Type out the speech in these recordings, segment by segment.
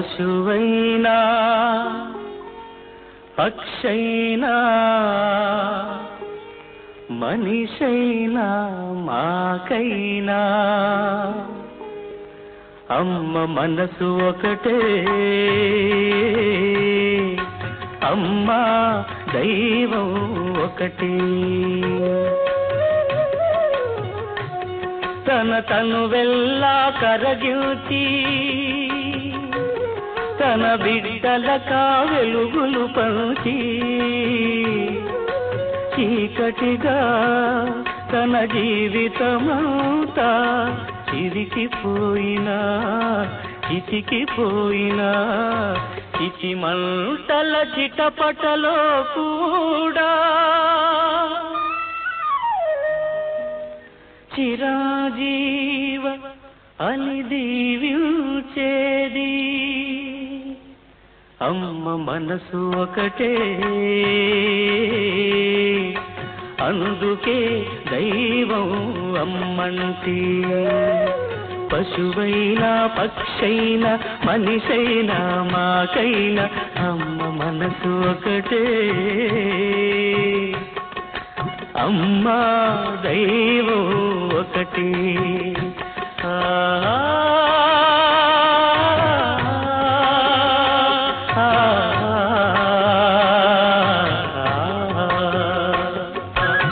పశువైనా పక్షైనా మనిషైనా మాకైనా అమ్మ మనసు ఒకటే అమ్మ దైవం ఒకటే తన తను వెళ్ళా కరగిల్చి తన బిడ్డలకా వెలుగులు పంచి చీకటిగా తన జీవితమంతా చిరికిపోయినా చితికిపోయినా చిచి మంటల చిటపటలో కూడా చిరాజీవ అని దీవించేది అమ్మ మనసు ఒకటే అందుకే దైవం అమ్మంటి పశువైనా పక్షైనా మనిషైనా మాకైనా అమ్మ మనసు ఒకటే అమ్మా దైవం ఒకటి ఆ ఆ, ఆ.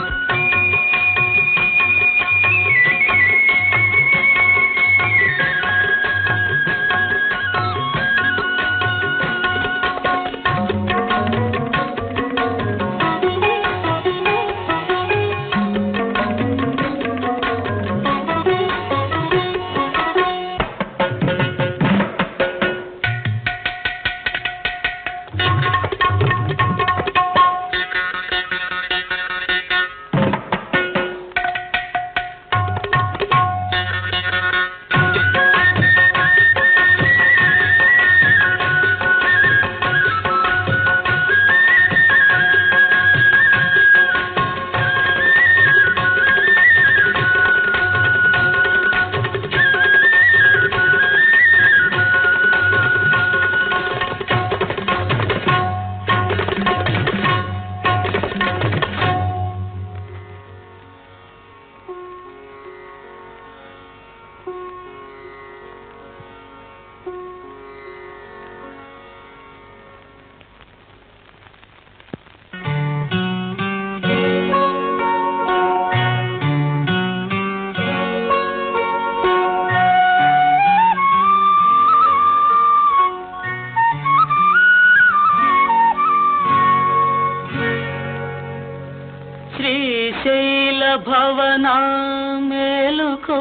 శ్రీశైల భవన మేలుకో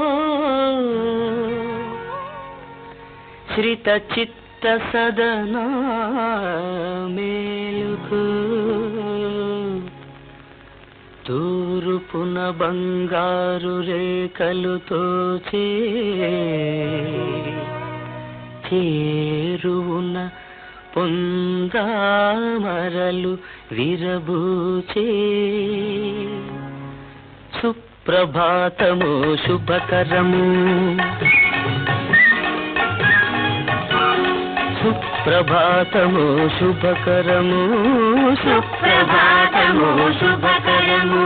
శ్రిత చిత్త సదన మేలుకో తూరుపున బంగారు రేఖలుతో చే చేరువున పొందామరలు విరబూచే సుప్రభాతము శుభకరము సుప్రభాతము శుభకరము సుప్రభాతము శుభకరము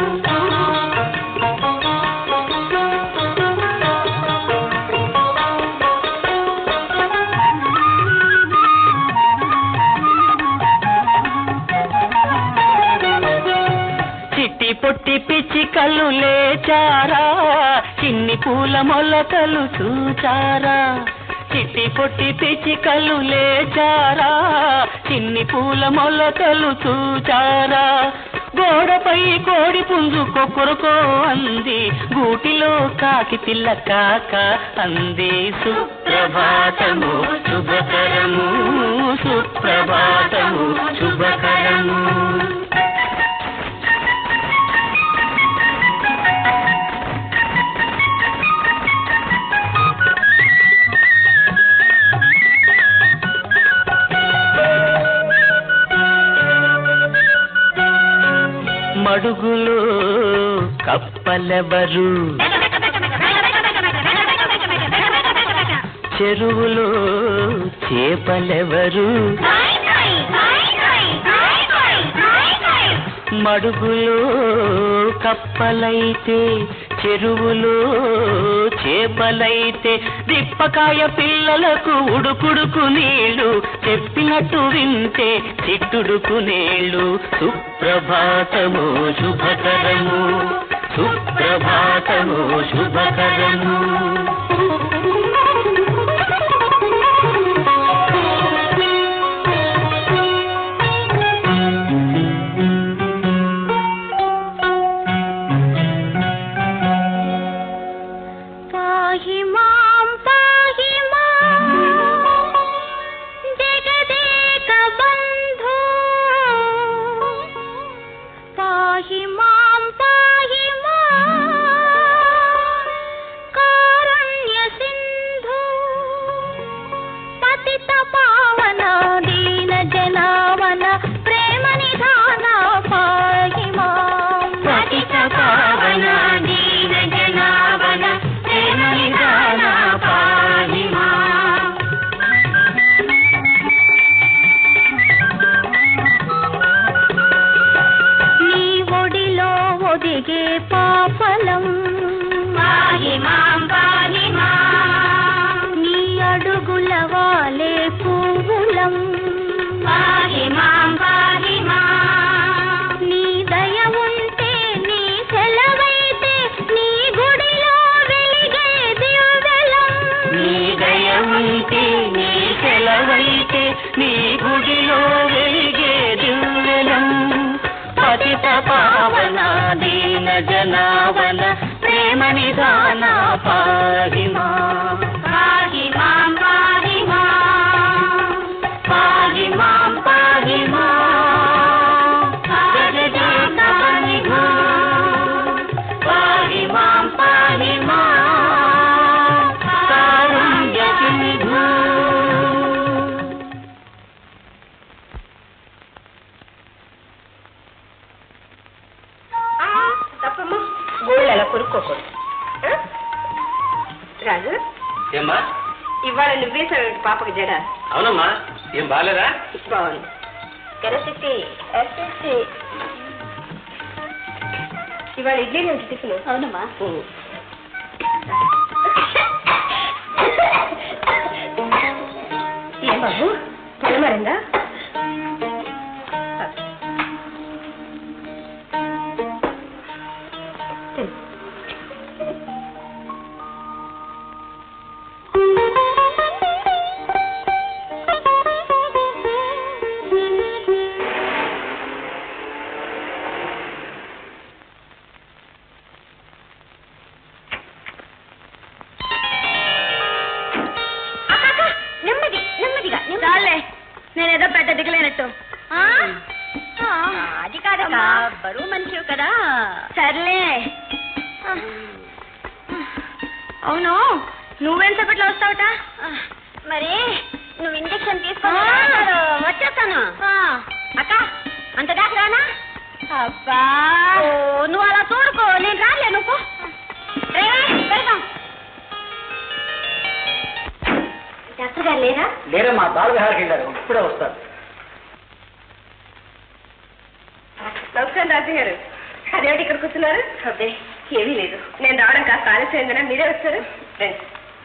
చిట్టి పొట్టి పిచ్చికలు లేచారా చిన్ని పూల మొలకలు చూచారా చిట్టి పొట్టి పిచ్చికలు లేచారా చిన్ని పూల మొలకలు చూచారా గోడపై కోడి పుంజు కొక్కురుకో అంది గూటిలో కాకి పిల్ల కాక అంది సుప్రభాతము శుభకరము సుప్రభాతము శుభకరము మడుగులో కప్పలెవరు చెరువులో చేపలెవరు మడుగులో కప్పలైతే చెరువులో చేపలైతే దిప్పకాయ పిల్లలకు ఉడుకుడుకు నీళ్ళు చెప్పినట్టు వింటే చిట్టుడుకు నీళ్ళు సుప్రభాతము శుభకరము సుప్రభాతము శుభకరము పాహి మాం పాహి మాం జగదేక బంధు పాహి మాం పాహి మాం కారుణ్య సింధు పతిత పావన దీన జనావన ప్రేమ నిధాన పాహి మాం పతిత పావన దీన జనావన ప్రేమ నిధాన పాహి మాం. నీ ఒడిలో ఒదిగే పాపలం పాహి మాం, పాహి మాం. నీ అడుగుల వాలే పువ్వులం పాహి మాం, పాహి మాం. నీ దయ ఉంటే నీ సెలవైతే నీ గుడిలో వెలిగే దివ్వెలం నీ దయ ఉంటే నీ సెలవైతే నీ గుడిలో వెలిగే దివ్వెలం పతిత పావన దీన జనావన ప్రేమ నిధాన పాహి మాం. పాహి మాం పాహి మాం పాహి మాం పాహి మాం జగదేక బంధు పాహి మాం పాహి మాం కారుణ్య సింధు తప్పమ్మా గోళ్ళు అలా కొరుక్కోకూడదు ఆ? రాజు ఏమ్మా ఇవాళ నువ్వేసావేంటి పాపకి జడ అవునమ్మా ఏం బాగాలేదా బాగుంది కరెక్ట్ ఇవాళ ఇడ్లీ నుంచి టిఫిన్ అవునమ్మా ఏం బాబు పొలమరిందా నెమ్మది నెమ్మదిగా చాలే నేనేదో పెద్ద దిగలేనట్టు అది కాదమ్మా బరువు మనిషి కదా సర్లే అవును నువ్వెంతసేపట్లో వస్తావుట మరి నువ్వు ఇంజక్షన్ తీసుకొని వచ్చేస్తాను అక్క అంత దాకా రానా అబ్బా నువ్వు అలా చూడుకో నేను రాలే నువ్వు వెళ్దాం డాక్టర్ గారు లేరా లేరమ్మా బాలవిహార్కి వెళ్ళారు ఇప్పుడే వస్తారు నమస్కారం రాజు గారు అదేమిటి ఇక్కడ కూర్చున్నారు అబ్బే ఏమీ లేదు నేను రావడం కాస్త ఆలస్యమైందనా మీరే వచ్చారు రండి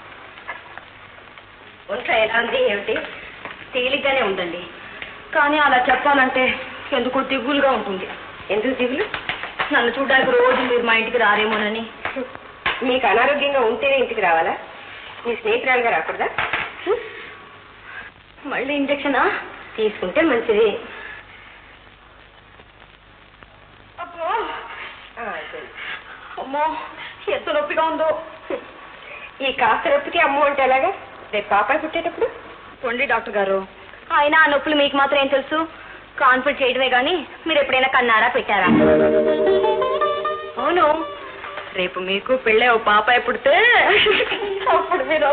ఒంట్లో ఎలా ఉంది ఏమిటి తేలిగ్గానే ఉందండి కానీ అలా చెప్పాలంటే ఎందుకో దిగులుగా ఉంటుంది ఎందుకు దిగులు నన్ను చూడడానికి రోజు మీరు మా ఇంటికి రారేమోనని మీకు అనారోగ్యంగా ఉంటేనే ఇంటికి రావాలా మీ స్నేహితురాలుగా రాకూడదా మళ్ళీ ఇంజక్షనా తీసుకుంటే మంచిది అబ్బో అమ్మో ఎంత నొప్పిగా ఉందో ఈ కాస్త నొప్పికి అమ్మో అంటే ఎలాగా రేపు పాపాయి పుట్టేటప్పుడు పొండి డాక్టర్ గారు అయినా ఆ నొప్పులు మీకు మాత్రం ఏం తెలుసు కాన్ఫిడ్ చేయడమే కానీ మీరు ఎప్పుడైనా కన్నారా పెట్టారా అవును రేపు మీకు పెళ్ళే ఓ పాపాయి పుడితే అప్పుడు మీరు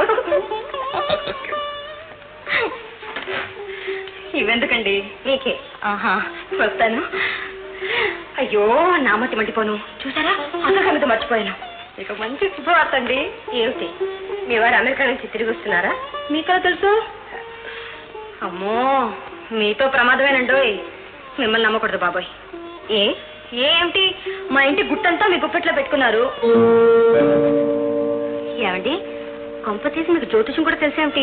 ఇవెందుకండి మీకే ఆహా వస్తాను అయ్యో నా మతి మట్టిపోను చూసారా అక్క కమిత మర్చిపోయాను ఇక మంచి శుభవార్త అండి ఏమిటి మీ వారు అమెరికా నుంచి తిరిగి వస్తున్నారా మీకెలా తెలుసు అమ్మో మీతో ప్రమాదమేనండోయ్ మిమ్మల్ని నమ్మకూడదు బాబాయ్ ఏ ఏమిటి మా ఇంటి గుట్టంతా మీ గుప్పెట్లో పెట్టుకున్నారు ఏమండి కొంప తీసి మీకు జ్యోతిషం కూడా తెలిసేమిటి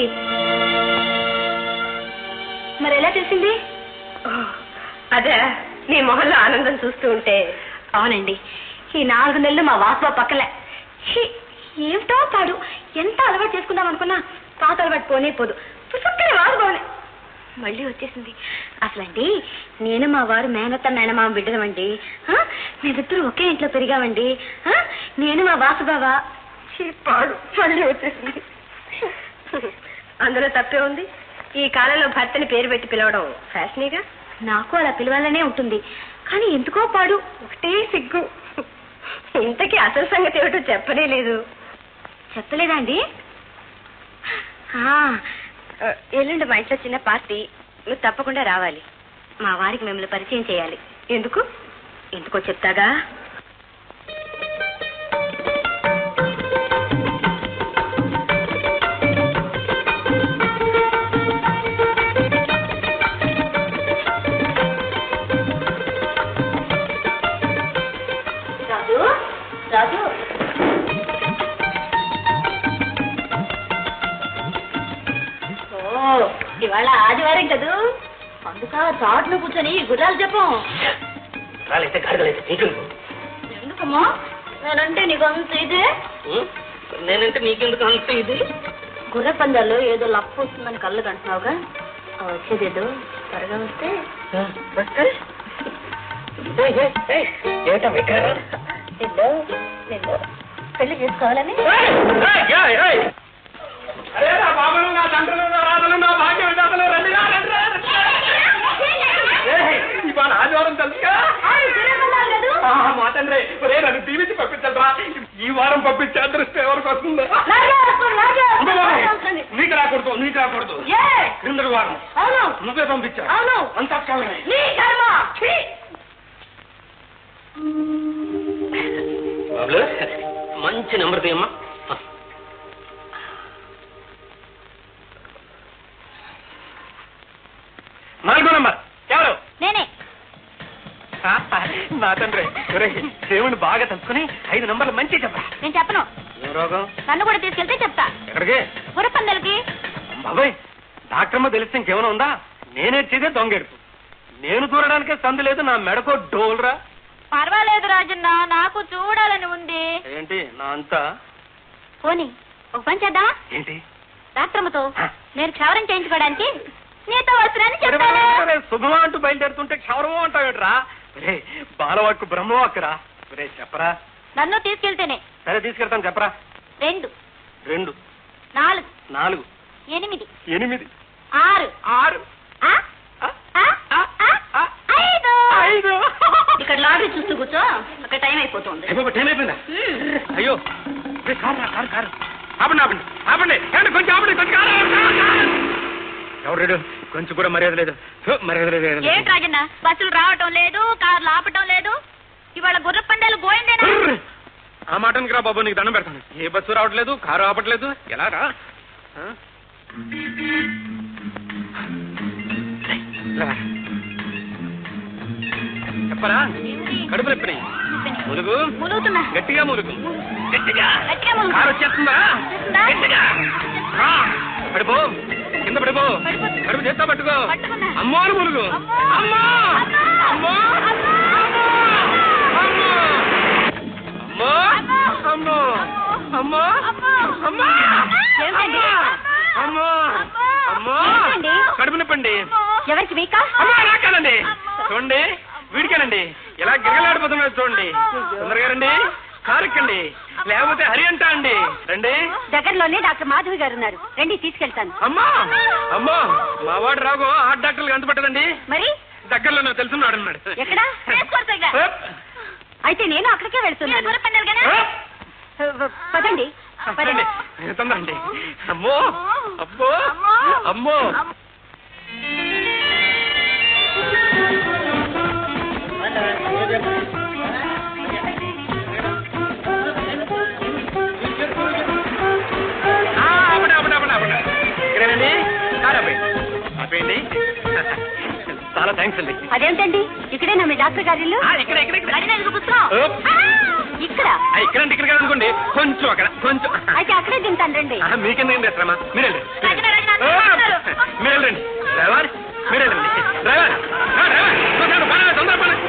మరి ఎలా తెలిసింది అదే నీ మొహంలో ఆనందం చూస్తూ ఉంటే అవునండి ఈ నాలుగు నెలలు మా వాసుబా పక్కలే ఛీ, ఏమిటో పాడు ఎంత అలవాటు చేసుకుందాం అనుకున్నా పాత అలవాటు పోనే పోదు పుసుక్కని వారు పోనే మళ్ళీ వచ్చేసింది అసలండి నేను మా వారు మేనత్త మేనమామ బిడ్డమండి ఆ? మేమిద్దరు ఒకే ఇంట్లో పెరిగామండి ఆ? నేను మా వాసుబావ ఛీ, పాడు మళ్ళీ వచ్చేసింది అందులో తప్పే ఉంది ఈ కాలంలో భర్తని పేరు పెట్టి పిలవడం ఫ్యాషనేగా నాకు అలా పిలవాలనే ఉంటుంది కానీ ఎందుకో పాడు ఒకటే సిగ్గు ఇంతకీ అసలు సంగతి ఏమిటో చెప్పనే లేదు చెప్పలేదా అండి ఆ, ఎల్లుండి మా ఇంట్లో చిన్న పార్టీ నువ్వు తప్పకుండా రావాలి మా వారికి మిమ్మల్ని పరిచయం చేయాలి ఎందుకు ఎందుకో చెప్తాగా రాజు రాజు ఓ ఇవాళ ఆదివారం కదూ అందుక చాట్లో కూర్చొని గుర్రాలు చెప్పం రాలైతే గాడిదలైతే నీకెందుకు ఎందుకమ్మా నేనంటే నీకు అంత ఇదే ఉం? నేనంటే నీకెందుకు అంత ఇది గుర్ర పందాల్లో ఏదో లప్పు వస్తుందని కళ్ళు కంటున్నావుగా ఆ వచ్చేదేదో త్వరగా వస్తే వస్తే ఏయ్, ఏయ్, ఏయ్, ఏమిటా వికారం? నిన్ను నిన్ను పెళ్లి చేసుకోవాలని ఏయ్, ఏయ్, ఏయ్. అరే నా బాబులు నా తండ్రులు నా రాజులు నా భాగ్య విధాతలు రండి రా, రండి రా, రండి రా. ఏయ్, ఇవాళ ఆదివారం తెలుసుగా ఆ, మా తండ్రి ఒరే నన్ను దీవించి పంపించరా ఈ వారం పంపించే అదృష్టం ఎవరికి వస్తుందో అమ్మ బాబాయ్, నీకు రాకూడదు నీకు రాకూడదు క్రిందటి వారం అవును నువ్వే పంపించా అవును. అంతా కాలమే నీ కర్మ ఛీ! బాబులు మంచి నెంబర్ తీయమ్మా నాలుగో నెంబర్ ఎవరు నేనే ఆ, నా తండ్రి ఒరేయ్, దేవుని బాగా తలుచుకుని ఐదు నంబర్లు మంచి చెప్పరా నేను చెప్పను ఏం రోగం నన్ను కూడా తీసుకెళ్తే చెప్తా ఎక్కడికి గుర్రపందలకి బాబాయ్ డాక్టర్ అమ్మ తెలిస్తే ఇంకేమైనా ఉందా నేనేడ్చేదే దొంగెడుపు నేను చూడడానికే సందు లేదు నా మెడకో డోల్రా పర్వాలేదు రాజన్న నాకు చూడాలని ఉంది ఏంటి నా అంతా పోనీ ఒక పని చేద్దామా ఏంటి డాక్టర్మతో నేను క్షవరం చేయించుకోవడానికి నీతో వస్తున్నానని చెప్తాను అరే, శుభమా అంటూ బయలుదేరుతుంటే క్షవరమో అంటావేట్రా రే బాలవాక్కు బ్రహ్మవాక్కురా రే చెప్పరా నన్ను తీసుకెళ్తేనే సరే తీసుకెళ్తాను చెప్పరా రెండు రెండు నాలుగు నాలుగు ఎనిమిది ఎనిమిది ఆరు ఆరు ఆ? ఆ, ఆ? ఆ, ఆ? ఆ, ఐదు ఐదు ఇక్కడ లాటరీ చూస్తూ కూర్చో అక్కడ టైం అయిపోతుంది అయిపోయి టైం అయిపోయిందా అయ్యో ఏ, కారు రా, కారు కారు ఆపండి ఆపండి ఆపండి ఏమండి, కొంచెం ఆపండి కొంచెం కారు, కారు, కారు. ఎవరు లేడు కొంచెం కూడా మర్యాద లేదు ఫు, మర్యాద లేదు మర్యాద లేదు. ఏంటి రాజన్న బస్సులు రావటం లేదు కార్లు ఆపటం లేదు ఇవాళ గుర్ర పందాలు గోయిందేనా ఉర్ర్. ఆ మాటనికి రా బాబు నీకు దండం పెడతాను ఏ బస్సు రావట్లేదు కారు ఆపట్లేదు ఎలా రా ఆ? రేయ్, ఇలా రా. చెప్పరా కడుపు నొప్పినాయి ములుగు ములుగుతున్నా గట్టిగా ములుగు గట్టిగా గట్టిగా ములుగు. కారు వచ్చేస్తుందా వచ్చేస్తుందా? గట్టిగా రా. పడిపో కింద పడిపో పడిపోతున్నా. కడుపు చేస్తా పట్టుకో పట్టుకున్నా. అమ్మో అని ములుగు అమ్మో. అమ్మో అమ్మో. అమ్మో అమ్మో. అమ్మో అమ్మో అమ్మో అమ్మో అమ్మో ఏమిటండి? అమ్మో అమ్మో ఏమిటండి? కడుపు నొప్పండి ఎవరికి మీకా అమ్మో నాకేనండి చూడండి వీడికేనండి ఎలా గిరగలాడిపోతున్నాడు చూడండి తొందరగా రండి కారు ఎక్కండి లేకపోతే హరి అంటా అండి రండి దగ్గరలోనే డాక్టర్ మాధవి గారు ఉన్నారు రండి తీసుకెళ్తాను అమ్మా అమ్మో మా వాడు రాగో హార్ట్ డాక్టర్లు అంత పట్టదండి మరి దగ్గరలో నాకు తెలుసున్నాడు అన్నాడు ఎక్కడ అయితే నేను అక్కడికే వెళ్తున్నాను పదండి పదండి తొందరండి అమ్మో అబ్బో అమ్మో చాలా థ్యాంక్స్ అండి అదేంటండి ఇక్కడేనా మీ డాక్టర్ గారిల్లు ఆ, ఇక్కడ ఇక్కడ ఇక్కడ రాజన్న ఇదిగో పుస్తకం ఓప్. ఆ! ఇక్కడ ఆ, ఇక్కడ అంటే ఇక్కడ కాదు అనుకోండి కొంచెం అక్కడ కొంచెం అయితే అక్కడే తింటాను రండి ఆ, మీకెందుకండి శ్రమ మీరు వెళ్ళండి రాజన్న, రాజన్న, ఓ, రాజన్న. మీరు వెళ్ళండి డ్రైవర్ మీరు వెళ్ళండి డ్రైవర్ ఆ, డ్రైవర్ తొందరగా పని, తొందరగా పని.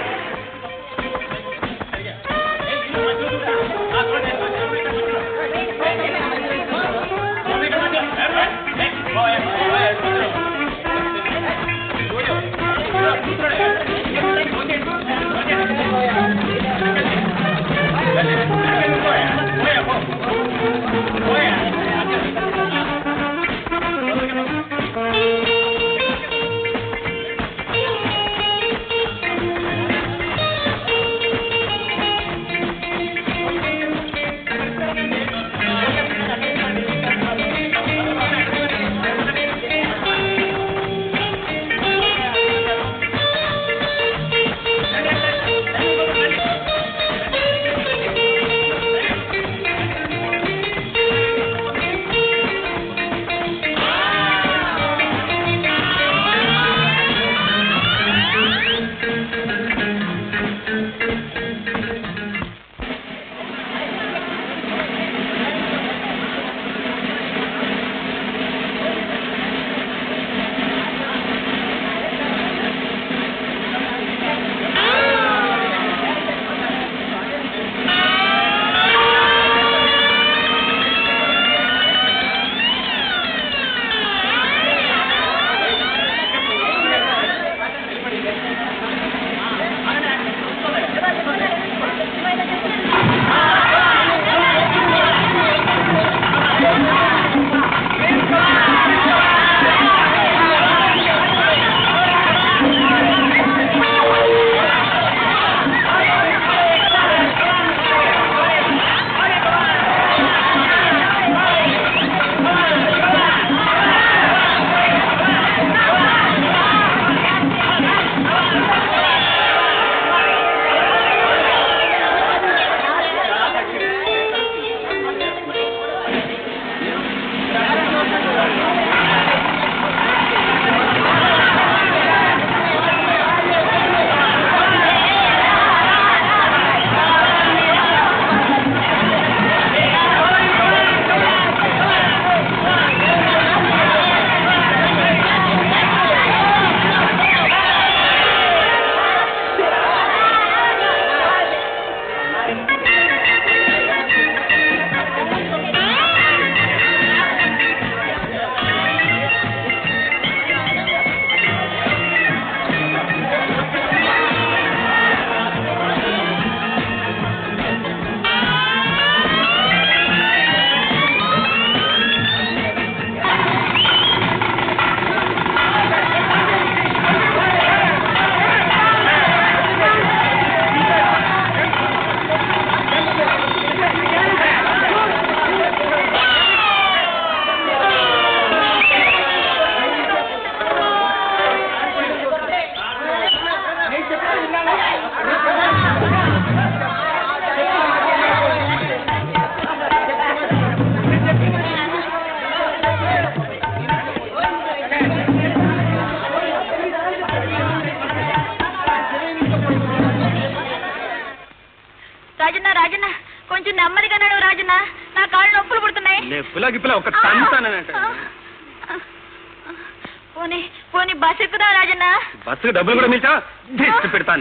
రాజన్న రాజన్న కొంచెం నెమ్మదిగా నడువు రాజన్న నా కాళ్ళు నొప్పులు పుడుతున్నాయి నెప్పులా గిప్పులా ఒక తంతానంటే పోనీ పోనీ బస్ ఎక్కుదా రాజన్న బస్సుకు డబ్బులు కూడా మీచా దిష్టి పెడతానే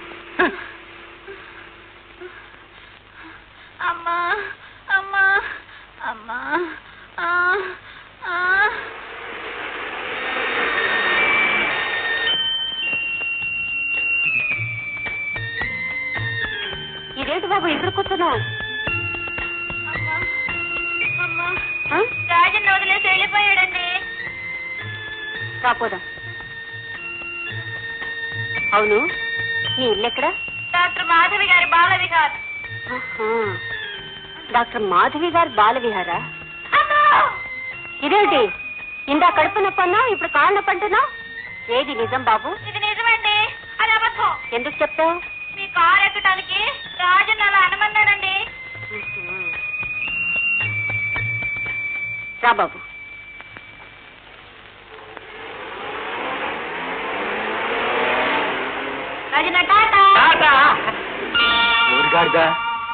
అమ్మా అమ్మా అమ్మా ఆ, ఆ. ఇదేంటి బాబు ఇక్కడ కూర్చున్నావు అమ్మా అమ్మా రాజన్న వదిలేసి వెళ్ళిపోయాడండి రాపోదాం అవును నీ ఇల్లు ఎక్కడ డాక్టర్ మాధవి గారి బాల విహార్ ఆహా. డాక్టర్ మాధవి గారు బాల విహారా అమ్మా! ఇదేంటి ఇందా కడుపు నొప్పి అన్నావు ఇప్పుడు కాళ్ళ నొప్పి అంటున్నావు ఏది నిజం బాబు ఇది నిజమండి అది అబద్ధం ఎందుకు చెప్తావు మీ కారు ఎక్కడానికి రాజన్న అలా అనమన్నాడండి రా బాబు రజన టాటా టాటా ఊరిగాడిదా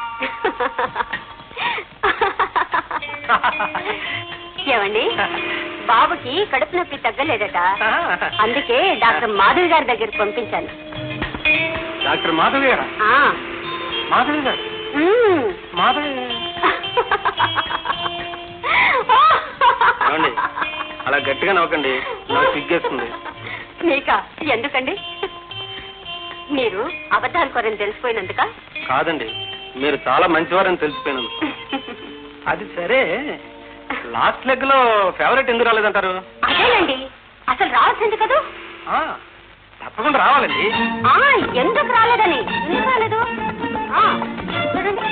ఏమండి బాబుకి కడుపు నొప్పి తగ్గలేదట అందుకే డాక్టర్ మాధవి గారి దగ్గరికి పంపించాను డాక్టర్ మాధవి గారా ఆ, మాధవి గారు మ్మ్. మాధవి ఏమండి అలా గట్టిగా నవ్వకండి నాకు సిగ్గేస్తుంది మీకా ఎందుకండి మీరు అబద్ధాలు కొరని తెలిసిపోయినందుక కాదండి మీరు చాలా మంచివారని తెలిసిపోయినాను అది సరే లాస్ట్ లెగ్ లో ఫేవరెట్ ఎందుకు రాలేదంటారు అదేనండి అసలు రావాల్సింది కదూ ఆ, తప్పకుండా రావాలండి ఆ ఎందుకు రాలేదని ఎందుకు రాలేదు ఆ, చూడండి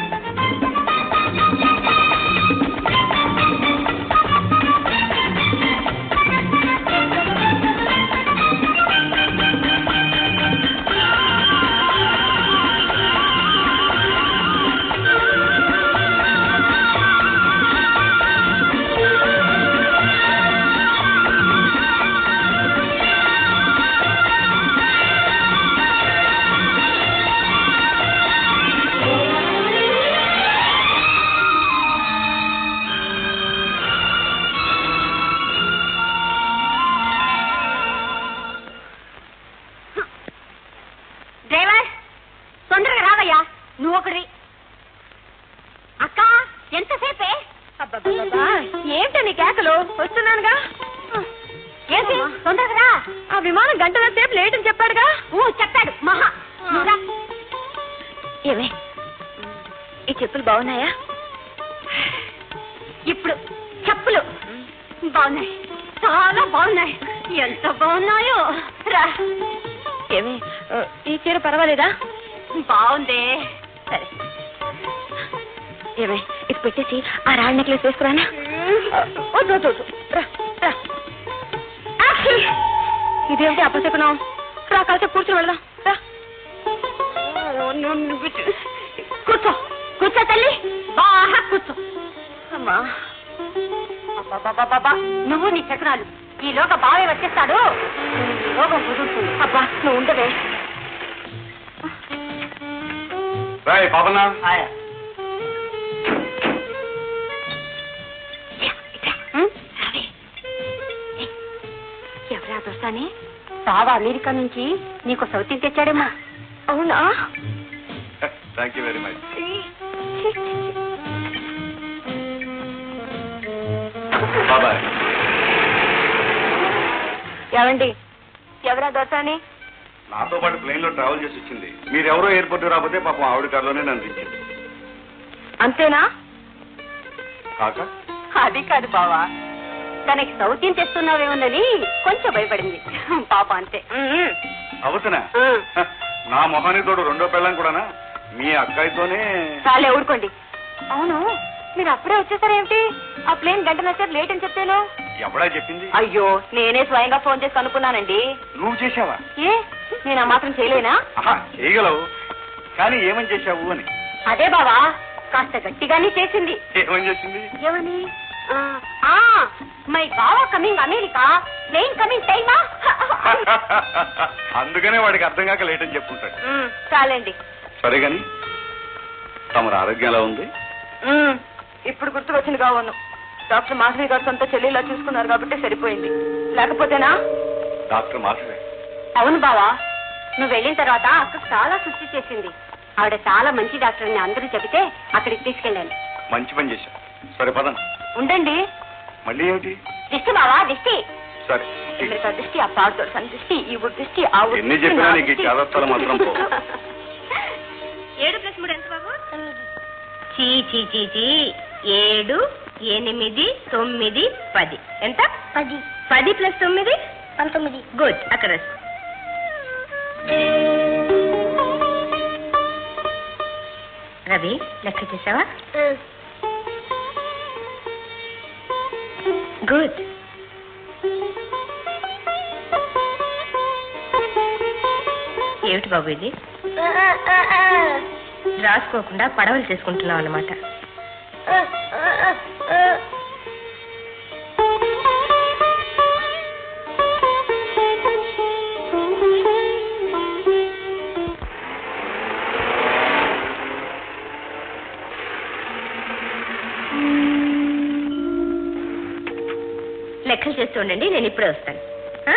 డ్రైవర్ తొందరగా రావయ్యా నువ్వు ఒకటి అక్క ఎంతసేపే అబ్బబ్బబ్బా, ఏంటి నీ కేకలు వస్తున్నానుగా ఏంటి తొందరగా రా ఆ విమానం గంటల సేపు లేట్ అని చెప్పాడుగా ఊ చెప్పాడు మహా నువ్వు రా. ఏమే ఈ చెప్పులు బాగున్నాయా ఇప్పుడు చెప్పులు బాగున్నాయి చాలా బాగున్నాయి ఎంత బాగున్నాయో రా ఏమే ఈ చీర పర్వాలేదా బాగుంది సరే ఏమే ఇది పెట్టేసి ఆ రాళ్ళ నెక్లెస్ వేసుకురానా వద్దు వద్దు వద్దు రా రా ఆక్షి! ఇదేమిటి అపశకునం రా కాసేపు కూర్చొని వెళదాం రా కూర్చో కూర్చో తల్లి బాగా కూర్చో అమ్మా అబ్బబ్బబ్బబ్బబ్బా, నువ్వు నీ చక్రాలు ఈలోగా బావే వచ్చేస్తాడు ఈ రోగం కుదురుతుంది అబ్బా నువ్వు ఉండవే రాయ్ పాపన్నా ఉం? రావే. ఏయ్, ఎవరా దోస్తాని బావ అమెరికా నుంచి నీకు సౌతి తెచ్చాడేమో అవునా థ్యాంక్ యూ వెరీ మచ్ బాబాయ్ ఏమండి ఎవరా దొరసాని నాతో పాటు ప్లేన్ లో ట్రావెల్ చేసి వచ్చింది మీరెవరో ఎయిర్పోర్ట్ రాకపోతే పాపం ఆవిడ కారులోనే నన్ను దించింది అంతేనా కాక అది కాదు బావా తనకి సౌత్యం తెస్తున్నావేమోనని కొంచెం భయపడింది పాప అంతే అవుతున్నా ఆ. హ, నా మొహానికి తోడు రెండో పెళ్ళం కూడానా మీ అక్కాయితోనే చాలే ఊరుకోండి అవును మీరు అప్పుడే వచ్చేసారేమిటి ఆ ప్లేన్ గంట నచ్చారు లేట్ అని చెప్తేను ఎవడా చెప్పింది అయ్యో నేనే స్వయంగా ఫోన్ చేసి కనుక్కున్నానండి నువ్వు చేశావా ఏ నేను ఆ మాత్రం చేయలేనా ఆహా చేయగలవు కానీ ఏమని చేశావు అని అదే బావా కాస్త గట్టిగానే చేసింది ఏమని చేసింది ఏమని ఆ, ఆ మై బావా కమింగ్ అమెరికా ప్లేన్ కమింగ్ టైమా అందుకనే వాడికి అర్థం కాక లేట్ అని చెప్పుంటాడు ఉమ్, చాలండి సరే గాని తమరు ఆరోగ్యం ఎలా ఉంది ఉమ్, ఇప్పుడు గుర్తుకొచ్చింది కావను డాక్టర్ మాధవి గారు సొంత చెల్లిలా చూసుకున్నారు కాబట్టి సరిపోయింది లేకపోతేనా డాక్టర్ మాసవే అవును బావా నువ్వు వెళ్ళిన తర్వాత అక్క చాలా సృష్టి చేసింది ఆవిడ చాలా మంచి డాక్టర్ అని అందరూ చెబితే అక్కడికి తీసుకెళ్ళాను మంచి పని చేశావు సరే పదం ఉండండి మళ్ళీ ఏమిటి దిష్టి బావా దిష్టి సరే అమెరికా దృష్టి ఆ పాడుతోడు సన్ దృష్టి ఈ ఊరు దృష్టి ఆ ఊరు ఎన్ని దృష్టి, చెప్పినా నా నీకు ఈ దృష్టి. చేదస్తాలు మాత్రం పోవు. ఏడు ప్లస్ మూడు ఎంత బాబు చీ చీ చీ చీ ఏడు ఎనిమిది తొమ్మిది పది ఎంత పది పది ప్లస్ తొమ్మిది పంతొమ్మిది గుడ్ అక్కడ రాసుకో. రవి లెక్క చేసావా గుడ్ ఏమిటి బాబు ఇది రాసుకోకుండా పడవలు చేసుకుంటున్నావు అనమాట చేస్తూ ఉండండి నేను ఇప్పుడే వస్తాను ఆ?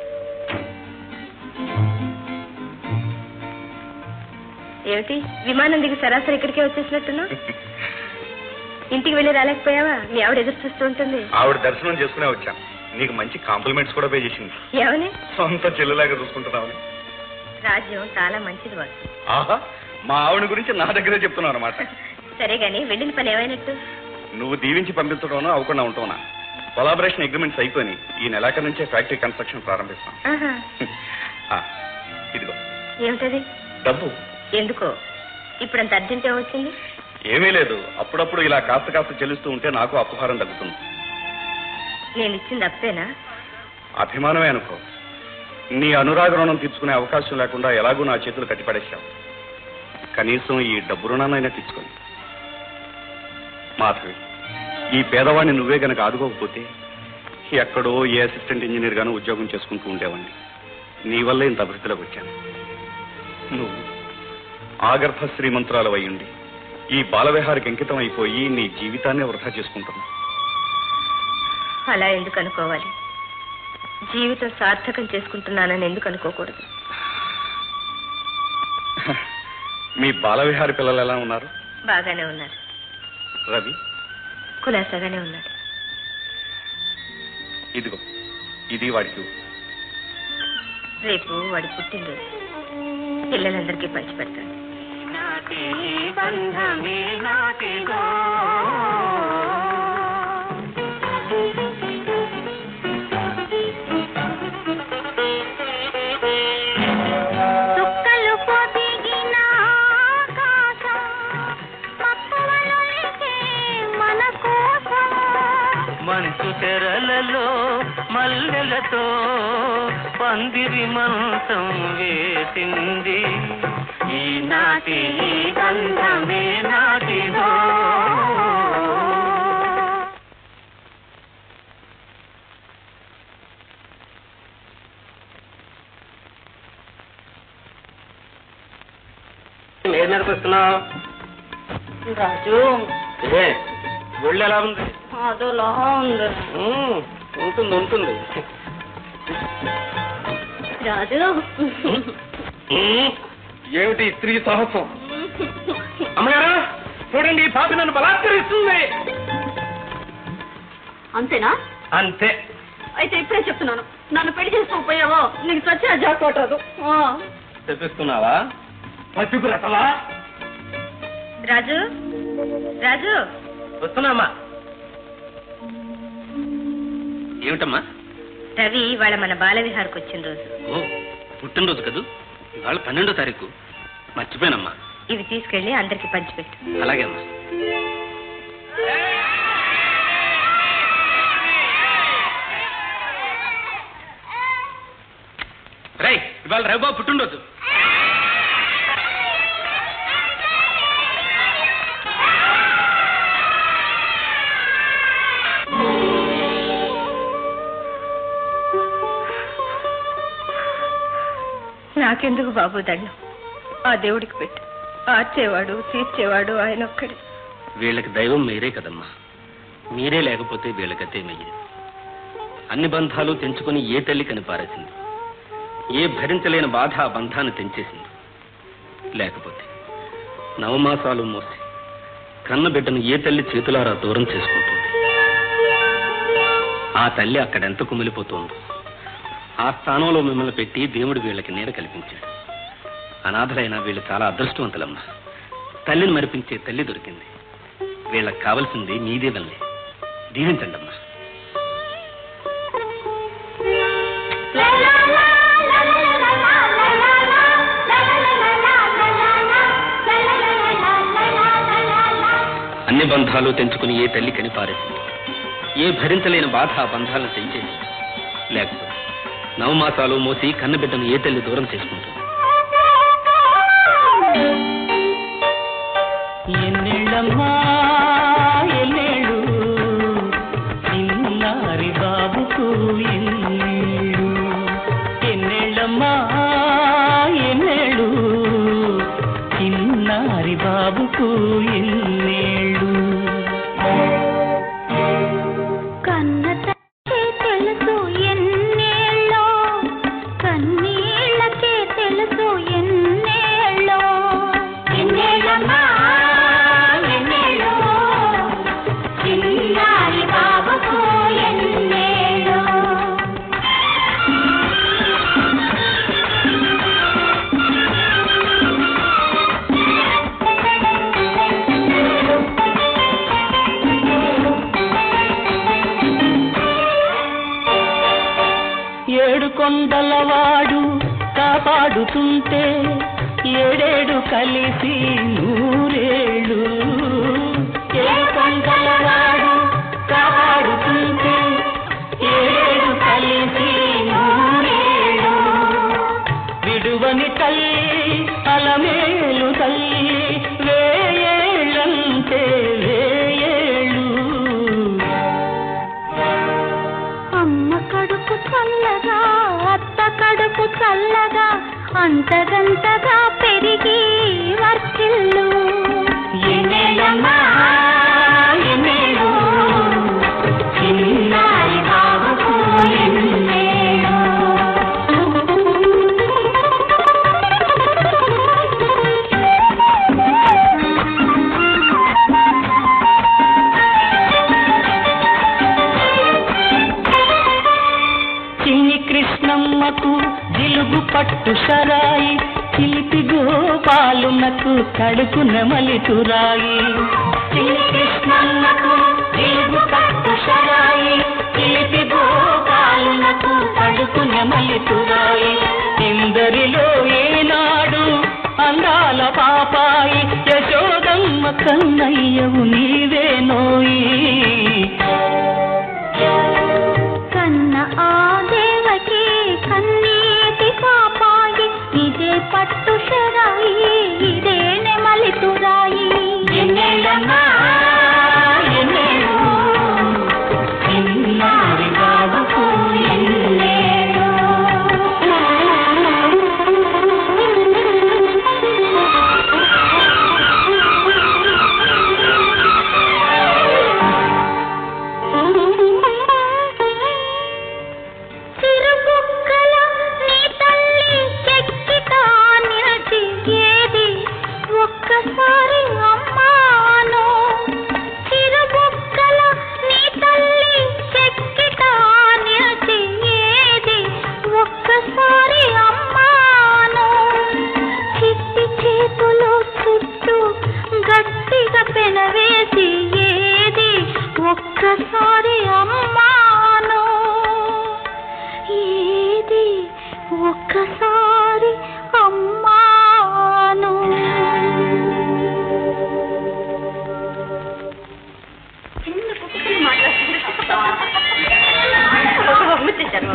ఏమిటి విమానం దిగి సరాసరి ఇక్కడికే వచ్చేసినట్టున్నా ఇంటికి వెళ్ళి రాలేకపోయావా మీ ఆవిడ ఎదురు చూస్తూ ఉంటుంది ఆవిడ దర్శనం చేసుకునే వచ్చాను నీకు మంచి కాంప్లిమెంట్స్ కూడా పే చేసింది ఏమని సొంత చెల్లెలాగా చూసుకుంటున్నావు రాజ్యం చాలా మంచిది వాడు ఆహా మా ఆవిడ గురించి నా దగ్గరే చెప్తున్నావు అనమాట సరే గాని వెళ్ళిన పని ఏమైనట్టు నువ్వు దీవించి పంపించడం అవ్వకుండా ఉంటావునా కొలాబరేషన్ అగ్రిమెంట్స్ అయిపోయి ఈ నెలాఖరు నుంచే ఫ్యాక్టరీ కన్స్ట్రక్షన్ ప్రారంభిస్తాం ఆహా ఆ, ఇదిగో ఏమిటది డబ్బు ఎందుకో ఇప్పుడంత అర్జెంట్ ఏమొచ్చింది ఏమీ లేదు అప్పుడప్పుడు ఇలా కాస్త కాస్త చెల్లిస్తూ ఉంటే నాకు అపహారం తగ్గుతుంది నేను ఇచ్చింది అప్పేనా అభిమానమే అనుకో నీ అనురాగ రుణం తీర్చుకునే అవకాశం లేకుండా ఎలాగూ నా చేతులు కట్టిపడేశావు కనీసం ఈ డబ్బు రుణాన్నైనా తీసుకొని మాధవి ఈ పేదవాడిని నువ్వే గనక ఆదుకోకపోతే ఎక్కడో ఏ అసిస్టెంట్ ఇంజనీర్ గాను ఉద్యోగం చేసుకుంటూ ఉండేవాడిని నీ వల్ల ఇంత అభివృద్ధిలోకి వచ్చాను నువ్వు ఆగర్భ శ్రీమంతురాలు అయ్యుండి ఈ బాలవిహారికి అంకితం అయిపోయి నీ జీవితాన్ని వృధా చేసుకుంటున్నావు అలా ఎందుకు అనుకోవాలి జీవితం సార్థకం చేసుకుంటున్నానని ఎందుకు అనుకోకూడదు మీ బాలవిహారి పిల్లలు ఎలా ఉన్నారు బాగానే ఉన్నారు రవి కులాసాగానే ఉన్నాడు ఇదిగో ఇది వాడికి ఇవ్వు. రేపు వాడి పుట్టినరోజు పిల్లలందరికీ పంచి పెడతాను నాటి బంధమే నాటిదో చుక్కలు పొదిగిన ఆకాశం మక్కువలొలికే మన కోసం మంచు తెరలలో మల్లెలతో పందిరి మంచం వేసింది ఈనాటి ఈ బంధమే నాటిదో ఏ మీదకి వస్తున్నావు రాజు ఏ ఒళ్ళు ఎలా ఉంది అదోలా ఉంది ఉమ్, ఉంటుంది ఉంటుంది రాజు ఉమ్, ఏమిటి ఈ స్త్రీ సాహసం అమ్మగారు చూడండి ఈ పాపి నన్ను బలాత్కరిస్తుంది అంతేనా అంతే అయితే ఇప్పుడే చెప్తున్నాను నన్ను పెళ్లి చేసుకోకపోయావో నీకు చచ్చిన జాకోటదు తెప్పిస్తున్నావా పచ్చిపురతలా రాజు రాజు వస్తున్నామా ఏమిటమ్మా రవి వాళ్ళ మన బాల విహార్కి వచ్చిన రోజు ఓ పుట్టినరోజు కదూ ఇవాళ పన్నెండో తారీఖు మర్చిపోయానమ్మా ఇవి తీసుకెళ్లి అందరికి పంచిపెట్టు అలాగే అమ్మా రై ఇవాళ రవిబాబు పుట్టినరోజు నాకెందుకు బాబు దండం ఆ దేవుడికి పెట్టు ఆర్చేవాడు తీర్చేవాడు ఆయన ఒక్కడే వీళ్ళకి దైవం మీరే కదమ్మా మీరే లేకపోతే వీళ్ళకతే మెయ్యేది అన్ని బంధాలు తెంచుకుని ఏ తల్లి కని పారేసింది ఏ భరించలేని బాధ ఆ బంధాన్ని తెంచేసింది లేకపోతే నవమాసాలు మోసి కన్న బిడ్డను ఏ తల్లి చేతులారా దూరం చేసుకుంటుంది ఆ తల్లి అక్కడెంత కుమిలిపోతుందో ఆ స్థానంలో మిమ్మల్ని పెట్టి దేవుడు వీళ్ళకి నీడ కల్పించాడు అనాథలైన వీళ్ళు చాలా అదృష్టవంతులమ్మా తల్లిని మరిపించే తల్లి దొరికింది వీళ్ళకి కావలసింది మీదే వల్లే దీవించండి అమ్మా అన్ని బంధాలు తెంచుకుని ఏ తల్లి కని పారేసింది ఏ భరించలేని బాధ ఆ బంధాలను తెంచేసి లేకపోతే నవమాసాలు మోసి కన్నబిడ్డను ఏ తల్లి దూరం చేసుకుంటుంది ఎన్నెళ్ళమ్మా ఎన్నేళ్ళు చిన్నారి బాబుకు ఎన్నేళ్ళు ఎన్నెళ్ళమ్మా ఎన్నేళ్ళు చిన్నారి బాబుకు ఎన్నేళ్ళు కన్న తల్లి తెలుసు కాపాడుతుంటే ఏడేడు కలిసి నూరేళ్ళు ఏడు కొండలవాడు కాపాడుతుంటే ఏడేడు కలిసి నూరేళ్ళు విడువని తల్లి అలమేలు తల్లి వేయేళ్ళంటే వేయేళ్ళు అమ్మ కడుపు చల్లగా అత్త కడుపు చల్లగా అంతగంతగా పెరిగి వర్తిల్లు ఎన్నేళ్ళమ్మా ఎన్నేళ్ళు చిన్నారి బాబుకు ఎన్నేళ్ళు చిన్ని కృష్ణమ్మకు జిలుగు పట్టు షరాయి చిలిపి గోపాలునకు కడుపు నెమలితురాయి చిన్ని కృష్ణమ్మకు జిలుగు పట్టు షరాయి చిలిపి గోపాలునకు కడుపు నెమలితురాయి ఇందరిలో ఏనాడు అందాల పాపాయి యశోదమ్మ కన్నయ్యవు నీవే నోయి కన్న ఆ దేవకి కన్నీటి పాపాయి ఇదే పట్టు షరాయి ఇదే నెమలి తురాయి ఎన్నేళ్ళమ్మా ఎన్నేళ్ళు చిన్నారి బాబుకు ఎన్నేళ్ళు చిరుబుక్కల నీ తల్లి చెక్కిట నిలచి ఏది ఒక్కసారి అమ్మాను చిరుబుక్కల నీ తల్లి చెక్కిట నిలచి ఏది ఒక్కసారి అమ్మాను చిట్టి చేతులు చుట్టూ గట్టిగా పెనవేసి ఏది ఒక్కసారి అమ్మాను ఏది ఒక్కసారి అమ్మాను చిన్న కుక్కలు మాట్లాడుతున్నారు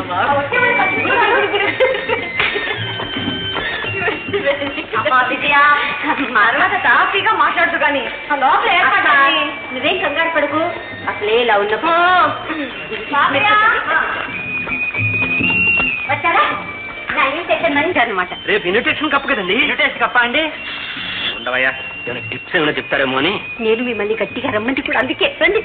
అమ్మా విజయ తర్వాత తాపీగా మాట్లాడుతూ కానీ ఆ లోపల ఏర్పడాలి నువ్వేం కంగారు పడుకు అసలే ఇలా ఉన్నప్పుడు వచ్చారా నా ఇన్విటేషన్ అనమాట రేపు ఇన్విటేషన్ కప్పు కదండి ఇన్విటేషన్ కప్ప అండి ఉండవయ్యా ఏమైనా టిప్స్ ఏమైనా చెప్తారేమో అని నేను మిమ్మల్ని గట్టిగా రమ్మంది కూడా అందుకే రండి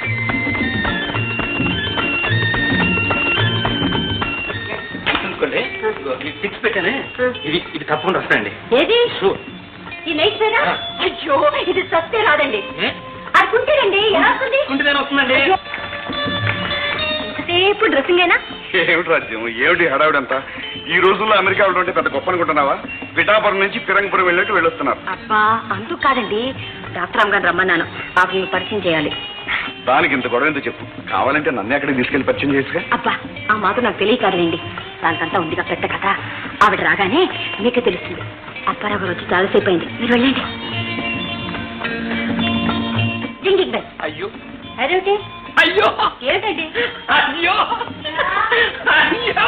చూసుకోండి ఇదిగో ఈ టిప్స్ పెట్టానే ఇవి ఇవి తప్పకుండా వస్తాయండి ఏది షూర్ ఈ నైట్ పేరా ఆ. అయ్యో ఇది సత్తే రాదండి ఏ? అది కుంటేనండి ఎలా వస్తుంది కుంటిదేనా వస్తుందండి అయ్యో. ఎంతసేపు డ్రెస్సింగ్ అయినా ఏమిటి రాజ్యం ఏమిటి హడావిడంతా ఈ రోజుల్లో అమెరికా వెళ్ళడం అంటే పెద్ద గొప్ప అనుకుంటున్నావా పిఠాపురం నుంచి పిరంగపురం వెళ్ళినట్టు వెళ్ళొస్తున్నారు అబ్బా అందుకు కాదండి డాక్టర్ రామ్ గారు రమ్మన్నాను పాప మీకు పరిచయం చేయాలి దానికి ఇంత గొడవ ఎందుకు చెప్పు కావాలంటే నన్ను ఎక్కడికి తీసుకెళ్లి పరిచయం చేసుగా అబ్బా ఆ మాట నాకు తెలియకాదులేండి దానికంతా ఉందిగా పెద్ద కథ ఆవిడ రాగానే మీకే తెలుస్తుంది అప్పారావు గారు వచ్చి చాలాసేపు అయింది మీరు వెళ్ళండి రింగింగ్ బెల్ అయ్యో అదేంటి అయ్యో ఏంటండి అయ్యో అయ్యో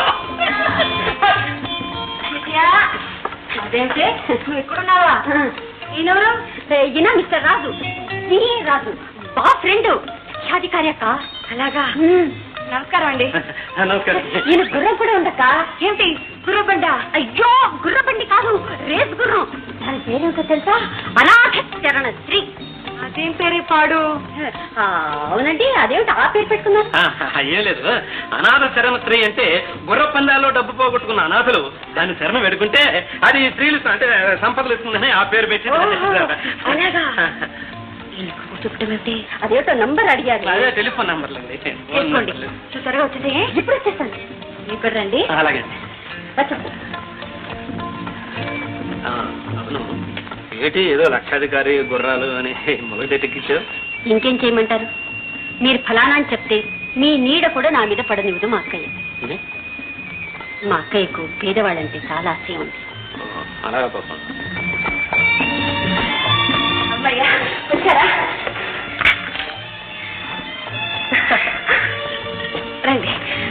అదేంటి నువ్వు ఇక్కడున్నావా ఈయనెవరు ఈయన మిస్టర్ రాజు నీ రాజు బా ఫ్రెండ్ షాదికారి అక్క అలాగా నమస్కారం అండి నమస్కారం ఈయన గుర్రం కూడా ఉందక్క ఏమిటి గుర్రబండ అయ్యో గుర్రబండి కాదు రేస్ గుర్రం దాని పేరేమిటో తెలుసా అనాథ చరణ శ్రీ అదేం పేరే పాడు ఆ, అవునండి అదేమిటి ఆ పేరు పెట్టుకున్నారు ఆ, ఏం లేదు అనాథ శరణ స్త్రీ అంటే గుర్ర పందాల్లో డబ్బు పోగొట్టుకున్న అనాథలు దాన్ని శరణ పెడుకుంటే అది స్త్రీలు అంటే సంపదలు ఇస్తుందని ఆ పేరు పెట్టి ఓహో, అలాగా. చెప్తామంటే అదేమిటో నంబర్ అడిగారు అదే టెలిఫోన్ నంబర్లండి తీసుకోండి త్వరగా వచ్చింది ఇప్పుడు వచ్చేస్తాను ఇక్కడ రండి అలాగే వచ్చేస్తాను ఆ, అవును ఏంటి ఏదో లక్షాధికారి గుర్రాలు అని మొదటెక్కించావు ఇంకేం చేయమంటారు మీరు ఫలానా అని చెప్తే మీ నీడ కూడా నా మీద పడనివ్వదు మా అక్కయ్య ఇది? మా అక్కయ్యకు పేదవాళ్ళంటే చాలా ఆశయం ఉంది అలాగే పాపం అమ్మయ్యా వచ్చారా రండి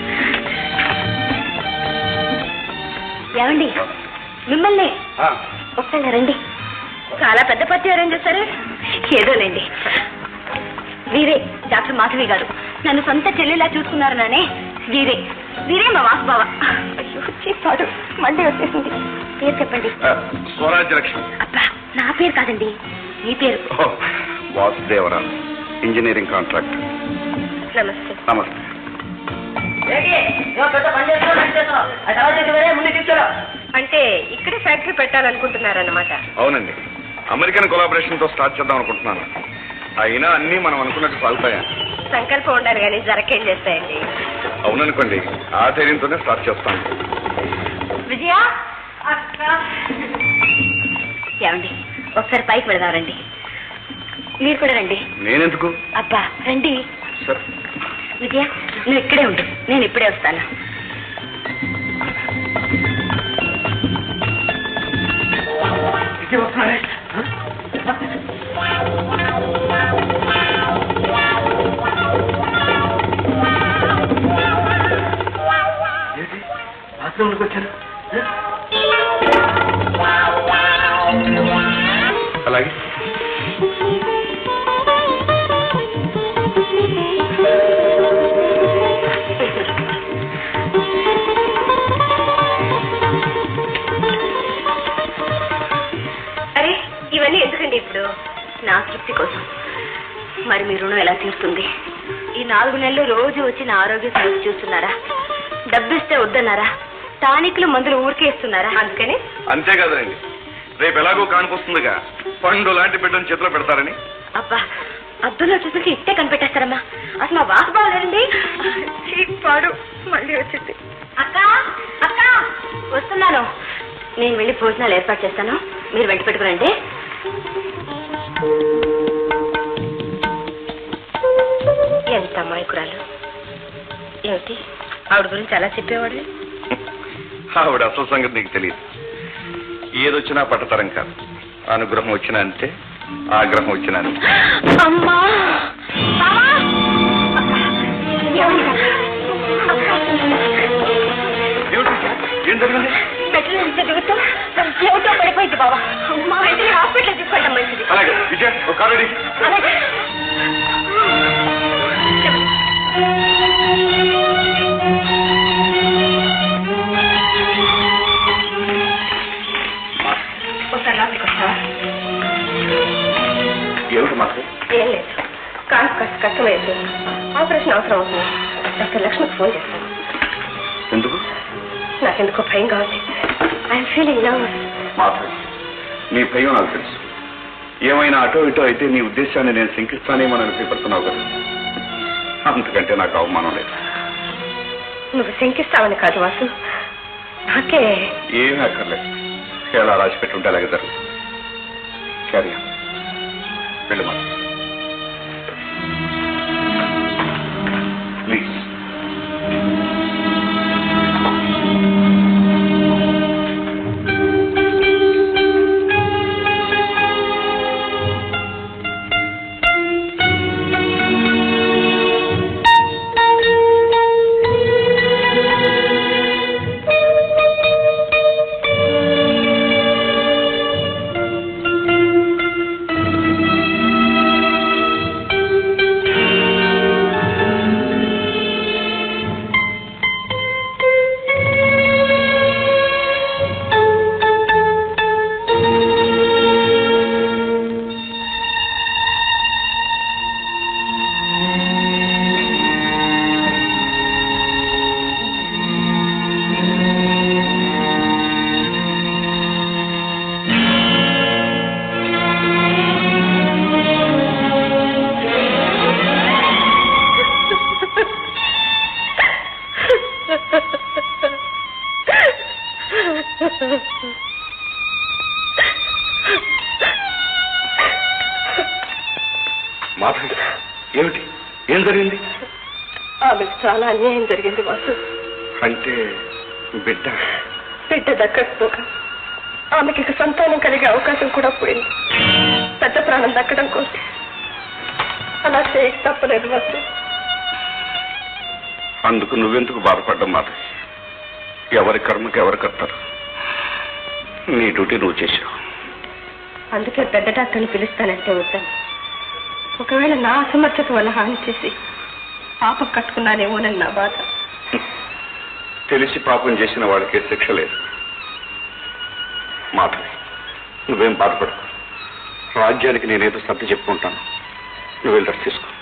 ఏమండి మిమ్మల్ని ఒకసారి రండి చాలా పెద్ద పత్తి అరేంజ్ చేశారు ఏదోలేండి వీరే డాక్టర్ మాధవి గారు నన్ను సొంత చెల్లెలా చూసుకున్నారు నానే వీరే వీరే మా వాసుబావ అయ్యో చెప్పాడు మళ్ళీ వచ్చేసింది పేరు చెప్పండి స్వరాజ్య లక్ష్మి అబ్బా నా పేరు కాదండి మీ పేరు వాసుదేవరావు ఇంజనీరింగ్ కాంట్రాక్ట్ నమస్తే నమస్తే అంటే ఇక్కడే ఫ్యాక్టరీ పెట్టాలనుకుంటున్నారన్నమాట అవునండి అమెరికన్ కొలాబరేషన్ తో స్టార్ట్ చేద్దాం అనుకుంటున్నాను అయినా అన్నీ మనం అనుకున్నట్టు సాగుతాయా సంకల్పం ఉండాలి కానీ జరకేం చేస్తాయండి అవుననుకోండి ఆ ధైర్యంతోనే స్టార్ట్ చేస్తాను విజయ అక్క ఏమండి ఒకసారి పైకి వెళదాం రండి మీరు కూడా రండి నేనెందుకు అబ్బా రండి సరే విజయ నువ్వు ఇక్కడే ఉండు నేను ఇప్పుడే వస్తాను బాత్రూంలోకి వచ్చారు అలాగే అరే ఇవన్నీ ఎందుకండి ఇప్పుడు నా తృప్తి కోసం మరి మీ రుణం ఎలా తీరుతుంది ఈ నాలుగు నెలలు రోజు వచ్చి నా ఆరోగ్య సంగతి చూస్తున్నారా డబ్బిస్తే వద్దన్నారా టానిక్లు మందులు ఊరికే ఇస్తున్నారా అందుకని అంతే కదండి రేపు ఎలాగో కానిపోస్తుందిగా పండు లాంటి బిడ్డను చేతిలో పెడతారని అబ్బా అద్దులో చూసి ఇట్టే కనిపెట్టేస్తారమ్మా అసలు మా వాసు బాగలేదండి పాడు మళ్ళీ వచ్చింది అక్క అక్క వస్తున్నాను నేను వెళ్ళి భోజనాలు ఏర్పాటు చేస్తాను మీరు వెంట పెట్టుకురండి ఎంత అమాయకురాలు ఏమిటి ఆవిడ గురించి అలా చెప్పేవాడు ఆవిడ అసలు సంగతి నీకు తెలియదు ఏదొచ్చినా పట్టతరం కాదు అనుగ్రహం వచ్చినా అంతే ఆగ్రహం వచ్చినా అంతే అమ్మా అమ్మా! ఏమండి? ఏమిటి? ఏం జరిగింది మెట్ల నుంచి దిగుతూ చెవితో పడిపోయింది బాబా అమ్మా వెంటనే హాస్పిటల్ తీసుకెళ్ళడం మంచిది అలాగే విజయ్ ఒక కారు రెడీ. అలాగే ఒకసారి లోపలికి వస్తావా ఏమిటి మాకు ఏం లేదు కాదు కష్ట కష్టమైంది ఆపరేషన్ అవసరం అవుతుంది డాక్టర్ లక్ష్మికి ఫోన్ చేస్తాను ఎందుకు నాకెందుకో భయంగా ఉంది ఐఎమ్ ఫీలింగ్ నర్వస్ మాధవ్ నీ భయం నాకు తెలుసు ఏమైనా అటో ఇటో అయితే నీ ఉద్దేశాన్ని నేను శంకిస్తానేమోనని భయపడుతున్నావు కదా అంతకంటే నాకు అవమానం లేదు నువ్వు శంకిస్తావని కాదు వాసు నాకే ఏమీ అక్కర్లేదు ఎలా రాసి పెట్టుంటే అలాగే జరుగుతుంది సరే వెళ్ళు మా ప్లీజ్ మాధవి ఏమిటి ఏం జరిగింది ఆమెకు చాలా అన్యాయం జరిగింది వాసు అంటే బిడ్డ బిడ్డ దక్కకపోక ఆమెకి ఇక సంతానం కలిగే అవకాశం కూడా పోయింది పెద్ద ప్రాణం దక్కడం కోసం అలా చేయక తప్పలేదు వస్తు అందుకు నువ్వెందుకు బాధపడ్డం మాట ఎవరి కర్మకి ఎవరు కడతారు నీ డ్యూటీ నువ్వు చేశావు అందుకే పెద్ద డాక్టర్ని పిలుస్తానంటే వద్దాను ఒకవేళ నా అసమర్థత వల్ల హాని చేసి పాపం కట్టుకున్నానేమోనని నా బాధ తెలిసి పాపం చేసిన వాళ్ళకే శిక్ష లేదు మాధవి నువ్వేం బాధపడకు రాజ్యానికి నేనేదో సర్ది చెప్పుకుంటాను నువ్వు వెళ్ళి రెస్ట్ తీసుకో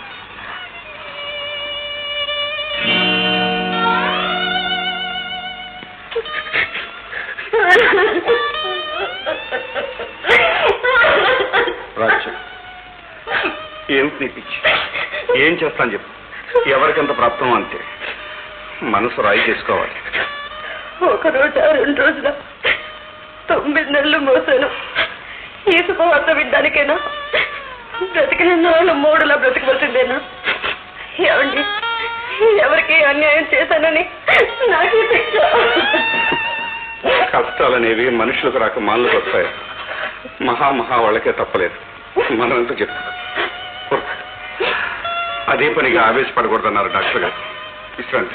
రాజ్యం ఏమిటి నీ పిచ్చి ఏం చేస్తాను చెప్పు ఎవరికెంత ప్రాప్తం అంతే మనసు రాయి చేసుకోవాలి ఒక రోజు రెండు రోజుల తొమ్మిది నెలలు మోసాను ఈ శుభవార్త వినడానికేనా బ్రతికిన నాళ్ళు మూడులా బ్రతకవలసిందేనా ఏమండి ఎవరికి అన్యాయం చేశానని నాకే శిక్ష కష్టాలనేవి మనుషులకు రాక మాలకు వస్తాయి మహా మహా వాళ్ళకే తప్పలేదు మనంతా చెప్పు అదే పనిగా ఆవేశపడకూడదన్నారు డాక్టర్ గారు విశ్రాంతి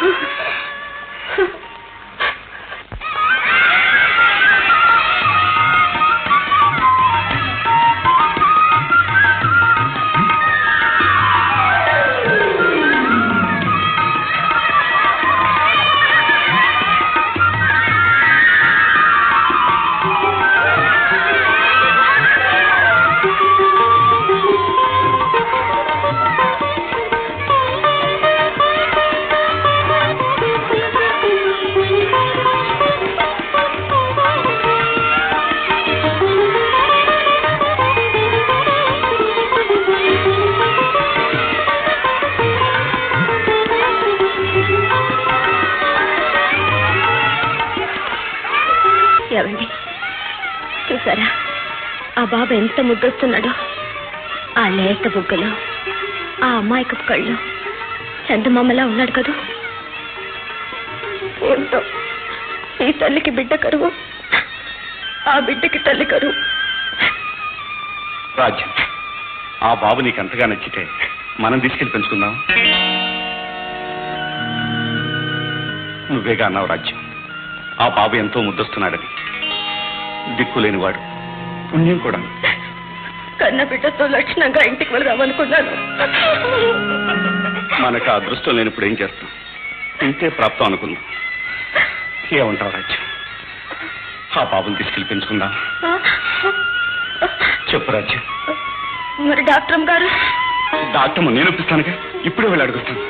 ఏమండి చూసారా ఆ బాబు ఎంత ముద్దొస్తున్నాడో ఆ లేత బుగ్గలు ఆ అమాయకపు కళ్ళు చందమామలా ఉన్నాడు కదూ ఏంటో ఈ తల్లికి బిడ్డ కరువు ఆ బిడ్డకి తల్లి కరువు రాజ్యం ఆ బాబు నీకు ఎంతగా నచ్చితే మనం తీసుకెళ్ళి పెంచుకుందాం నువ్వేగా అన్నావు రాజ్యం ఆ బాబు ఎంతో ముద్దొస్తున్నాడని దిక్కులేనివాడు పుణ్యం కూడా కన్న బిడ్డతో లక్షణంగా ఇంటికి వెళదామనుకున్నాను మనకు ఆ అదృష్టం లేనప్పుడు ఏం చేస్తాం ఇంతే ప్రాప్తం అనుకుందాం ఏమంటావు రాజ్యం ఆ బాబుని తీసుకెళ్ళి పెంచుకుందాం చెప్పు రాజ్యం మరి డాక్టర్ గారు డాక్టర్ నేను ఒప్పిస్తానుగా ఇప్పుడే వెళ్ళి అడుగుతాను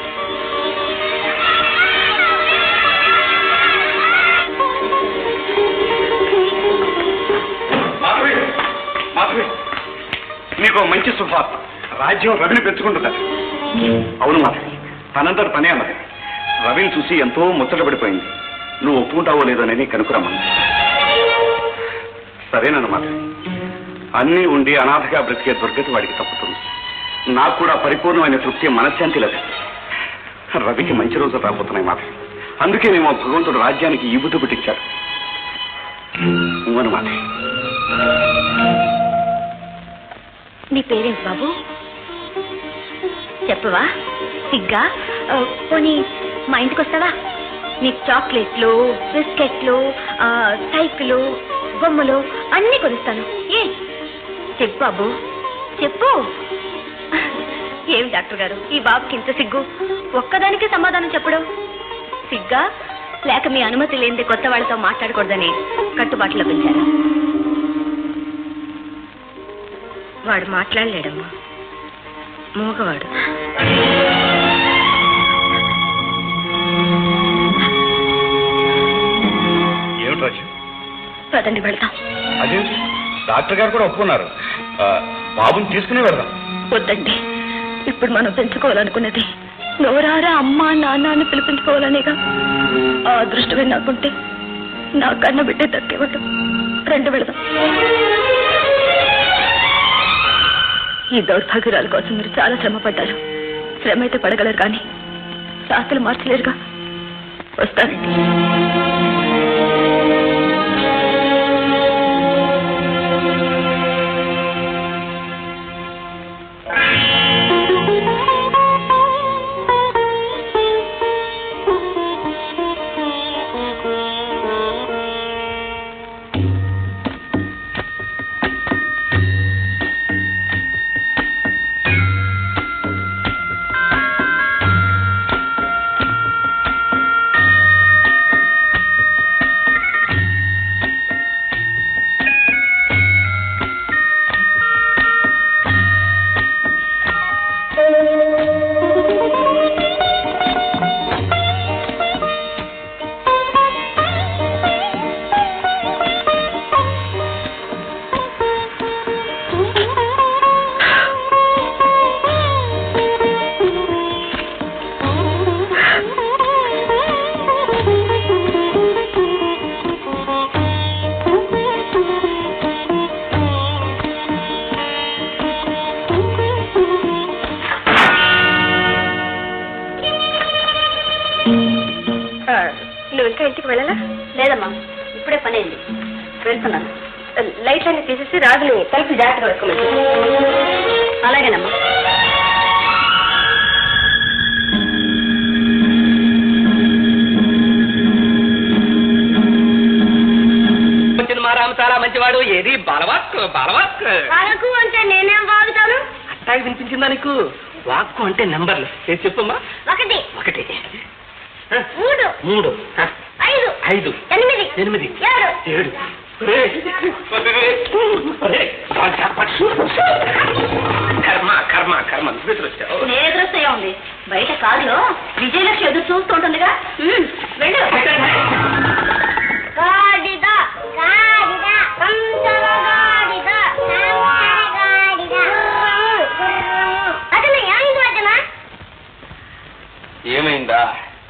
మాధవి మాధవి నీకు ఓ మంచి శుభార్త రాజ్యం రవిని పెంచుకుంటుందట అవును మాధవి తనంతట పనే అన్నది రవిని చూసి ఎంతో ముచ్చటపడిపోయింది నువ్వు ఒప్పుకుంటావో లేదోనని కనుకురమ్మని సరేనన్న మాధవి అన్నీ ఉండి అనాథగా బ్రతికే దుర్గతి వాడికి తప్పుతుంది నాకు కూడా పరిపూర్ణమైన తృప్తి మనశ్శాంతి లభిస్తుంది రవికి మంచి రోజులు రాబోతున్నాయి మాధవి అందుకేనేమో భగవంతుడు రాజ్యానికి ఈ బుద్ధి పుట్టించాడు అవును మాధవి నీ పేరేంటి బాబు చెప్పవా సిగ్గా ఆ, పోనీ మా ఇంటికి వస్తావా నీకు చాక్లెట్లు బిస్కెట్లు ఆ, సైకిలు బొమ్మలు అన్నీ కొనిస్తాను ఏ చెప్పు బాబు చెప్పు ఏమి డాక్టర్ గారు ఈ బాబుకి ఇంత సిగ్గు ఒక్కదానికి సమాధానం చెప్పడం సిగ్గా లేక మీ అనుమతి లేనిది కొత్త వాళ్ళతో మాట్లాడకూడదని కట్టుబాటులో పెంచారా వాడు మాట్లాడలేడమ్మా మూగవాడు ఏమిటి రాజ్యం పదండి వెళ్దాం అదేంటి డాక్టర్ గారు కూడా ఒప్పుకున్నారు ఆ, బాబుని తీసుకునే వెళ్దాం వద్దండి ఇప్పుడు మనం పెంచుకోవాలనుకున్నది నోరారా అమ్మ నాన్న అని పిలిపించుకోవాలనేగా ఆ అదృష్టమే నాకుంటే నా కన్న బిడ్డే దక్కేవాడు రెండు వెళదాం ఈ దౌర్భాగ్యురాల కోసం మీరు చాలా శ్రమ పడ్డారు శ్రమ అయితే పడగలరు కానీ శాస్త్రం మార్చలేరుగా వస్తానండి ఇంకా ఇంటికి వెళ్ళాలా లేదమ్మా ఇప్పుడే పని అయింది వెళ్తున్నాను లైట్లన్నీ తీసేసి రాజుని తలుపు జాగ్రత్తగా వేసుకోమని అలాగేనమ్మా వచ్చిన మా రామ చాలా మంచివాడు ఏది బలవాక్ బలవాక్ వాళ్ళకు అంటే నేనేం వాగుతాను అట్టాగి వినిపించిందా నీకు వాక్కు అంటే నెంబర్లు ఏది చెప్పమ్మా ఒకటి ఒకటి మూడు మూడు ఐదు ఐదు ఎనిమిది ఎనిమిది ఏడు ఏడు ఒరేయ్, ఒరేయ్, ఒరేయ్, వాళ్ళు చెప్పచ్చు. కర్మ కర్మ కర్మ నువ్వు ఎదురు వచ్చావు నేను ఎదురొస్తాయా ఉంది బయట కారులో విజయలక్ష్మి ఎదురు చూస్తూ ఉంటుందిగా ఉమ్, వెళ్ళు గాడిద గాడిద కంచర గాడిద కంచర గాడిద అతను ఏమైంది అతన ఏమైందా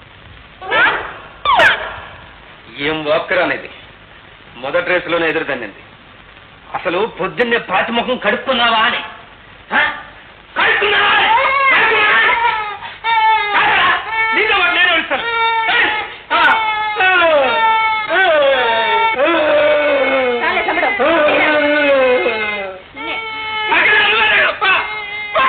ఏం వాక్కర్ అనేది మొదటి రేసులోనే ఎదురుదన్నింది అసలు పొద్దున్నే పాతిముఖం కడుక్కున్నావా అని హ? కడుక్కున్నావా? కడుక్కున్నావా? కాదరా? నీతో పాటు నేనే వెళ్తాను. ఏయ్! ఆ! చాలే తమ్ముడు. అక్కడ నిలబడ్డాడు. పా! పా!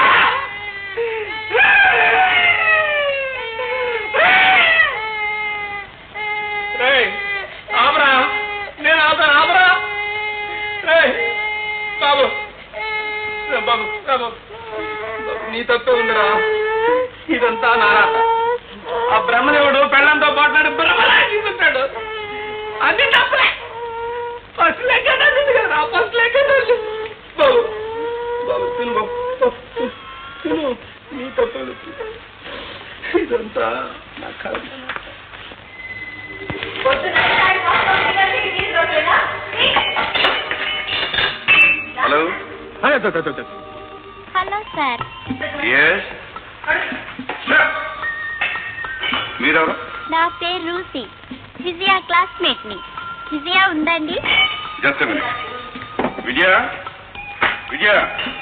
రేయ్, ఆపరా. నేను ఆపుతాను, ఆపరా. రేయ్, బాబు రే బాబు రే బాబు. బాబు, నీ తప్పే ఉందిరా ఇదంతా నారా ఆ బ్రహ్మదేవుడు పెళ్ళంతో మాట్లాడి బ్రహ్మలా తీసుకుంటాడు అది తప్పలే ఫస్ట్ లెక్క కదా ఫస్ట్ లెక్క బాబు బాబు తిను బాబు బాబు, తిను. తిను నీ తప్పే ఉంది. ఇదంతా నా కర్మ హలో హలో సార్ ఎస్ మీరెవరు నా పేరు రూసి విజయ క్లాస్మేట్ ని విజయ ఉందండి just minute Vijaya Vijaya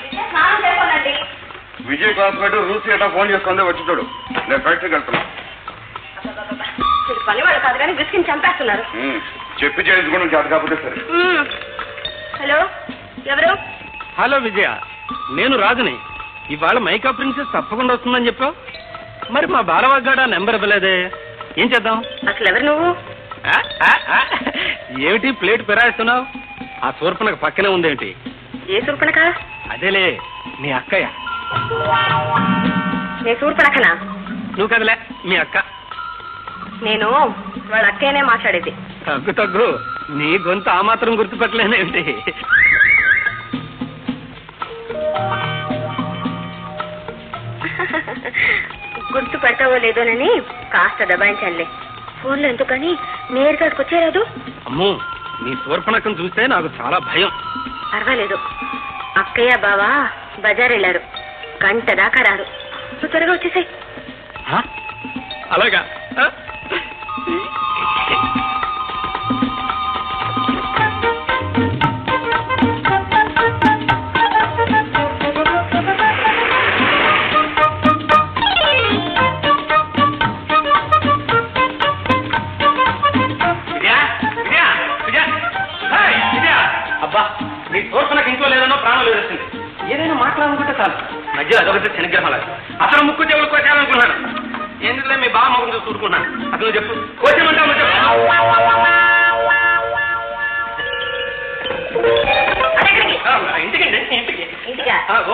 Vijay classmate రూసి ఎట్లా ఫోన్ చేస్తుందో వచ్చి చూడు నేను ఫ్యాక్టరీకి వెళ్తున్నా వీడు పనివాడు కాదు కానీ బిస్కిని చంపేస్తున్నారు ఉమ్, చెప్పి చేయించుకోవడం చేత కాకపోతే సరే మ్మ్. హలో ఎవరు హలో విజయ నేను రాజుని ఇవాళ మైకా ప్రిన్సెస్ తప్పకుండా వస్తుందని చెప్పావు మరి మా బాలవాగ్గాడ నెంబర్ ఇవ్వలేదే ఏం చేద్దాం అసలు ఎవరు నువ్వు ఆ, ఆ, ఆ, ఏమిటి ప్లేట్ పెరాయిస్తున్నావు ఆ సూర్పనకు పక్కనే ఉందేమిటి ఏ సూర్పణక అదేలే నీ అక్కయ్య నేను సూర్పణకనా నువ్వు కదలే మీ అక్క నేను వాళ్ళ అక్కయ్యనే మాట్లాడేది తగ్గు తగ్గు నీ గొంతు ఆ మాత్రం గుర్తుపట్టలేనేమిటి గుర్తు పెడతావో లేదోనని కాస్త దబాయించానులే ఫోన్లో ఎందుకని నేరుగా అక్కడికి వచ్చేరాదు అమ్మో నీ సూర్పణకం చూస్తే నాకు చాలా భయం పర్వాలేదు అక్కయ్య బావా బజార్ వెళ్ళారు గంట దాకా రారు నువ్వు త్వరగా వచ్చేసాయి ఆ? అలాగా ఆ? విజయ, విజయ, విజయ. హాయ్, విజయ. అబ్బా నీ సూర్పణకు ఇంట్లో లేదన్నో ప్రాణం లేదొచ్చింది ఏదైనా మాట్లాడాలనుకుంటే చాలు మధ్యలో అదొకటి శనిగ్రహాలు అసలు ముక్కు చెవులు కోసేయాలనుకున్నాను ఎందుకులే మీ బావ ముఖం చూసి ఊరుకున్నాను అసలు నువ్వు చెప్పు కోసేమంటావు నువ్వు చెప్పు అదెక్కడికి? ఆ, ఇంటికండి ఇంటికి ఇంటికా ఆ, ఓ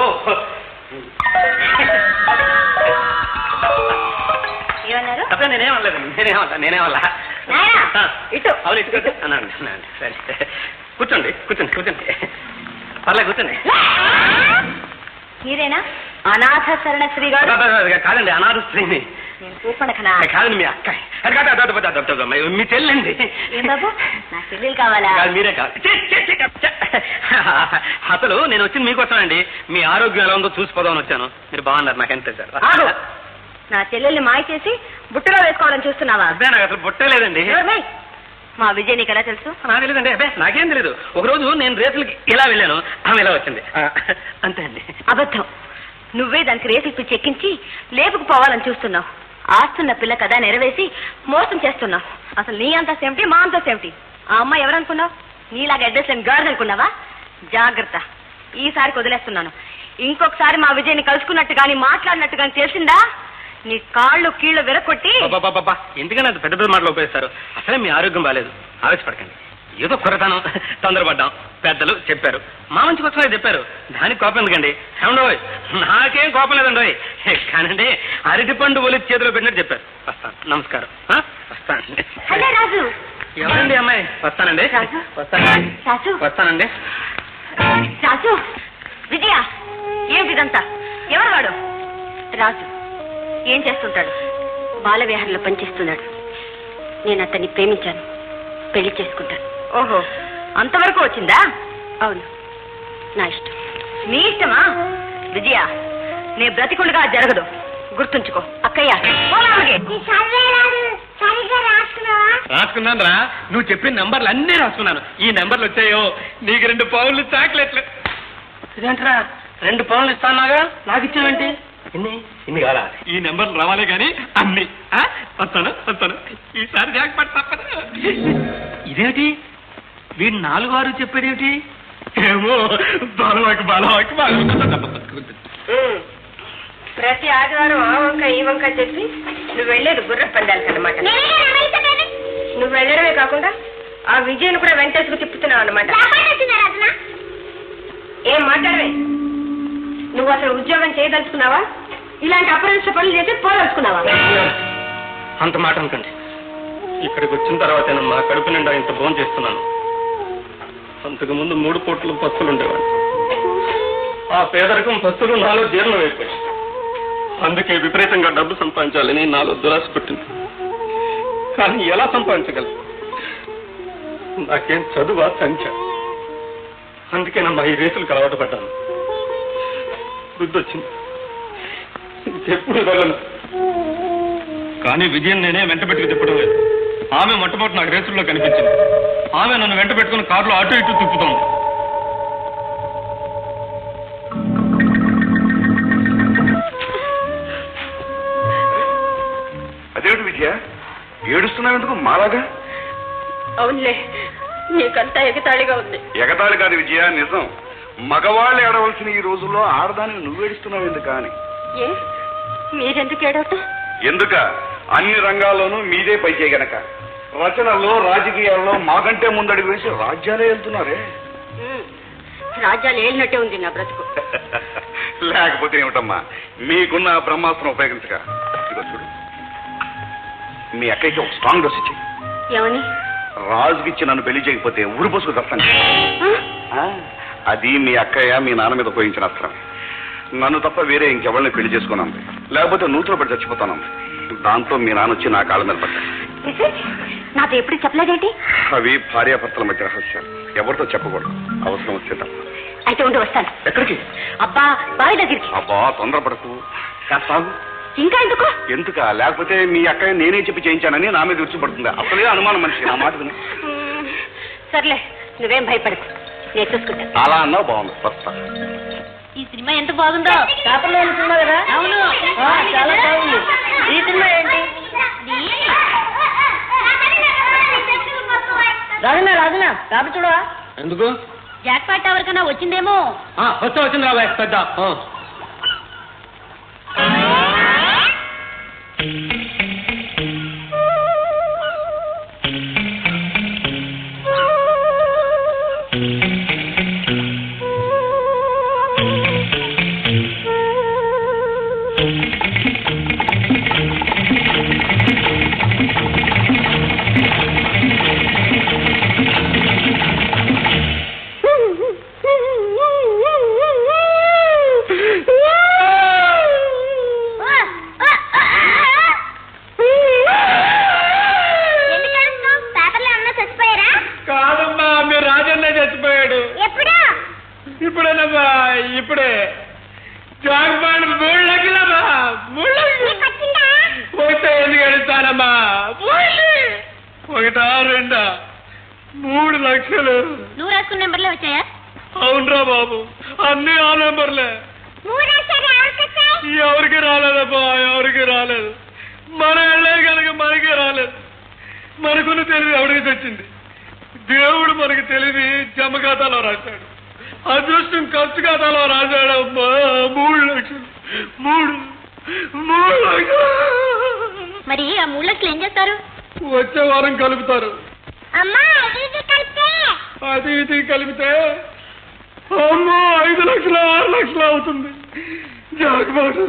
ఏమన్నారు అసలు నేనేమనలేదండి నేనేమన్నా నేనేమల్లా నాయనా, ఇటు. అవును ఇటు కూర్చో. అన్నాను అన్నాను. సరే కూర్చోండి కూర్చోండి కూర్చోండి పర్లే కూర్చోండి మీరేనా అనాథ శరణ శ్రీ గారు అబ్బా, అబ్బా, అబ్బా, కాదండి అనాథ స్త్రీని నేను సూర్పణకనా కాదండి మీ అక్క అది కాదు అదో, అదో, అదో, అదో, అదో, మీ చెల్లండి ఏం బాబు నా చెల్లెలు కావాలా కాదు మీరే కాదు ఛీ, ఛీ, ఛీ, ఛీ. అసలు నేను వచ్చింది మీకోసం అండి మీ ఆరోగ్యం ఎలా ఉందో చూసిపోదామని వచ్చాను మీరు బాగున్నారు నాకు ఎంత సార్ ఆగు. నా చెల్లెల్ని మాయ చేసి బుట్టలో వేసుకోవాలని చూస్తున్నావా అదే నాకు అసలు బుట్టే లేదండి ఎవరిమై? మా విజయ్ నీకు ఎలా తెలుసు నాకు తెలియదండి అబ్బే నాకేం తెలియదు ఒకరోజు నేను రేసులకి ఇలా వెళ్ళాను ఆమె ఇలా వచ్చింది ఆ, అంతే అండి అబద్ధం నువ్వే దానికి రేసు ఇప్పి చెక్కించి లేపుకు పోవాలని చూస్తున్నావు ఆస్తున్న పిల్ల కదా నెరవేసి మోసం చేస్తున్నావు అసలు నీ అంతస్తు ఏమిటి మా అంతస్తు ఏమిటి ఆ అమ్మాయి ఎవరనుకున్నావు నీలాగా అడ్రస్ లేని గాడిద అనుకున్నావా జాగ్రత్త ఈసారి వదిలేస్తున్నాను ఇంకొకసారి మా విజయ్ని కలుసుకున్నట్టు కానీ మాట్లాడినట్టు కానీ తెలిసిందా నీ కాళ్ళు కీళ్ళు విరగొట్టి బాబా ఎందుకని అంత పెద్ద పెద్ద మాటలు ఉపయోగిస్తారు అసలే మీ ఆరోగ్యం బాగాలేదు ఆవేశపడకండి ఏదో కొరతనం తొందరపడ్డాం పెద్దలు చెప్పారు మా మంచి కోసమే చెప్పారు దానికి కోపం ఎందుకండి ఏమండోయ్ నాకేం కోపం లేదండోయ్ కానండి అరటి పండు ఒలి చేతిలో పెట్టినట్టు చెప్పారు వస్తాను నమస్కారం ఆ? వస్తానండి హలో రాజు ఎవరండి ఈ అమ్మాయి వస్తానండి రాజు. వస్తానండి రాజు వస్తానండి రాజు విజయ ఏమిటి ఇదంతా ఎవరు వాడు రాజు ఏం చేస్తుంటాడు బాల విహారంలో పనిచేస్తున్నాడు నేను అతన్ని ప్రేమించాను పెళ్లి చేసుకుంటాను ఓహో అంతవరకు వచ్చిందా అవును నా ఇష్టం నీ ఇష్టమా విజయ నీ బ్రతికుండగా అది జరగదు గుర్తుంచుకో అక్కయ్య పోలామగే. రాసుకున్నాను రా నువ్వు చెప్పిన నంబర్లు అన్నీ రాసుకున్నాను ఈ నెంబర్లు వచ్చాయో నీకు రెండు పౌన్లు చాక్లెట్లు ఇదేంట్రా రెండు పౌన్లు ఇస్తానాగా నాకు ఇచ్చావేంటి ఇన్ని ఇన్ని కావాలా ఈ నెంబర్లు రావాలే కానీ అన్ని ఆ? వస్తాను వస్తాను ఈసారి జాగ్రత్త తప్పదు ఇదేమిటి వీడు నాలుగు వారు చెప్పేదేమిటి ఏమో బాలవాకి బాలవాకి ఉమ్. ప్రతి ఆదివారం ఆ వంక ఈ వంక చెప్పి నువ్వు వెళ్ళేది గుర్ర పందాలకి అనమాట నువ్వు వెళ్ళడమే కాకుండా ఆ విజయను కూడా వెంటేసుకు తిప్పుతున్నావు అనమాట ఏం మాట్లాడవే నువ్వు అసలు ఉద్యోగం చేయదలుచుకున్నావా ఇలాంటి అపరిష్ట పనులు చేసి పోదలుచుకున్నావా అంత మాట అనుకోండి ఇక్కడికి వచ్చిన తర్వాత నేను మా కడుపు నిండా ఇంత భోజనం చేస్తున్నాను అంతకు ముందు మూడు పూటలు పస్తులు ఉండేవాడిని ఆ పేదరికం పస్తులు నాలో జీర్ణం అయిపోయింది అందుకే విపరీతంగా డబ్బు సంపాదించాలని నాలో దురాశ పుట్టింది కానీ ఎలా సంపాదించగలను నాకేం చదువా సంఖ్య అందుకే నా ఈ రేసులకు అలవాటు పడ్డాను బుద్ధి వచ్చింది ఎప్పుడు వెళ్ళను కానీ విజయం నేనే వెంట పెట్టుకు తిప్పడం లేదు ఆమె మొట్టమొదటి నాకు రేసుల్లో కనిపించింది ఆమె నన్ను వెంట పెట్టుకుని కారులో అటు ఇటు తిప్పుతోంది అదేమిటి విజయ ఏడుస్తున్నావు ఎందుకు మాలాగా అవునులే నీకంతా ఎగతాళిగా ఉంది ఎగతాళి కాదు విజయ నిజం మగవాళ్ళు ఏడవలసిన ఈ రోజుల్లో ఆడదానికి నువ్వు ఏడుస్తున్నావు ఎందుకు అని ఏ మీరెందుకు ఏడవటం ఎందుక అన్ని రంగాల్లోనూ మీదే పైచే గనక రచనల్లో రాజకీయాల్లో మాకంటే ముందడుగు వేసి రాజ్యాలే వెళ్తున్నారే ఉమ్. రాజ్యాలు ఏలినట్టే ఉంది నా బ్రతుకు లేకపోతే ఏమిటమ్మా మీకున్న ఆ బ్రహ్మాస్త్రం ఉపయోగించక ఇదిగో చూడు మీ అక్కయ్యకి ఒక స్ట్రాంగ్ డోస్ ఇచ్చి ఏమని రాజుకిచ్చి నన్ను పెళ్లి చేయకపోతే ఊరు పోసుకు తెస్తాను ఆ? అది మీ అక్కయ్య మీ నాన్న మీద ఉపయోగించిన అస్త్రం నన్ను తప్ప వేరే ఇంకెవరిని పెళ్లి చేసుకున్నాను లేకపోతే నూతులు పడి చచ్చిపోతాను దాంతో మీ నాన్న వచ్చి నా కాళ్ళ మీద పడ్డాడు నాతో ఎప్పుడు చెప్పలేదేంటి అవి భార్యాభర్తల మధ్య రహస్యాలు ఎవరితో చెప్పకూడదు అవసరం వస్తే తప్ప అయితే ఉండి వస్తాను ఎక్కడికి అబ్బా బావి దగ్గరికి అబ్బా తొందరపడకు కాస్త ఆగు. ఇంకా ఎందుకు ఎందుక లేకపోతే మీ అక్కయ్య నేనే చెప్పి చేయించానని నా మీద విడిచిపడుతుంది అసలే అనుమానం మనిషి నా మాట విను ఉమ్, సర్లే నువ్వేం భయపడకు నేను చూసుకుంటా అలా అన్నావు బాగుంది వస్తా ఈ సినిమా ఎంత బాగుందో పేపర్లో సినిమా కదా అవును ఆ, చాలా బాగుంది ఈ సినిమా ఏంటి రాజునా రాజునా పేపర్ చూడవా ఎందుకు జాక్ పాట్ ఎవరికైనా వచ్చిందేమో వస్తా వచ్చింది రాబాయ్ పెద్ద ఆ. ఎందుకు ఏడుస్తున్నావ్? పేపర్లో ఏమన్నా చచ్చిపోయారా కాదమ్మా మీ రాజన్న చచ్చిపోయాడు ఎప్పుడు ఇప్పుడేనమ్మా ఇప్పుడే జాగ్పాడు మూడు లక్షలమ్మా మూడు లక్షలు ఒకటే ఎందుకు ఎడుస్తానమ్మా పోయింది. ఒకటా రెండా మూడు లక్షలు నువ్వు రాసుకున్న నెంబర్లో వచ్చాయా అవునరా బాబు అన్ని ఆ నెంబర్లే ఎవరికి రాలేదమ్మా ఎవరికి రాలేదు మన వెళ్ళే కనుక మనకే రాలేదు మనకున్న తెలివి ఎవడికి తెచ్చింది దేవుడు మనకి తెలివి జమ ఖాతాలో రాశాడు అదృష్టం ఖర్చు ఖాతాలో రాశాడు అమ్మా మూడు లక్షలు మూడు మూడు లక్షలు మరి ఆ మూడు లక్షలు ఏం చేస్తారు వచ్చే వారం కలుపుతారు అమ్మా అది ఇది కలిపే అది ఇది కలిపితే అమ్మో ఐదు లక్షలు ఆరు లక్షలు అవుతుంది జాగ్రత్త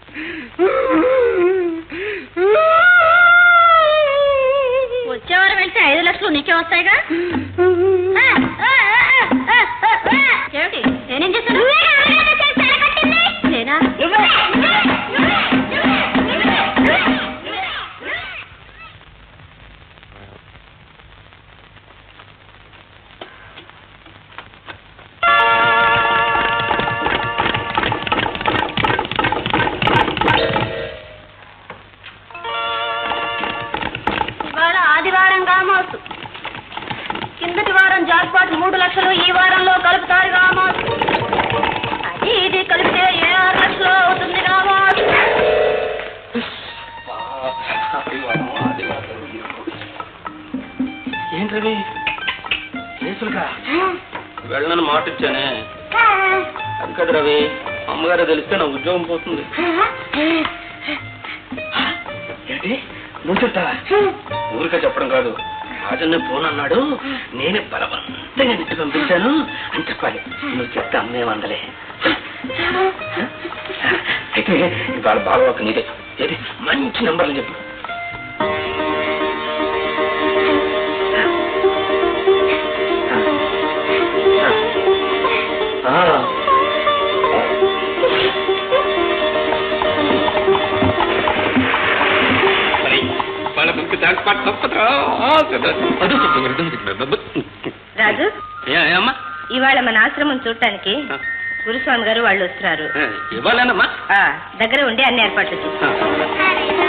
వచ్చే వారం వెళ్తే ఐదు లక్షలు నీకే వస్తాయిగా ఆ, ఆ, ఆ, ఆ, ఆ, ఆ. ఏమిటి నేనేం చేశాను నేనా ఇవాళ ఆదివారం కామోసు కిందటి వారం జాక్పాట్ మూడు లక్షలు ఈ వారంలో కలుపుతారు కామోసు అది ఇది కలిపితే ఏ ఆరు లక్షలు అవుతుంది కామోసు ఏంటి రవి కేసులుగా వెళ్ళనని మాట ఇచ్చానే అది కదా రవి అమ్మగారు తెలిస్తే నా ఉద్యోగం పోతుంది ఏంటి నువ్వు చెప్తావా ఊరికే చెప్పడం కాదు రాజన్న ఫోన్ అన్నాడు నేనే బలవంతంగా నెట్టి పంపించాను అని చెప్పాలి నువ్వు చెప్తే అమ్మేమందలే అయితే ఇవాళ బాగా ఒక నీదే ఏది మంచి నంబర్లు చెప్పు ఆ. మరి వాళ్ళ ముందు జాక్పాట్ తప్పదురా రాజు ఏ అమ్మా ఇవాళ మన ఆశ్రమం చూడటానికి గురుస్వామి గారు వాళ్ళు వస్తున్నారు ఇవ్వాలేనమ్మా ఆ, దగ్గర ఉండి అన్ని ఏర్పాట్లు చేసి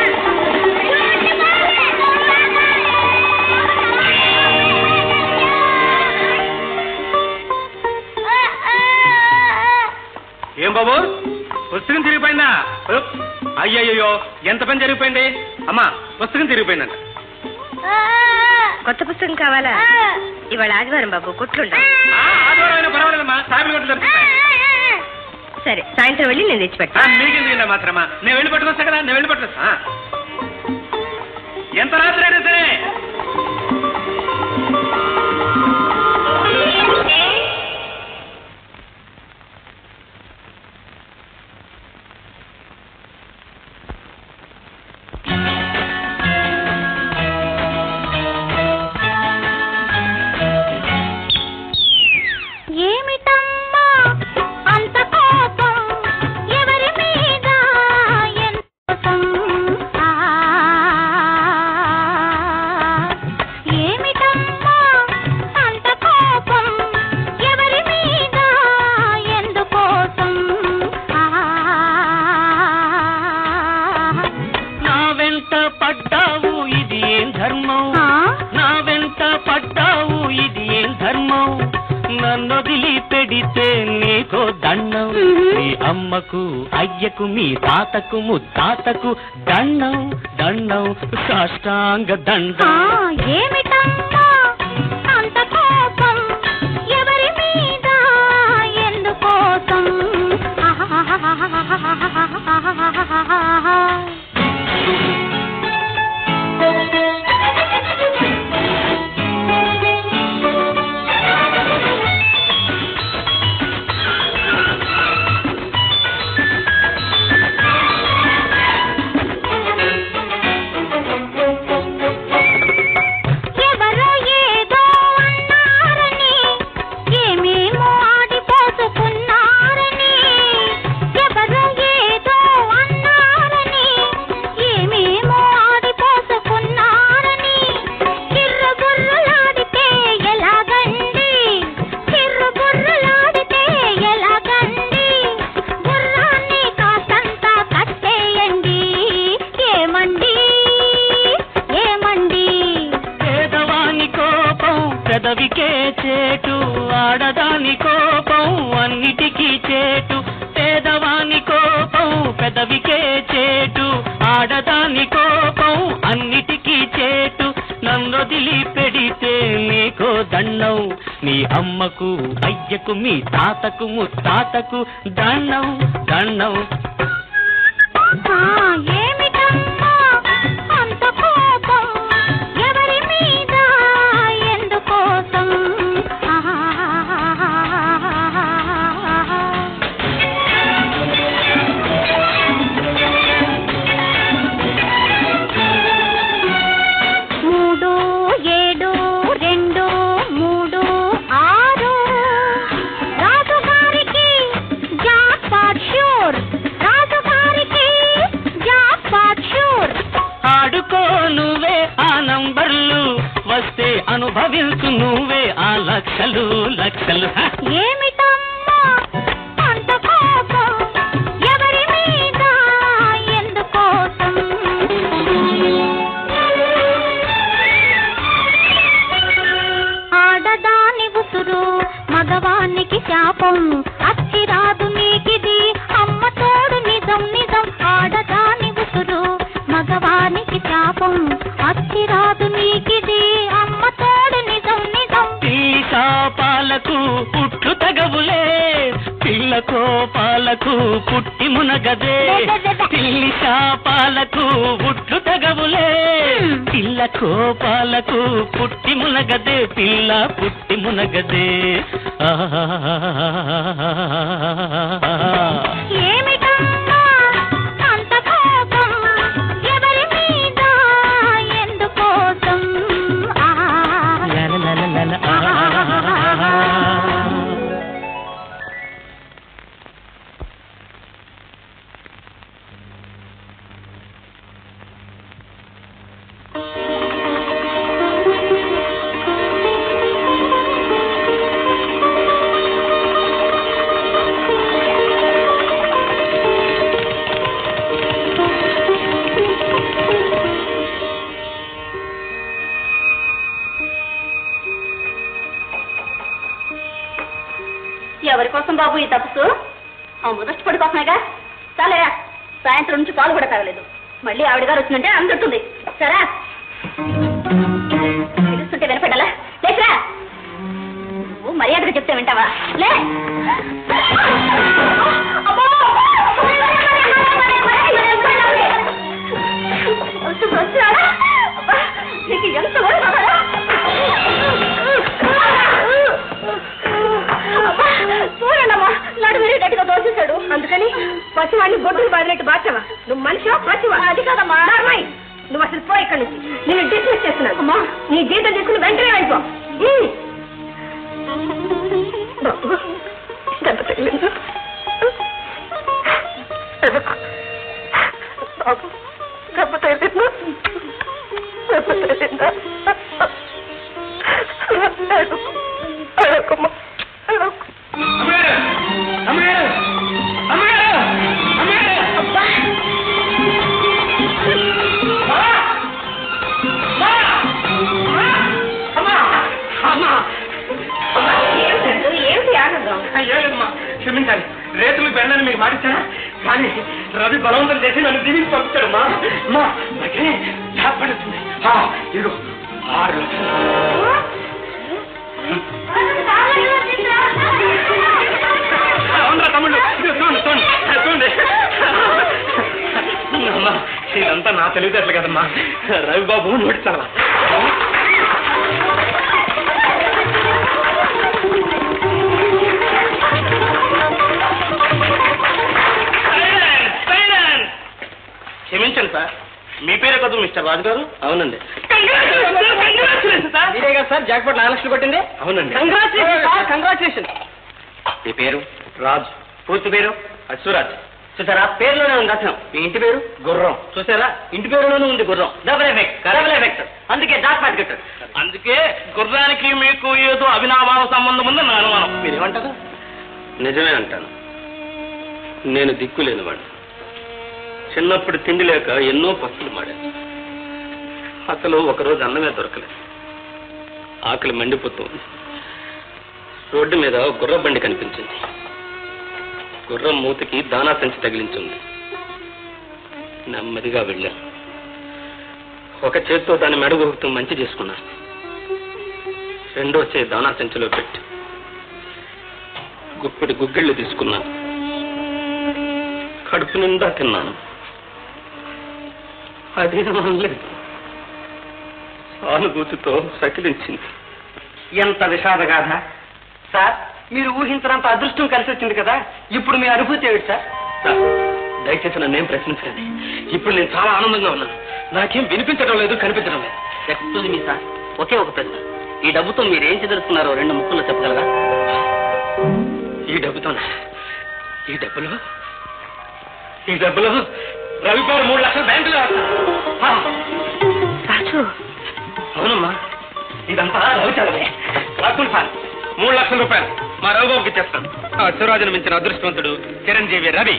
ఏం బాబు పుస్తకం తిరిగిపోయిందా అయ్యయ్యో ఎంత పని జరిగిపోయింది అమ్మా పుస్తకం తిరిగిపోయిందంట కొత్త పుస్తకం కావాలా ఇవాళ ఆదివారం బాబు కొట్లుండా ఆ, ఆదివారం అయినా పర్వాలేదమ్మా సాయిబుల్ గంటలు దొరుకుతాయి. సరే సాయంత్రం వెళ్ళి నేను తెచ్చిపెట్టా ఆ, మీకెందుకు మాత్రమా నేను వెళ్ళి పట్టుకొస్తా కదా నేను వెళ్ళి పట్టుకొస్తా ఆ. ఎంత రాత్రి అయినా సరే ఏమిటమ్మా అంత కోపం ఎవరి మీద ఎందుకోసం ఆ, ఏమిటమ్మా అంత కోపం ఎవరి మీద ఎందుకోసం ఆ, నా వెంట పడ్డావు ఇది ఏం ధర్మం ఆ? నా వెంట పడ్డావు ఇది ఏం ధర్మం నన్ను వదిలి పెడితే నీకో దండం మ్మ్. మీ అమ్మకు అయ్యకు మీ తాతకు ముత్తాతకు దండం దండం సాష్టాంగ ఆ, దండం ఏమిటమ్మా అంత కోపం ఎవరి మీద ఎందుకోసం ఎవరో ఏదో అన్నారని ఏమేమో ఆడిపోసుకున్నారని ఎవరో ఏదో అన్నారని ఏమేమో ఆడిపోసుకున్నారని కిర్రుబుర్రులాడితే ఎలాగండి కిర్రుబుర్రులాడితే ఎలాగండి గుర్రాన్ని కాస్తంత కట్టేయండి ఏమండి ఏమండి పేదవాని కోపం పెదవికే చేటు ఆడదాని కోపం అన్నిటికీ చేటు పేదవాని కోపం పెదవికే చేటు ఆడ ఆడదాని కోపం అన్నిటికీ చేటు నన్నొదిలి పెడితే నీకో దండం మీ అమ్మకు అయ్యకు మీ తాతకు ముత్తాతకు దండం దండం ఆ, ఏమిటమ్మా అంత కోపం ఎవరి మీద ఎందుకోసం మూడు ఏడు రెండు మూడు ఆరు రాజుగారికి జాక్పాట్ షూర్ రాజుగారికి జాక్పాట్ షూర్ ఆడుకో నువ్వే ఆ నంబర్లు వస్తే అనుభవించు నువ్వే ఆ లక్షలు లక్షలు హ! ఏమిటమ్మా అంత కోపం ఎవరి మీద ఎందుకోసం ఆడదాని ఉసురు మగవానికి శాపం అచ్చిరాదు నీకిది అమ్మ తోడు నిజం నిజం ఆడదాని ఉసురు మగవానికి శాపం అచ్చిరాదు నీకిది అమ్మ తోడు నిజం నిజం పిల్లి శాపాలకు పుట్లు తగవులే పిల్ల కోపాలకు పుట్టి మునగదే పిల్లి శాపాలకు పుట్లు తగవులే పిల్ల కోపాలకు పుట్టి మునగదే పిల్ల పుట్టి మునగదే ఆహా ఏమిటమ్మా అంత కోపం ఎవరి మీద ఎందుకోసం ఆహా. లలలలలల ఆహా. ఎవరి కోసం బాబు ఈ తపస్సు ఆ ముదష్టపడి కోసమేగా చాలే సాయంత్రం నుంచి పాలు కూడా తాగలేదు మళ్ళీ ఆవిడ గారు వచ్చిందంటే అందుతుంది సరే పిలుస్తుంటే వినపడాలా లేచరా నువ్వు మర్యాదగా చెప్తే వింటావా లే అబ్బో! వస్తు, వస్తున్నాడా? అబ్బా, నీకు ఎంత వరకు అబ్బా, చూడండమ్మా నడు విరిగేటట్టుగా దోచేశాడు అందుకని పసివాడిని గొడ్డులు బాదినట్టు బాచావా నువ్వు మనిషివా పసివా అది కాదమ్మా నార్మల్ నువ్వు అసలు పో ఇక్కడి నుంచి నేను డిస్మిస్ చేస్తున్నాను అమ్మా నీ జీతం తీసుకుని వెంటనే వెళ్ళిపో ఉమ్. బాబు, దెబ్బ తగిలిందా? బాబు, దెబ్బ తగిలిందా? దెబ్బ తగిలిందా? అడగకు. అడగమ్మా. అడగకు. ఏమిటండి? ఏమిటి ఆనందం ఏలేదమ్మా క్షమించాలి రేతులు వెళ్ళని మీకు మాటిచ్చానా కానీ రవి బలవంతం చేసి నన్ను దీనికి పంపించాడమ్మా అమ్మా నాకే పడుతుంది ఇదిగో ఆరు లక్షలు అవునరా తమ్ముళ్ళు ఇదిగో చూడండి చూడండి చూడండి అమ్మా ఇదంతా నా తెలివితేటలు కదమ్మా రవి బాబు నోటి చాలా క్షమించండి సార్ మీ పేరే కదా మిస్టర్ రాజు గారు అవునండి మీరే కదా సార్ జాక్పాట్ నాలుగు లక్షలు కొట్టింది అవునండి కంగ్రాచులేషన్ మీ పేరు రాజు పూర్తి పేరు అశ్వరాజ్ చూసారా పేరులోనే ఉంది అర్థం మీ ఇంటి పేరు గుర్రం చూసారా ఇంటి పేరులోనే ఉంది గుర్రం డబుల్ ఎఫెక్ట్ డబుల్ ఎఫెక్ట్ అందుకే జాక్పాట్ కట్టారు అందుకే గుర్రానికి మీకు ఏదో అవినాభావ సంబంధం ఉందని నా అనుమానం మీరేమంటారు నిజమే అంటాను నేను దిక్కులేని వాడు చిన్నప్పుడు తిండి లేక ఎన్నో పస్తులు మాడాను అసలు ఒకరోజు అన్నమే దొరకలేదు ఆకలి మండిపోతుంది రోడ్డు మీద గుర్ర బండి కనిపించింది గుర్రం మూతికి దానా సంచి తగిలించింది నెమ్మదిగా వెళ్ళాను ఒక చేత్తో దాన్ని మెడగొక్కుతూ మంచి చేసుకున్నాను రెండో చేయి దానా సంచిలో పెట్టి గుప్పిడి గుగ్గిళ్ళు తీసుకున్నాను కడుపు నిండా తిన్నాను అది అనలేదు సానుభూతితో సకిలించింది ఎంత విషాదగాథ సార్ మీరు ఊహించినంత అదృష్టం కలిసి వచ్చింది కదా ఇప్పుడు మీ అనుభూతి ఏమిటి సార్ సార్, దయచేసి నన్ను ఏం ప్రశ్నించండి ఇప్పుడు నేను చాలా ఆనందంగా ఉన్నాను నాకేం వినిపించడం లేదు కనిపించడం లేదు ఎక్స్క్యూజ్ మీ సార్ ఒకే ఒక ప్రశ్న ఈ డబ్బుతో మీరు ఏం చెదరుస్తున్నారో రెండు ముక్కల్లో చెప్పగలరా ఈ డబ్బుతో ఈ డబ్బులో ఈ డబ్బులో రవి గారు మూడు లక్షలు బ్యాంకులో వేస్తారు. ఆ, రాజు అవునమ్మా ఇదంతా రవి చదవే రాకుల్ సార్ మూడు లక్షల రూపాయలు మా రవిబాబుకి ఇచ్చేస్తాను ఆ శివరాజును మించిన అదృష్టవంతుడు చిరంజీవి రవి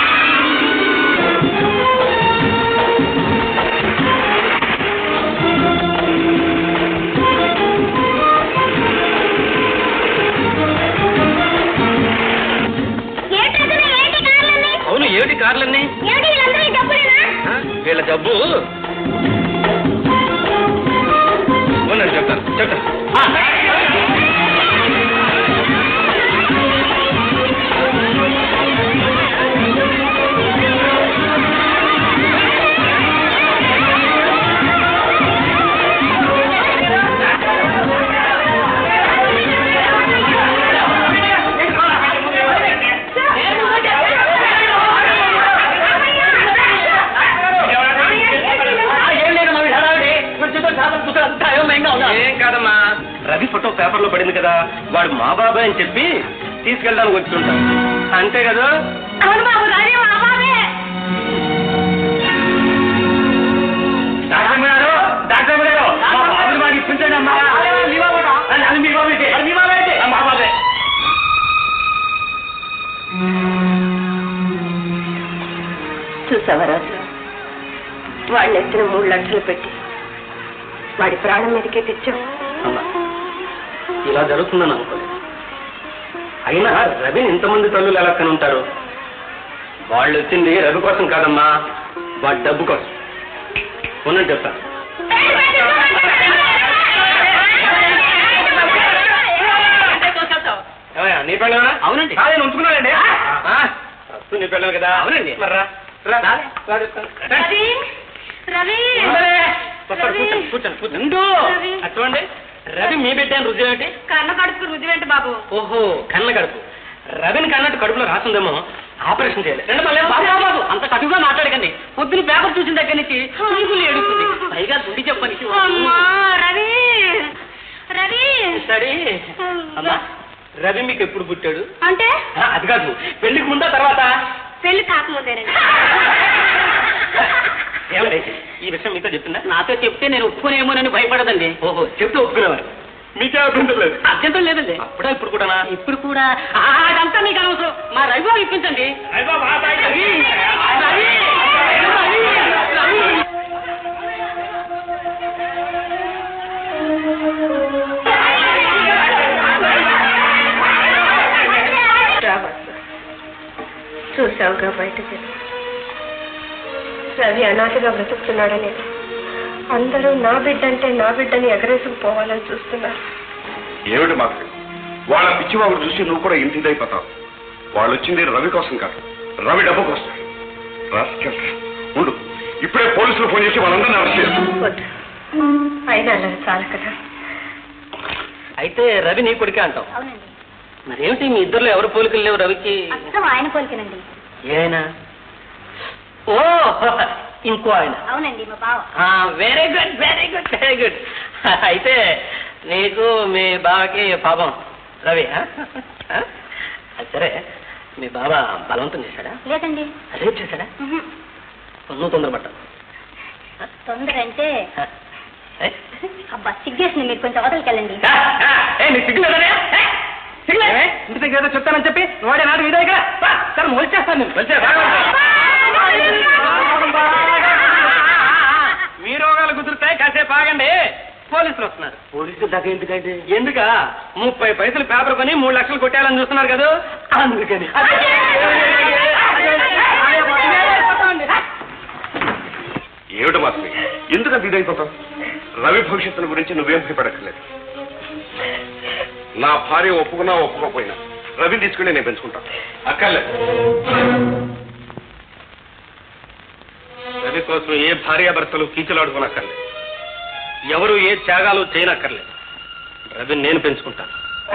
అవును ఏమిటి కార్లన్నీ ఆ, వీళ్ళ జబ్బు ఉండండి చెప్తాను చెప్తాను ఏం కాదమ్మా రవి ఫోటో పేపర్లో పడింది కదా వాడు మా బాబాయ్ అని చెప్పి తీసుకెళ్ళడానికి వచ్చుంటాం అంతే కదా అవును బాబు రాజే మా బాబే డాక్టర్ గారు డాక్టర్ గారు మా బాబుని మాకు ఇప్పించండి అమ్మా అది మీ బాబు ఏంటి? ఆ, మా బాబే చూసావా రాజు వాడిని ఎత్తిన మూడు లక్షలు పెట్టి వాడి ప్రాణం మీదకే తెచ్చావు అమ్మా ఇలా జరుగుతుందని అనుకోలేదు అయినా రవిని ఇంతమంది తల్లులు ఎలా కని ఉంటారు వాళ్ళు వచ్చింది రవి కోసం కాదమ్మా వాడి డబ్బు కోసం ఉన్నది చెప్తాను ఏమయ్యా, నీ పెళ్ళమేనా అవునండి. కాదే ఉంచుకున్నానండి ఫస్ట్ నీ పెళ్ళం కదా అవునండి. మరి రా, రా. రా చెప్తాను. రవి రవి ఉండలే. వస్తాడు, కూర్చోండి కూర్చోండి కూర్చోండి ఉండు. రవి. అది చూడండి రవి మీ బిడ్డ అని రుజువు ఏంటి కన్న కడుపు రుజువేంటి బాబు ఓహో కన్న కడుపు రవిని కన్నట్టు కడుపులో రాసిందేమో ఆపరేషన్ చేయాలి రండి మళ్ళీ బాబు బాబు, బాబు అంత కటుగా మాట్లాడకండి పొద్దున పేపర్ చూసిన దగ్గర నుంచి పులుగులు ఏడుస్తుంది పైగా గుడి చెప్పని అమ్మా రవి రవి సరే అమ్మా రవి మీకు ఎప్పుడు పుట్టాడు అంటే ఆ, అది కాదు పెళ్లికి ముందా తర్వాత పెళ్లి కాకముందేనండి ఏమండి ఈ విషయం మీతో చెప్పిందా నాతో చెప్తే నేను ఒప్పుకునేమోనని భయపడదండి ఓహో చెప్తే ఒప్పుకునేవారు మీకే అభ్యంతరం లేదు అభ్యంతరం లేదండి అప్పుడా ఇప్పుడు కూడానా ఇప్పుడు కూడా ఆ, అదంతా మీకు అనవసరం మా రవిబాబు ఇప్పించండి రవి, రవి, రవి, రవి. రావచ్చు చూసావుగా బయట జనం. రవి అనాథగా బ్రతుకుతున్నాడని అందరూ నా బిడ్డ అంటే నా బిడ్డని ఎగరేసుకుపోవాలని చూస్తున్నారు ఏమిటి మాకు వాళ్ళ పిచ్చి వాళ్ళు చూసి నువ్వు కూడా ఇంటి ఇదైపోతావు వాళ్ళు వచ్చింది రవి కోసం కాదు రవి డబ్బు కోసం రాసుకెళ్తా ఉండు ఇప్పుడే పోలీసులు ఫోన్ చేసి వాళ్ళందరినీ అరెస్ట్ చేస్తాను వద్దు అయినా అలా చాలు కదా అయితే రవి నీ కొడుకే అంటావు అవునండి మరేమిటి మీ ఇద్దరులో ఎవరు పోలికలు లేవు రవికి అచ్చం ఆయన పోలికనండి ఏనా ఓ ఇంకో ఆయన అవునండి మా బావ very good very good very good అయితే నీకు మీ బావకి పాపం రవి ఆ? ఆ? అది సరే మీ బావ బలవంతం చేశాడా లేదండి రేపు చేశాడా ఉహు. నువ్వు తొందరపడ్డా తొందర అంటే అబ్బా సిగ్గేసింది మీరు కొంచెం అవతలకి వెళ్ళండి నీకు సిగ్గులేదనే సిగ్గులే ఇంటి దగ్గర ఏదో చెప్తానని చెప్పి వాడే నాడు ఇదే ఇక్కడ సార్ మొలిచేస్తాను నేను మీ రోగాలు కుదురుతాయి కాసేపు ఆగండి పోలీసులు వస్తున్నారు పోలీసులు దగ్గర ఎందుకంటే ఎందుక ముప్పై పైసలు పేపర్ కొని మూడు లక్షలు కొట్టాలని చూస్తున్నారు కదా అందుకని ఏమిటి మాత్రమే ఎందుకంత ఇదైపోతావు రవి భవిష్యత్తుల గురించి నువ్వేం భయపడక్కర్లేదు నా భార్య ఒప్పుకున్నా ఒప్పుకోకపోయినా రవిని తీసుకుని నేను పెంచుకుంటాను అక్కర్లేదు రవి కోసం ఏ భార్యాభర్తలు కీచులాడుకోనక్కర్లేదు ఎవరు ఏ త్యాగాలు చేయనక్కర్లేదు రవిని నేను పెంచుకుంటాను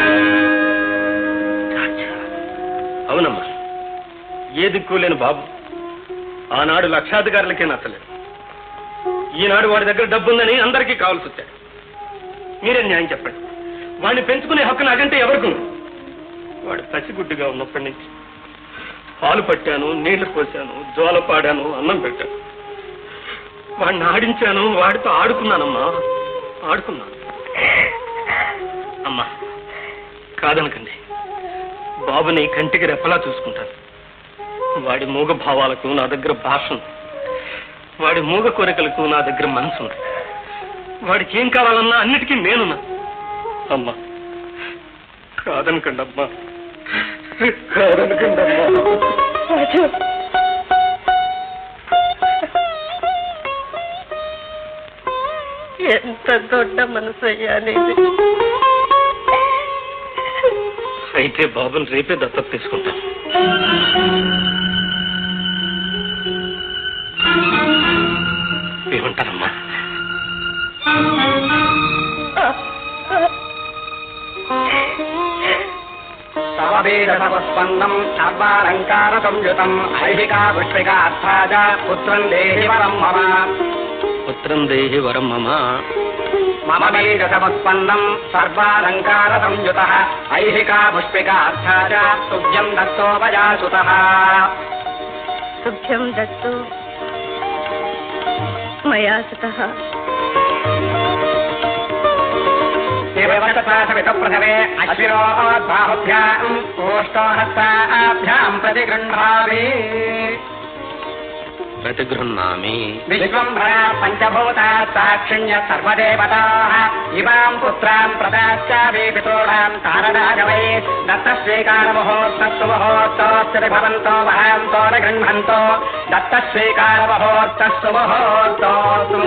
అవునమ్మా ఏ దిక్కు లేని బాబు ఆనాడు లక్షాధికారులకే నచ్చలేదు ఈనాడు వాడి దగ్గర డబ్బుందని అందరికీ కావాల్సి వచ్చాడు మీరే న్యాయం చెప్పండి వాడిని పెంచుకునే హక్కు నాకంటే ఎవరికి ఉంది? వాడు పసిగుడ్డుగా ఉన్నప్పటి నుంచి పాలు పట్టాను నీళ్లు పోసాను జోల పాడాను అన్నం పెట్టాను వాడిని ఆడించాను వాడితో ఆడుకున్నానమ్మా ఆడుకున్నాను అమ్మా కాదనకండి బాబుని కంటికి రెప్పలా చూసుకుంటాను వాడి మూగ భావాలకు నా దగ్గర భాష ఉంది వాడి మూగ కోరికలకు నా దగ్గర మనసు ఉంది వాడికి ఏం కావాలన్నా అన్నిటికీ నేనున్నా అమ్మా కాదనకండి అమ్మా కాదనకండి అమ్మా ఎంత దొడ్డ మనసు అయ్యాలి అయితే బాబుని రేపే దత్తత తీసుకుంటాను ఏమంటారమ్మా సమవేదసమస్పన్నం సర్వాలంకార సంయుతం ఐహికా పుష్పికార్థాజ పుత్రం దేహి వరం మమ పుత్రం దేహి వరం మమ మమ వేదసమస్పన్నం సర్వాలంకార సంయుత ఐహికా పుష్పికార్థాజ తుభ్యం దత్తోపజాసుత తుభ్యం దత్తు మయా సుతః సవిత ప్రథమే అశ్వినోద్బాహుభ్యాం ఓష్టోహస్తాభ్యాం ప్రతిగృహామి ప్రతిగృహ్ణామి విశ్వంభరా పంచభూతా సాక్షిణ్య సర్వదేవతా ఇమాం పుత్రాం ప్రదాస్యామి పితॄణాం తారదాగవై దత్తస్వీకార ముహూర్తస్సు ముహూర్తోస్తరి భవంతో వహాంతో న గృహంతో దత్తస్వీకార ముహూర్తస్సు ముహూర్తోస్తు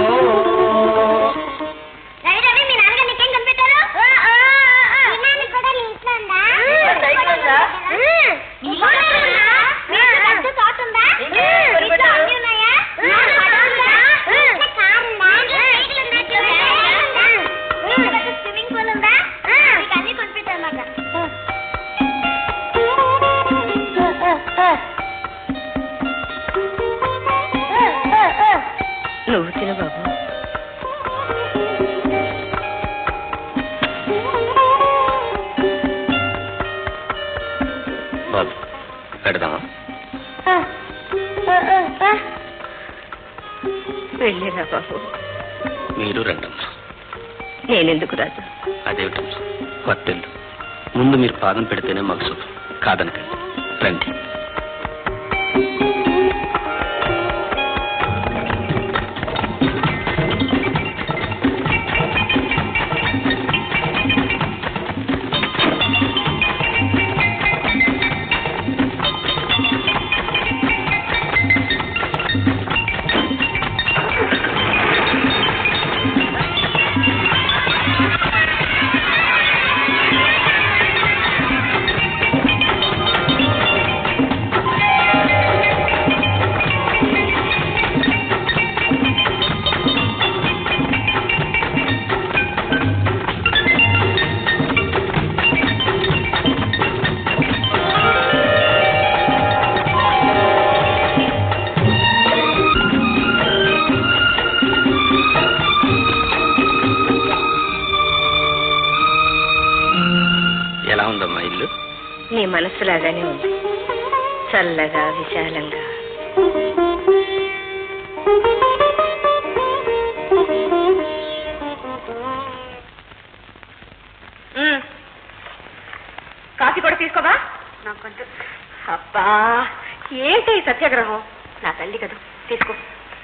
రవి రవి మీ నాన్నగారు నీకేం కనిపెట్టారు విన్నాను కూడా నీ ఇంట్లో ఉందా సైకిల్ ఉందా? నీకు పెద్ద తోట ఉందా ఇంట్లో అన్నీ ఉన్నాయా పడవ ఉందా? ఇంట్లో కారు ఉందా? సైకిల్ ఉందా? ఇంట్లో పెద్ద స్విమ్మింగ్ పూల్ ఉందా నీకు అన్నీ కొనిపెట్టాను మాట నువ్వు తిను బాబు బాబు పెడదామా వెళ్ళిరా బాబు మీరు రండమ్మా నేనెందుకు రాజు అదేమిటమ్మా కొత్తిల్లు ముందు మీరు పాదం పెడితేనే మాకు శుభం కాదనకండి రండి ఎలా ఉందమ్మా ఇల్లు నీ మనసులాగానే ఉంది చల్లగా విశాలంగా మ్మ్. కాఫీ కూడా తీసుకోవా నాకంటూ అబ్బా ఏంటి ఈ సత్యాగ్రహం నా తల్లి కదా తీసుకో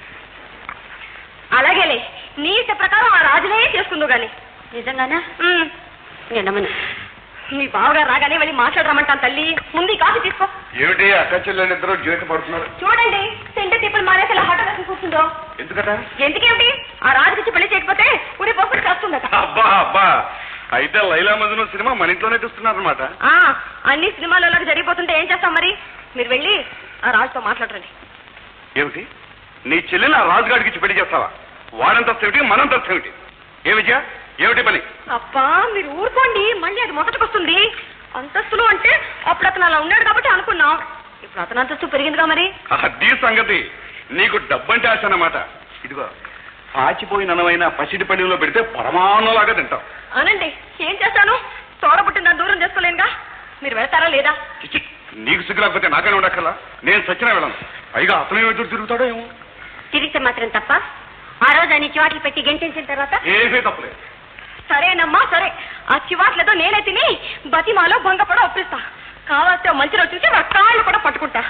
అలాగేలే నీ ఇష్ట ప్రకారం ఆ రాజునే చేసుకుందు గాని నిజంగానా మ్మ్. ఎండమని మీ బావగారు రాగానే వెళ్ళి మాట్లాడరమంటాను తల్లి ముందు ఈ కాఫీ తీసుకో ఏమిటి అక్క చెల్లెలు ఇద్దరు జీవిత పడుతున్నారు చూడండి సెంటర్ టిప్పులు మానేసి ఇలా హఠ వేసి కూర్చుందో ఎందుకట ఎందుకేమిటి ఆ రాజుకి పెళ్లి చేయకపోతే ఊరి పోసుకుని చేస్తుందట అబ్బా అబ్బా అయితే లైలా మజను సినిమా మన ఇంట్లోనే చూస్తున్నారనమాట ఆ, అన్ని సినిమాలలో జరిగిపోతుంటే ఏం చేస్తాం మరి మీరు వెళ్ళి ఆ రాజుతో మాట్లాడరండి ఏమిటి నీ చెల్లెని ఆ రాజుగాడికి ఇచ్చి పెళ్లి చేస్తావా వాడంత ఏమిటి మనంత ఏమిటి ఏ విజయ ఏమిటి పని అబ్బా మీరు ఊరుకోండి మళ్ళీ అది మొదటికి వస్తుంది అంతస్తులు అంటే అప్పుడు అతను అలా ఉన్నాడు కాబట్టి అనుకున్నాం ఇప్పుడు అతను అంతస్తు పెరిగిందిగా మరి అది సంగతి నీకు డబ్బంటే ఆశ అన్నమాట ఇదిగో పాచిపోయిన అనవైన పసిడి పళ్ళెంలో పెడితే పరమాణంలాగా తింటావు అనండి ఏం చేస్తాను తోడబుట్టిన దాన్ని దూరం చేసుకోలేనుగా మీరు వెళ్తారా లేదా చిచ్చి, నీకు సిగ్గు లేకపోతే నాకనే ఉండక్కర్లా నేను సచ్చినా వెళ్ళను పైగా అతను ఎదురు తిరుగుతాడో ఏమో తిరిగితే మాత్రం తప్ప ఆ రోజు అన్ని చోట్ల పెట్టి గెంటేసిన తర్వాత ఏమీ తప్పలేదు సరేనమ్మా సరే ఆ చివాట్లతో నేనే తిని బతిమాలో భంగపడ ఒప్పిస్తా కావాల్సి ఓ మంచి రోజు చూసి నా కాళ్ళు కూడా పట్టుకుంటా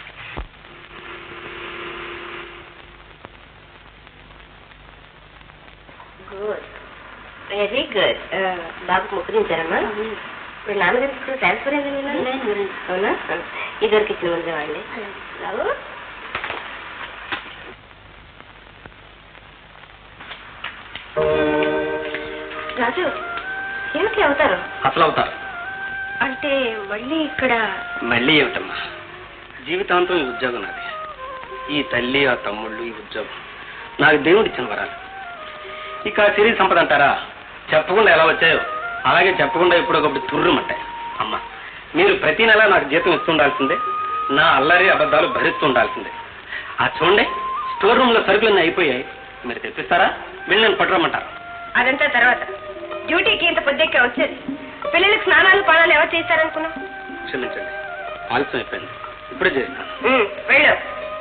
గుడ్ వెరీ గుడ్ బాబుకు ముక్కరించారమ్మా ఇప్పుడు నాన్నగారికి ట్రాన్స్ఫర్ అయింది అవునా ఇదివరకు ఇచ్చిన ముందే వాళ్ళే బాబు రాజు ఏమిటి అవుతారు అసలు అవుతారు అంటే మళ్ళీ ఇక్కడ మళ్ళీ ఏమిటమ్మా జీవితాంతం ఈ ఉద్యోగం నాది ఈ తల్లి ఆ తమ్ముళ్ళు ఈ ఉద్యోగం నాకు దేవుడు ఇచ్చిన వరాలు ఇక ఆ సిరి సంపద అంటారా చెప్పకుండా ఎలా వచ్చాయో అలాగే చెప్పకుండా ఎప్పుడొకప్పుడు తుర్రుమంటాయి అమ్మా మీరు ప్రతి నెల నాకు జీతం ఇస్తుండాల్సిందే నా అల్లరి అబద్ధాలు భరిస్తూ ఉండాల్సిందే ఆ చూడండి స్టోర్ రూమ్ లో సరుకులన్నీ అయిపోయాయి మీరు తెప్పిస్తారా వెళ్ళి నన్ను పట్టురమ్మంటారా అదంతా తర్వాత డ్యూటీకి ఇంత పొద్దుకే వచ్చేది పిల్లలకి స్నానాలు పానాలు ఎవరు చేస్తారనుకున్నావు క్షమించండి ఆలస్యం అయిపోయింది ఇప్పుడే చేస్తాను వెళ్ళు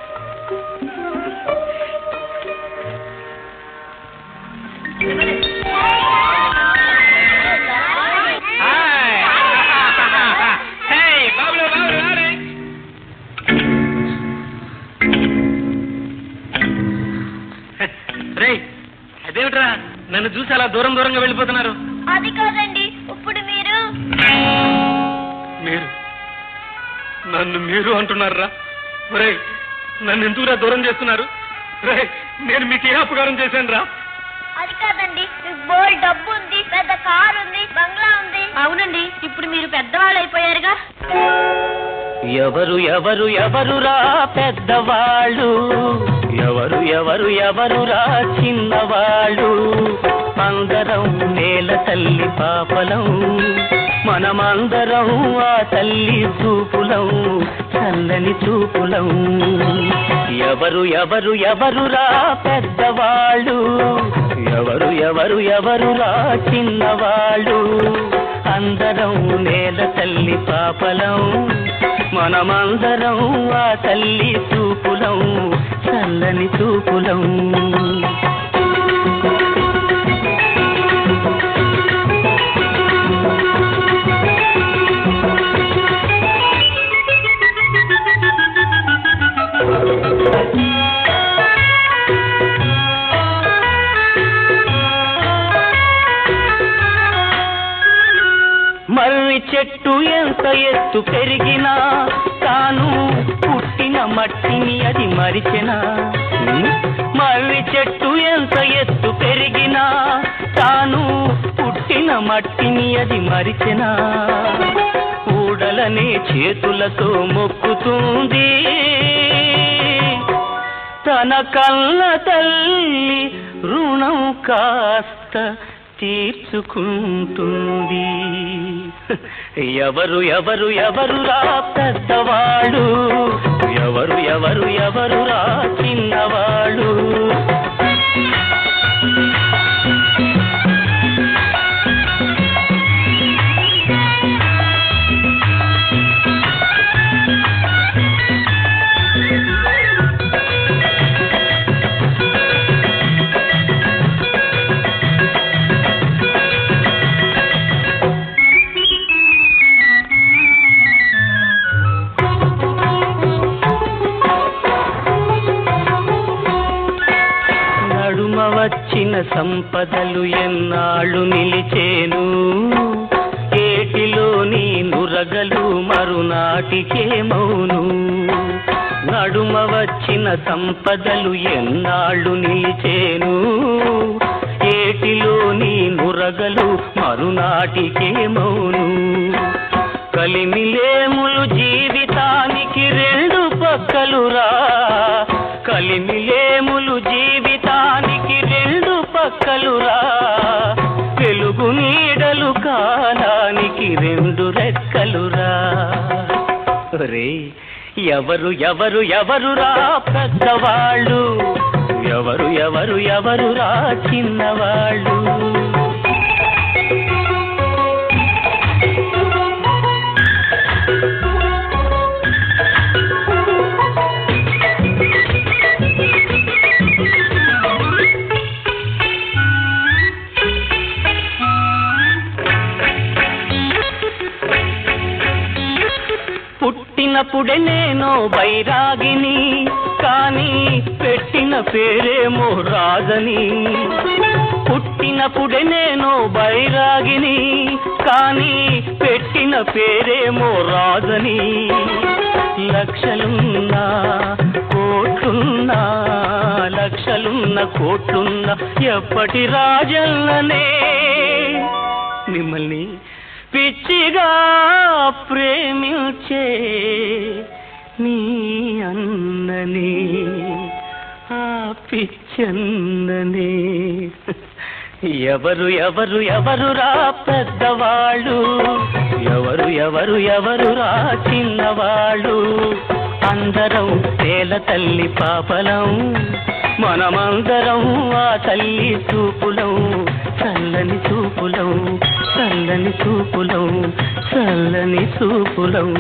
రే అదేమిట్రా నన్ను చూసి అలా దూరం దూరంగా వెళ్ళిపోతున్నారు అది కాదండి ఇప్పుడు మీరు మీరు నన్ను మీరు అంటున్నారా రే నన్ను ఎందుకురా దూరం చేస్తున్నారు రే నేను మీకు ఏ అపకారం చేశాను రా అది కాదండి మీకు బోల్ డబ్బు ఉంది పెద్ద కారు ఉంది బంగ్లా ఉంది అవునండి ఇప్పుడు మీరు పెద్దవాళ్ళు అయిపోయారుగా ఎవరు ఎవరు ఎవరురా పెద్దవాళ్ళు ఎవరు ఎవరు ఎవరురా చిన్నవాళ్ళు అందరం నేల తల్లి పాపలం మనమందరం ఆ తల్లి చూపులం చల్లని చూపులం ఎవరు ఎవరు ఎవరురా పెద్దవాళ్ళు ఎవరు ఎవరు ఎవరురా చిన్నవాళ్ళు అందరం నేల తల్లి పాపలం మనమందరం ఆ తల్లి చూపులం చల్లని చూపులం మర్రి చెట్టు ఎంత ఎత్తు పెరిగినా తాను పుట్టిన మట్టిని అది మరిచెనా మర్రి చెట్టు ఎంత ఎత్తు పెరిగినా తాను పుట్టిన మట్టిని అది మరిచెనా ఊడలనే చేతులతో మొక్కుతుంది తన కళ్ళ తల్లి రుణం కాస్త తీర్చుకుంటుంది ఎవరు ఎవరు ఎవరు రా పెద్దవాళ్ళు ఎవరు ఎవరు ఎవరు రా చిన్నవాళ్ళు నడుమ వచ్చిన సంపదలు ఎన్నాళ్ళు నిలిచేను ఏటిలో నురగలు మరునాటికేమౌను నడుమ వచ్చిన సంపదలు ఎన్నాళ్ళు నిలిచేను ఏటిలోని నురగలు మరునాటికేమౌను కలిమిలేములు జీవితానికి రెండు పక్కలురా కలిమిలేములు జీవితానికి రెండు పక్కలురా వెలుగు నీడలు కాలానికి రెండు రెక్కలురా రే ఎవరు ఎవరు ఎవరురా పెద్దవాళ్ళు ఎవరు ఎవరు ఎవరురా చిన్నవాళ్ళు పుట్టినప్పుడే నేను బైరాగిని కానీ పెట్టిన పేరేమో రాజని పుట్టినప్పుడే నేను బైరాగిని కానీ పెట్టిన పేరేమో రాజని లక్షలున్నా కోట్లున్నా లక్షలున్న కోట్లున్నా ఎప్పటి రాజల్లనే మిమ్మల్ని పిచ్చిగా ప్రేమించే నీ అన్నని ఆ పిచ్చన్నని ఎవరు ఎవరు ఎవరురా పెద్దవాళ్ళు ఎవరు ఎవరు ఎవరురా చిన్నవాళ్ళు అందరం తేల తల్లి పాపలం మనమందరం ఆ తల్లి చూపులం చల్లని చూపులం చల్లని చూపులం చల్లని చూపులం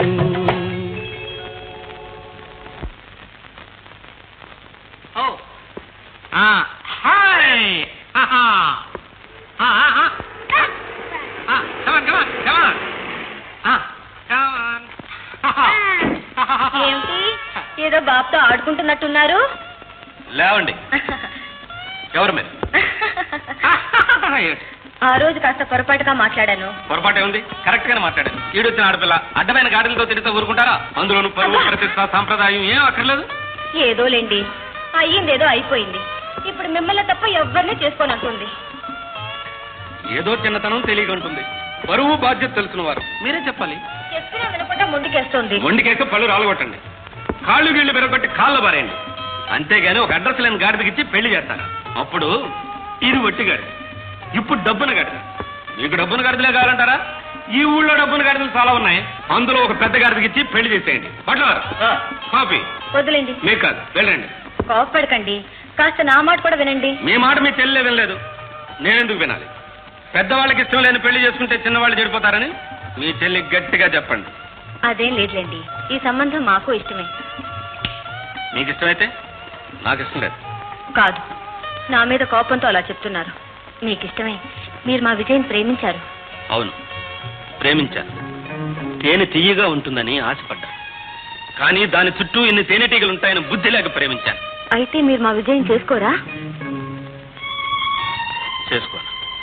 Oh. Ah, hi. Ha ha. Ah, ah, ah. Ah, come on, come on, come on. Ah, come on. Ha ha. Ha, ha, ha, ha. ఏమిటి ఏదో బాబుతో ఆడుకుంటున్నట్టున్నారు లేవండి ఎవరు మీరు ఆ రోజు కాస్త పొరపాటుగా మాట్లాడాను పొరపాటే ఉంది కరెక్ట్ గానే మాట్లాడారు ఈడొచ్చిన ఆడపిల్ల అడ్డమైన గాడులతో తిరిగితే ఊరుకుంటారా అందులోను పరువు ప్రతిష్ట సాంప్రదాయం ఏం అక్కర్లేదు ఏదోలేండి అయ్యిందేదో అయిపోయింది ఇప్పుడు మిమ్మల్ని తప్ప ఎవరిని చేసుకొని అంటుంది ఏదో చిన్నతనం తెలియకుంటుంది బరువు బాధ్యత తెలిసిన వారు మీరే చెప్పాలి చెప్పినా వినకుండా ముందుకేస్తుంది మొండికేసి పళ్ళు రాలగొట్టండి కాళ్ళు గీళ్లు పెరగొట్టి కాళ్ళు పారేయండి అంతేగాని ఒక అడ్రస్ లేని గాడిదకిచ్చి పెళ్లి చేస్తాను అప్పుడు ఇది వట్టి గాడిద ఇప్పుడు డబ్బున గాడిద మీకు డబ్బున గాడిదలే కావాలంటారా ఈ ఊళ్ళో డబ్బున గాడిదలు చాలా ఉన్నాయి అందులో ఒక పెద్ద గాడిదకిచ్చి పెళ్లి చేసేయండి పట్లవారు కాఫీ వదిలేండి మీకు కాదు వెళ్ళండి కోపడకండి కాస్త నా మాట కూడా వినండి మీ మాట మీ చెల్లె వినలేదు నేనెందుకు వినాలి పెద్దవాళ్ళకి ఇష్టం లేని పెళ్లి చేసుకుంటే చిన్నవాళ్ళు చెడిపోతారని మీ చెల్లి గట్టిగా చెప్పండి అదేం లేదులేండి ఈ సంబంధం మాకు ఇష్టమే మీకు ఇష్టమైతే నాకు ఇష్టం లేదు కాదు నా మీద కోపంతో అలా చెప్తున్నారు మీకు ఇష్టమే మీరు మా విజయ్ ప్రేమించారు అవును ప్రేమించాను తేనె తీయగా ఉంటుందని ఆశపడ్డా కానీ దాని చుట్టూ ఇన్ని తేనెటీగలు ఉంటాయని బుద్ధి లేక ప్రేమించాను అయితే మీరు మా విజయం చేసుకోరా చేసుకోను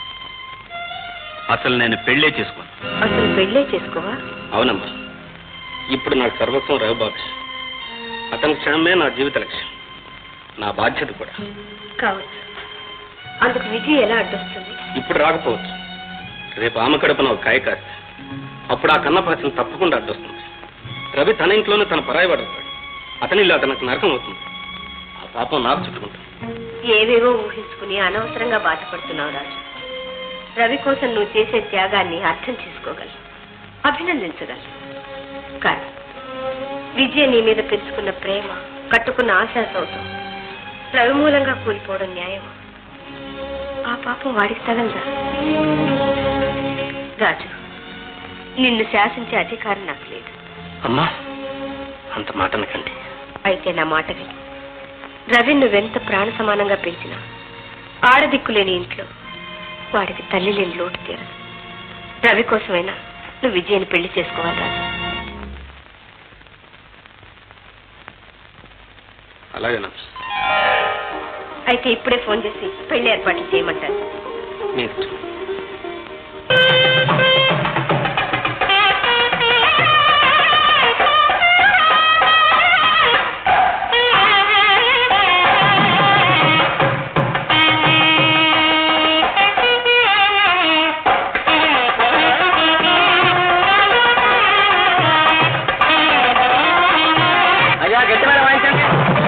అసలు నేను పెళ్ళే చేసుకోను అసలు పెళ్ళే చేసుకోవా అవునమ్మా ఇప్పుడు నాకు సర్వస్వం రఘుబాబు అతని క్షణమే నా జీవిత లక్ష్యం నా బాధ్యత కూడా కావచ్చు అందుకు విజయ్ ఎలా అడ్డొస్తుంది ఇప్పుడు రాకపోవచ్చు రేపు ఆమె కడుపున ఒక కాయ కాస్తే అప్పుడు ఆ కన్నపాసిన తప్పకుండా అడ్డొస్తుంది రవి తన ఇంట్లోనే తన పరాయి పడతాడు అతని ఇల్లు అతనికి నరకం అవుతుంది ఆ పాపం నాకు చుట్టుకుంటుంది ఏవేవో ఊహించుకుని అనవసరంగా బాధపడుతున్నావు రాజు రవి కోసం నువ్వు చేసే త్యాగాన్ని అర్థం చేసుకోగలను అభినందించగలను కానీ విజయ నీ మీద పెంచుకున్న ప్రేమ కట్టుకున్న ఆశాసౌతం రవి మూలంగా కూలిపోవడం న్యాయమా ఆ పాపం వాడికి తగలదా రాజు నిన్ను శాసించే అధికారం నాకు లేదు అమ్మా అంత మాట అనకండి అయితే నా మాట విని రవి నువ్వెంత ప్రాణ సమానంగా పెంచినా ఆడదిక్కులేని ఇంట్లో వాడికి తల్లి లేని లోటు తీరదు రవి కోసమైనా నువ్వు విజయని పెళ్లి చేసుకోవాలి రాజు అలాగేనా అయితే ఇప్పుడే ఫోన్ చేసి పెళ్లి ఏర్పాట్లు చేయమంటారు మీ ఇష్టం గట్టిగా వాయించండి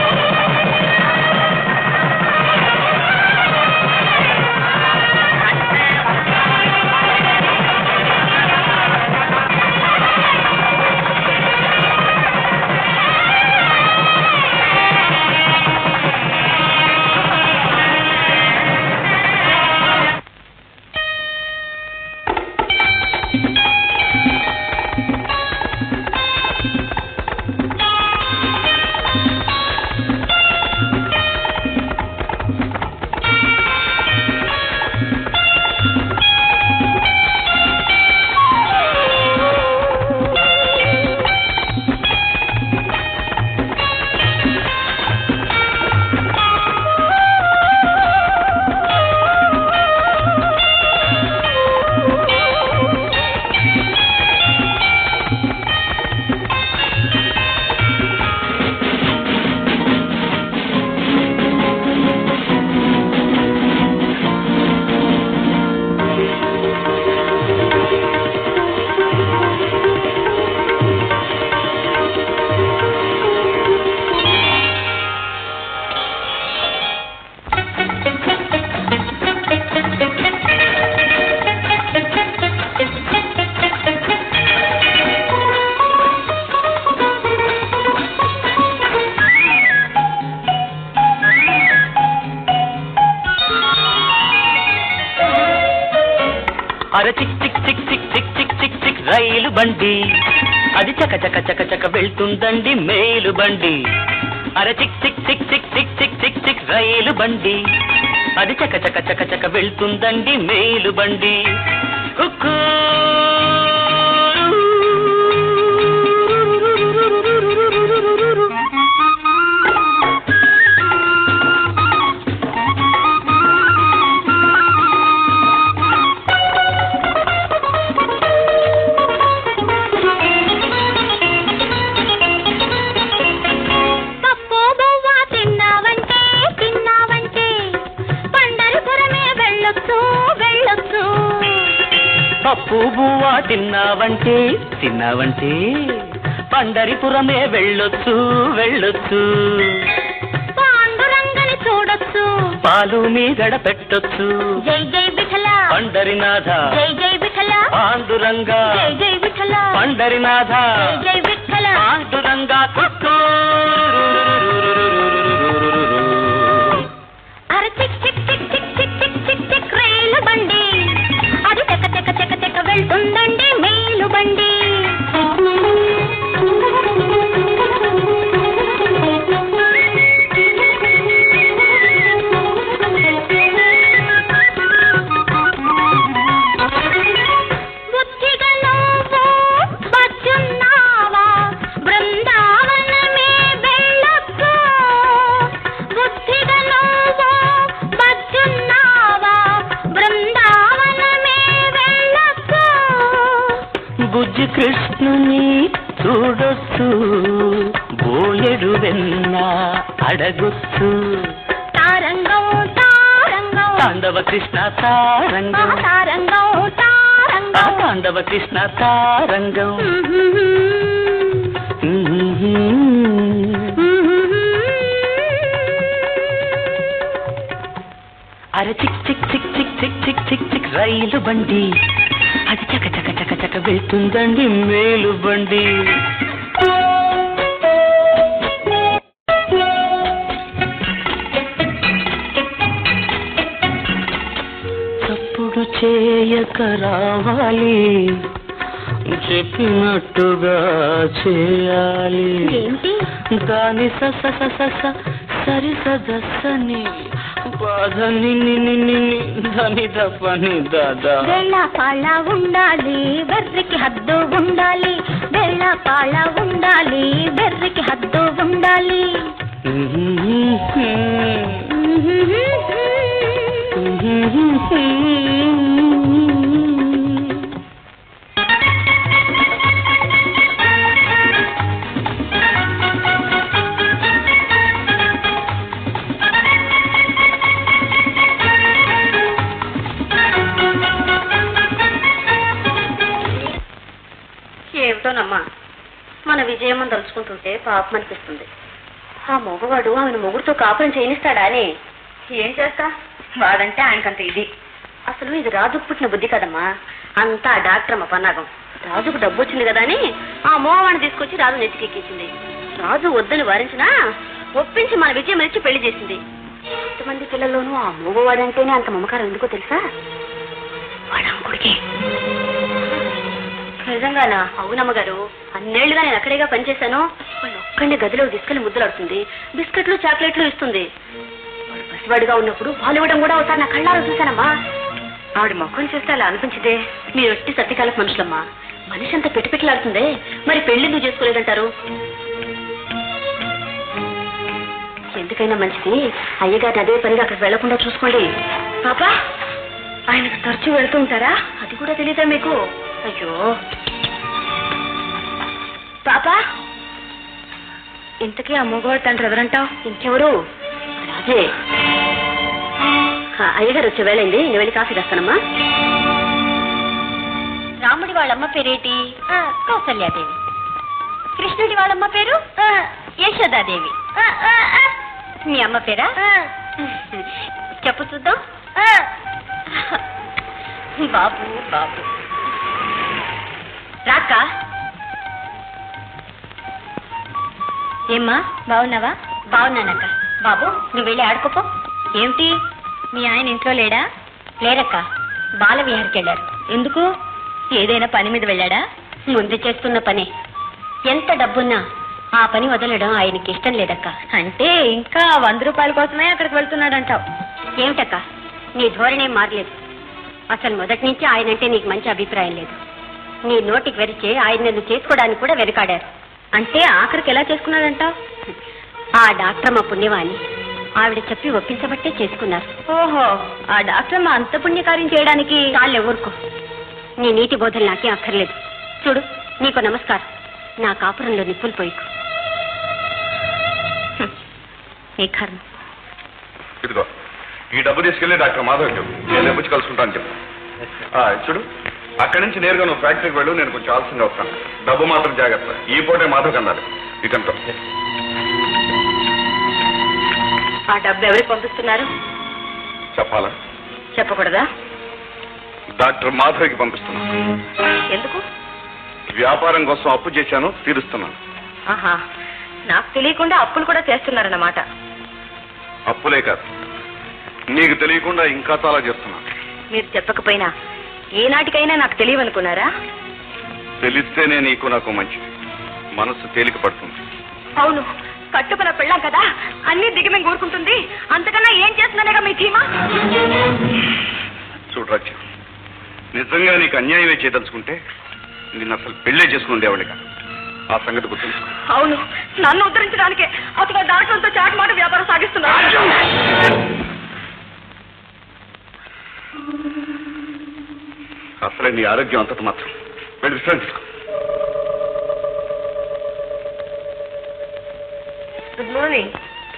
అర చిక్ చిక్ చిక్ చిక్ చిక్ చిక్ చిక్ చిక్ రైలు బండి అది చక చక చక చక వెళ్తుందండి మేలు బండి అర చిక్ చిక్ చిక్ చిక్ చిక్ చిక్ చిక్ చిక్ రైలు బండి అది చక చక చక చక వెళ్తుందండి మేలు బండి హుక్కూ పప్పు బొవ్వ తిన్నావంటే తిన్నావంటే పండరిపురమే వెళ్ళొచ్చు వెళ్ళొచ్చు పప్పు బువ్వా తిన్నావంటే తిన్నావంటే పండరిపురమే వెళ్ళొచ్చు వెళ్ళొచ్చు పాండురంగని చూడొచ్చు పాలు మీగడ పెట్టొచ్చు జై జై విఠల పండరినాథ జై జై విఠల పాండురంగా జై జై విఠల పండరినాథ జై జై విఠల పాండురంగా కుక్కూ అరే చిక్ చిక్ చిక్ చిక్ చిక్ చిక్ చిక్ చిక్ రైలు బండి అది చెక చెక చెక చెక వెళ్తుందండి మేలు బండి బుద్ధిగా నువ్వు బజ్జున్నావా బృందావనమే వెళ్ళొచ్చు బుద్ధిగా నువ్వు బజ్జున్నావా బృందావనమే వెళ్ళొచ్చు బుజ్జి కృష్ణుని చూడొచ్చు బోయెడు వెన్న అడగొచ్చు తారంగం తారంగం తాండవ కృష్ణ ఆ తారంగం తారంగం ఆ తారంగం తాండవ కృష్ణ తారంగం అరే చిక్ చిక్ చిక్ చిక్ చిక్ చిక్ చిక్ చిక్ రైలు బండి అది చక చక చక చక వెళ్తుందండి మేలు బండి తప్పుడు చేయక రావాలి చెప్పినట్టుగా చేయాలి ఏంటి దాని సస సస స సరి సదస్సని బాధని నిని నిని ధని దపని దాదా వెళ్ళ పాళ ఉండాలి బెర్రికి హద్దు ఉండాలి వెళ్ళ పాళ ఉండాలి బెర్రికి హద్దు ఉండాలి ఏమిటోనమ్మా మన విజయమ్మని తలుచుకుంటుంటే పాపం అనిపిస్తుంది ఆ మగవాడు ఆమెను మొగుడుతో కాపురం చేయనిస్తాడా అని ఏం చేస్తా వాడంటే ఆయనకంత ఇది అసలు ఇది రాజుకు పుట్టిన బుద్ధి కదమ్మా అంతా ఆ డాక్టర్ అమ్మ పన్నాగం రాజుకు డబ్బు వచ్చింది కదా అని ఆ మోవాడిని తీసుకొచ్చి రాజు నెత్తికెక్కించింది రాజు వద్దని వారించినా ఒప్పించి మన విజయం ఇచ్చి పెళ్లి చేసింది ఎంతమంది పిల్లల్లోనూ ఆ మగవాడంటేనే అంత మమకారం ఎందుకో తెలుసా వాడంకుడికి నిజంగానా అవునమ్మ గారు అన్నేళ్లుగా నేను అక్కడేగా పనిచేశాను వాళ్ళు ఒక్కడిని గదిలో తీసుకెళ్లి ముద్దలాడుతుంది బిస్కెట్లు చాక్లెట్లు ఇస్తుంది వాడు పసివాడిగా ఉన్నప్పుడు పాలు ఇవ్వడం కూడా ఒకసారి నా కళ్ళారా చూశానమ్మా ఆవిడ మొక్కని చూస్తే అలా అనిపించదే మీరు ఎట్టి సత్యకాలపు మనుషులమ్మా మనిషి అంతా పెట్టి పెట్టలాడుతుందే మరి పెళ్లి నువ్వు చేసుకోలేదంటారు ఎందుకైనా మంచిది అయ్యగారిని అదే పనిగా అక్కడికి వెళ్లకుండా చూసుకోండి పాపా ఆయనకు తరచూ వెళ్తూ ఉంటారా అది కూడా తెలియదా మీకు అయ్యో పాపా ఇంతకీ ఆ మగవాడు తండ్రి ఎవరంటావు ఇంకెవరు రాజే ఆ, అయ్యగారు వచ్చే వేళైంది నేను వెళ్ళి కాఫీ తెస్తానమ్మా రాముడి వాళ్ళమ్మ పేరేటి కౌసల్యాదేవి కృష్ణుడి వాళ్ళమ్మ పేరు యశోదాదేవి మీ అమ్మ పేరా చెప్పు చూద్దాం బాబు బాబు రాక్క ఏమ్మా బాగున్నావా బాగున్నానక్క బాబు నువ్వు వెళ్ళి ఆడుకోపో ఏమిటి మీ ఆయన ఇంట్లో లేడా లేరక్క బాల విహార్కి వెళ్ళారు ఎందుకు ఏదైనా పని మీద వెళ్ళాడా ముందు చేస్తున్న పని ఎంత డబ్బున్నా ఆ పని వదలడం ఆయనకి ఇష్టం లేదక్క అంటే ఇంకా వంద రూపాయల కోసమే అక్కడికి వెళ్తున్నాడంటావు ఏమిటక్క నీ ధోరణి మారలేదు అసలు మొదటి నుంచి ఆయనంటే నీకు మంచి అభిప్రాయం లేదు నీ నోటికి వెరిచే ఆయన నిన్ను చేసుకోవడానికి కూడా వెనకాడారు అంటే ఆఖరికి ఎలా చేసుకున్నాడంటావు ఆ డాక్టర్ మా పుణ్యవాణి ఆవిడ చెప్పి ఒప్పించబట్టే చేసుకున్నారు ఓహో ఆ డాక్టర్ మా అంత పుణ్యకార్యం చేయడానికి చాలే ఊరుకో నీ నీతి బోధలు నాకేం అక్కర్లేదు చూడు నీకు నమస్కారం నా కాపురంలో నిప్పులు పోయికు హ్మ్. నీ కర్మ ఇదిగో ఈ డబ్బు తీసుకెళ్లి డాక్టర్ మాధవ్ చెప్పు నేను రేపు వచ్చి కలుసుకుంటాను చెప్పు ఆ, చూడు అక్కడి నుంచి నేరుగా నువ్వు ఫ్యాక్టరీకి వెళ్ళు నేను కొంచెం ఆలస్యంగా వస్తాను డబ్బు మాత్రం జాగ్రత్త ఈ పూటే మాధవ్ కన్నాలి ఇకంతో ఆ డబ్బు ఎవరికి పంపిస్తున్నారు చెప్పాలా చెప్పకూడదా డాక్టర్ మాధవ్కి పంపిస్తున్నాను ఎందుకు వ్యాపారం కోసం అప్పు చేశాను తీరుస్తున్నాను ఆహా నాకు తెలియకుండా అప్పులు కూడా చేస్తున్నారన్నమాట అప్పులే కాదు నీకు తెలియకుండా ఇంకా చాలా చేస్తున్నాను మీరు చెప్పకపోయినా ఏనాటికైనా నాకు తెలియవనుకున్నారా తెలిస్తేనే నీకు నాకు మంచిది మనసు తేలిక పడుతుంది అవును కట్టుకున్న పెళ్ళాం కదా అన్ని దిగమే కోరుకుంటుంది అంతకన్నా ఏం చేస్తున్నానేగా మీ ధీమా చూడు రాజ్య నిజంగా నీకు అన్యాయమే చేయదలుచుకుంటే నిన్ను అసలు పెళ్ళే చేసుకుని ఉండేవాడిగా ఆ సంగతి గుర్తుంచుకో అవును నన్ను ఉద్ధరించడానికే అతను డాక్టర్తో చాటుమాట వ్యాపారం సాగిస్తున్నాడు అసలే నీ ఆరోగ్యం అంతటి మాత్రం వెళ్ళి విశ్రాంతి తీసుకో గుడ్ మార్నింగ్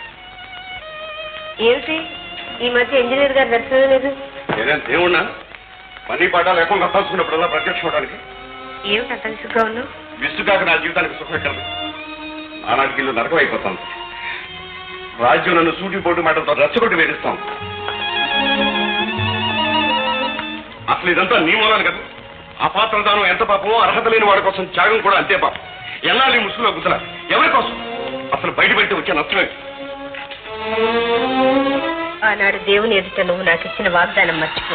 ఏమిటి ఈ మధ్య ఇంజనీర్ గారు దర్శనం లేదు ఏదైనా దేవుణ్ణా పని పాట లేకుండా తలుచుకున్నప్పుడల్లా ప్రత్యక్ష అవడానికి ఏమిటి అంత విసుగ్గా ఉన్నావు విసుగాక నా జీవితానికి సుఖం ఎక్కదు ఆనాటికి ఇల్లు నరకం అయిపోతాను రాజ్యం నన్ను సూటి పోటు మాటలతో రెచ్చగొట్టి వేధిస్తాం అసలు ఇదంతా నీ మూలాలు కదా అపాత్రదానం ఎంత పాపమో అర్హత లేని వాడి కోసం త్యాగం కూడా అంతే పాపం ఎన్నాళ్ళు ఈ ముసుగులో గుద్దల ఎవరి కోసం అసలు బయట పెడితే వచ్చే నష్టమే ఆనాడు దేవుని ఎదుట నువ్వు నాకు ఇచ్చిన వాగ్దానం మర్చిపో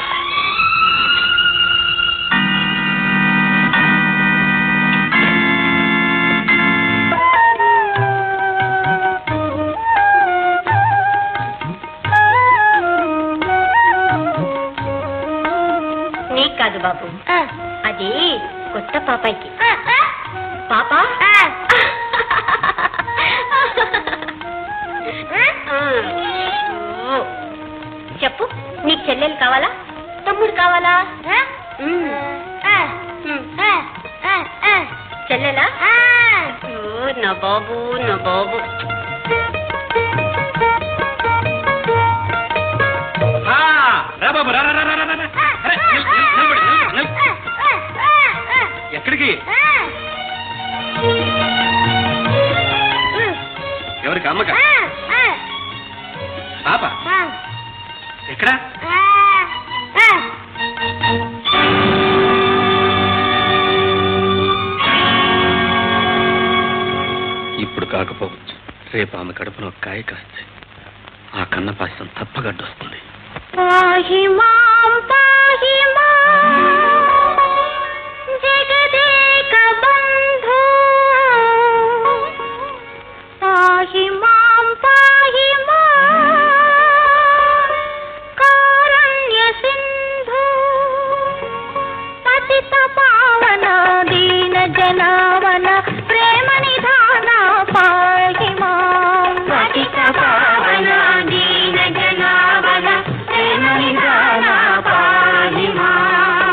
నీకు కాదు బాబు అది కొత్త పాపాయికి పాప ఓ. చెప్పు నీకు చెల్లెలు కావాలా తమ్ముడు కావాలా ఉమ్. ఉమ్. చెల్లెలా ఓ, నా బాబు నా బాబు రా బాబు రా రా రా రా రా, రా. అరే, నిల్- నిల్- నిలబడి, నిలబడి, నిలబడి. ఎక్కడికి ఎవరికి అమ్మగా పాప ఎక్కడ ఇప్పుడు కాకపోవచ్చు రేపు ఆమె కడుపున ఒక కాయ కాస్తే ఆ కన్న పాశం తప్పగడ్డొస్తుంది పాహి మాం పాహి మాం జగదేక బంధు పాహి మాం పాహి మాం కారుణ్య సింధు పతిత పావన దీన జనావన ప్రేమ నిధాన పాహి మాం పతిత పావన దీన జనావన ప్రేమ నిధాన పాహి మాం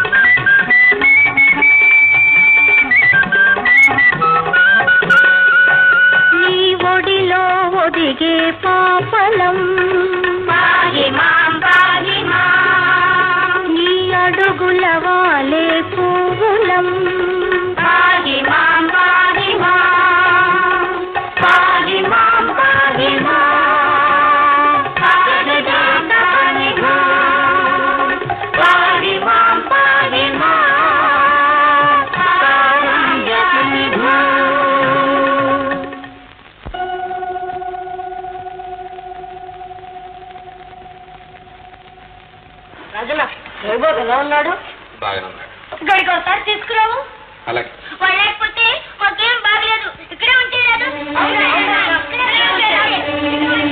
నీ ఒడిలో ఒదిగే పాపలం పాహి మాం పాహి మాం నీ అడుగుల వాలే పువ్వులం పాహి మాం పాహి మాం పాహి మాం పాహి మాం జగదేక నిఘో పాహి మాం పాహి మాం కారుణ్య నిఘో రాజన్న వైభవ్ ఎలా ఉన్నాడు బాగానే ఉన్నాడు ఇక్కడికి ఒకసారి తీసుకురావు అలాగే వాడు లేకపోతే మాకేం బాగలేదు ఇక్కడే ఉంటే రాదు ఇక్కడే ఉంటే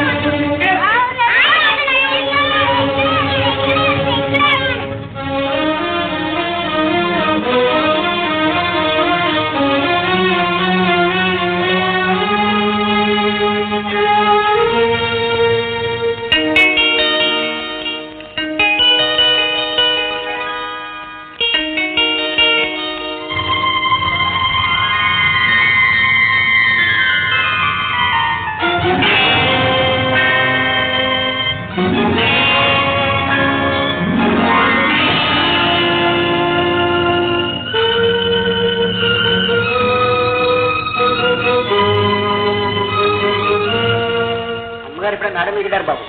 అమ్మగారు ఇప్పుడు నాడ మిగిడారు బాబు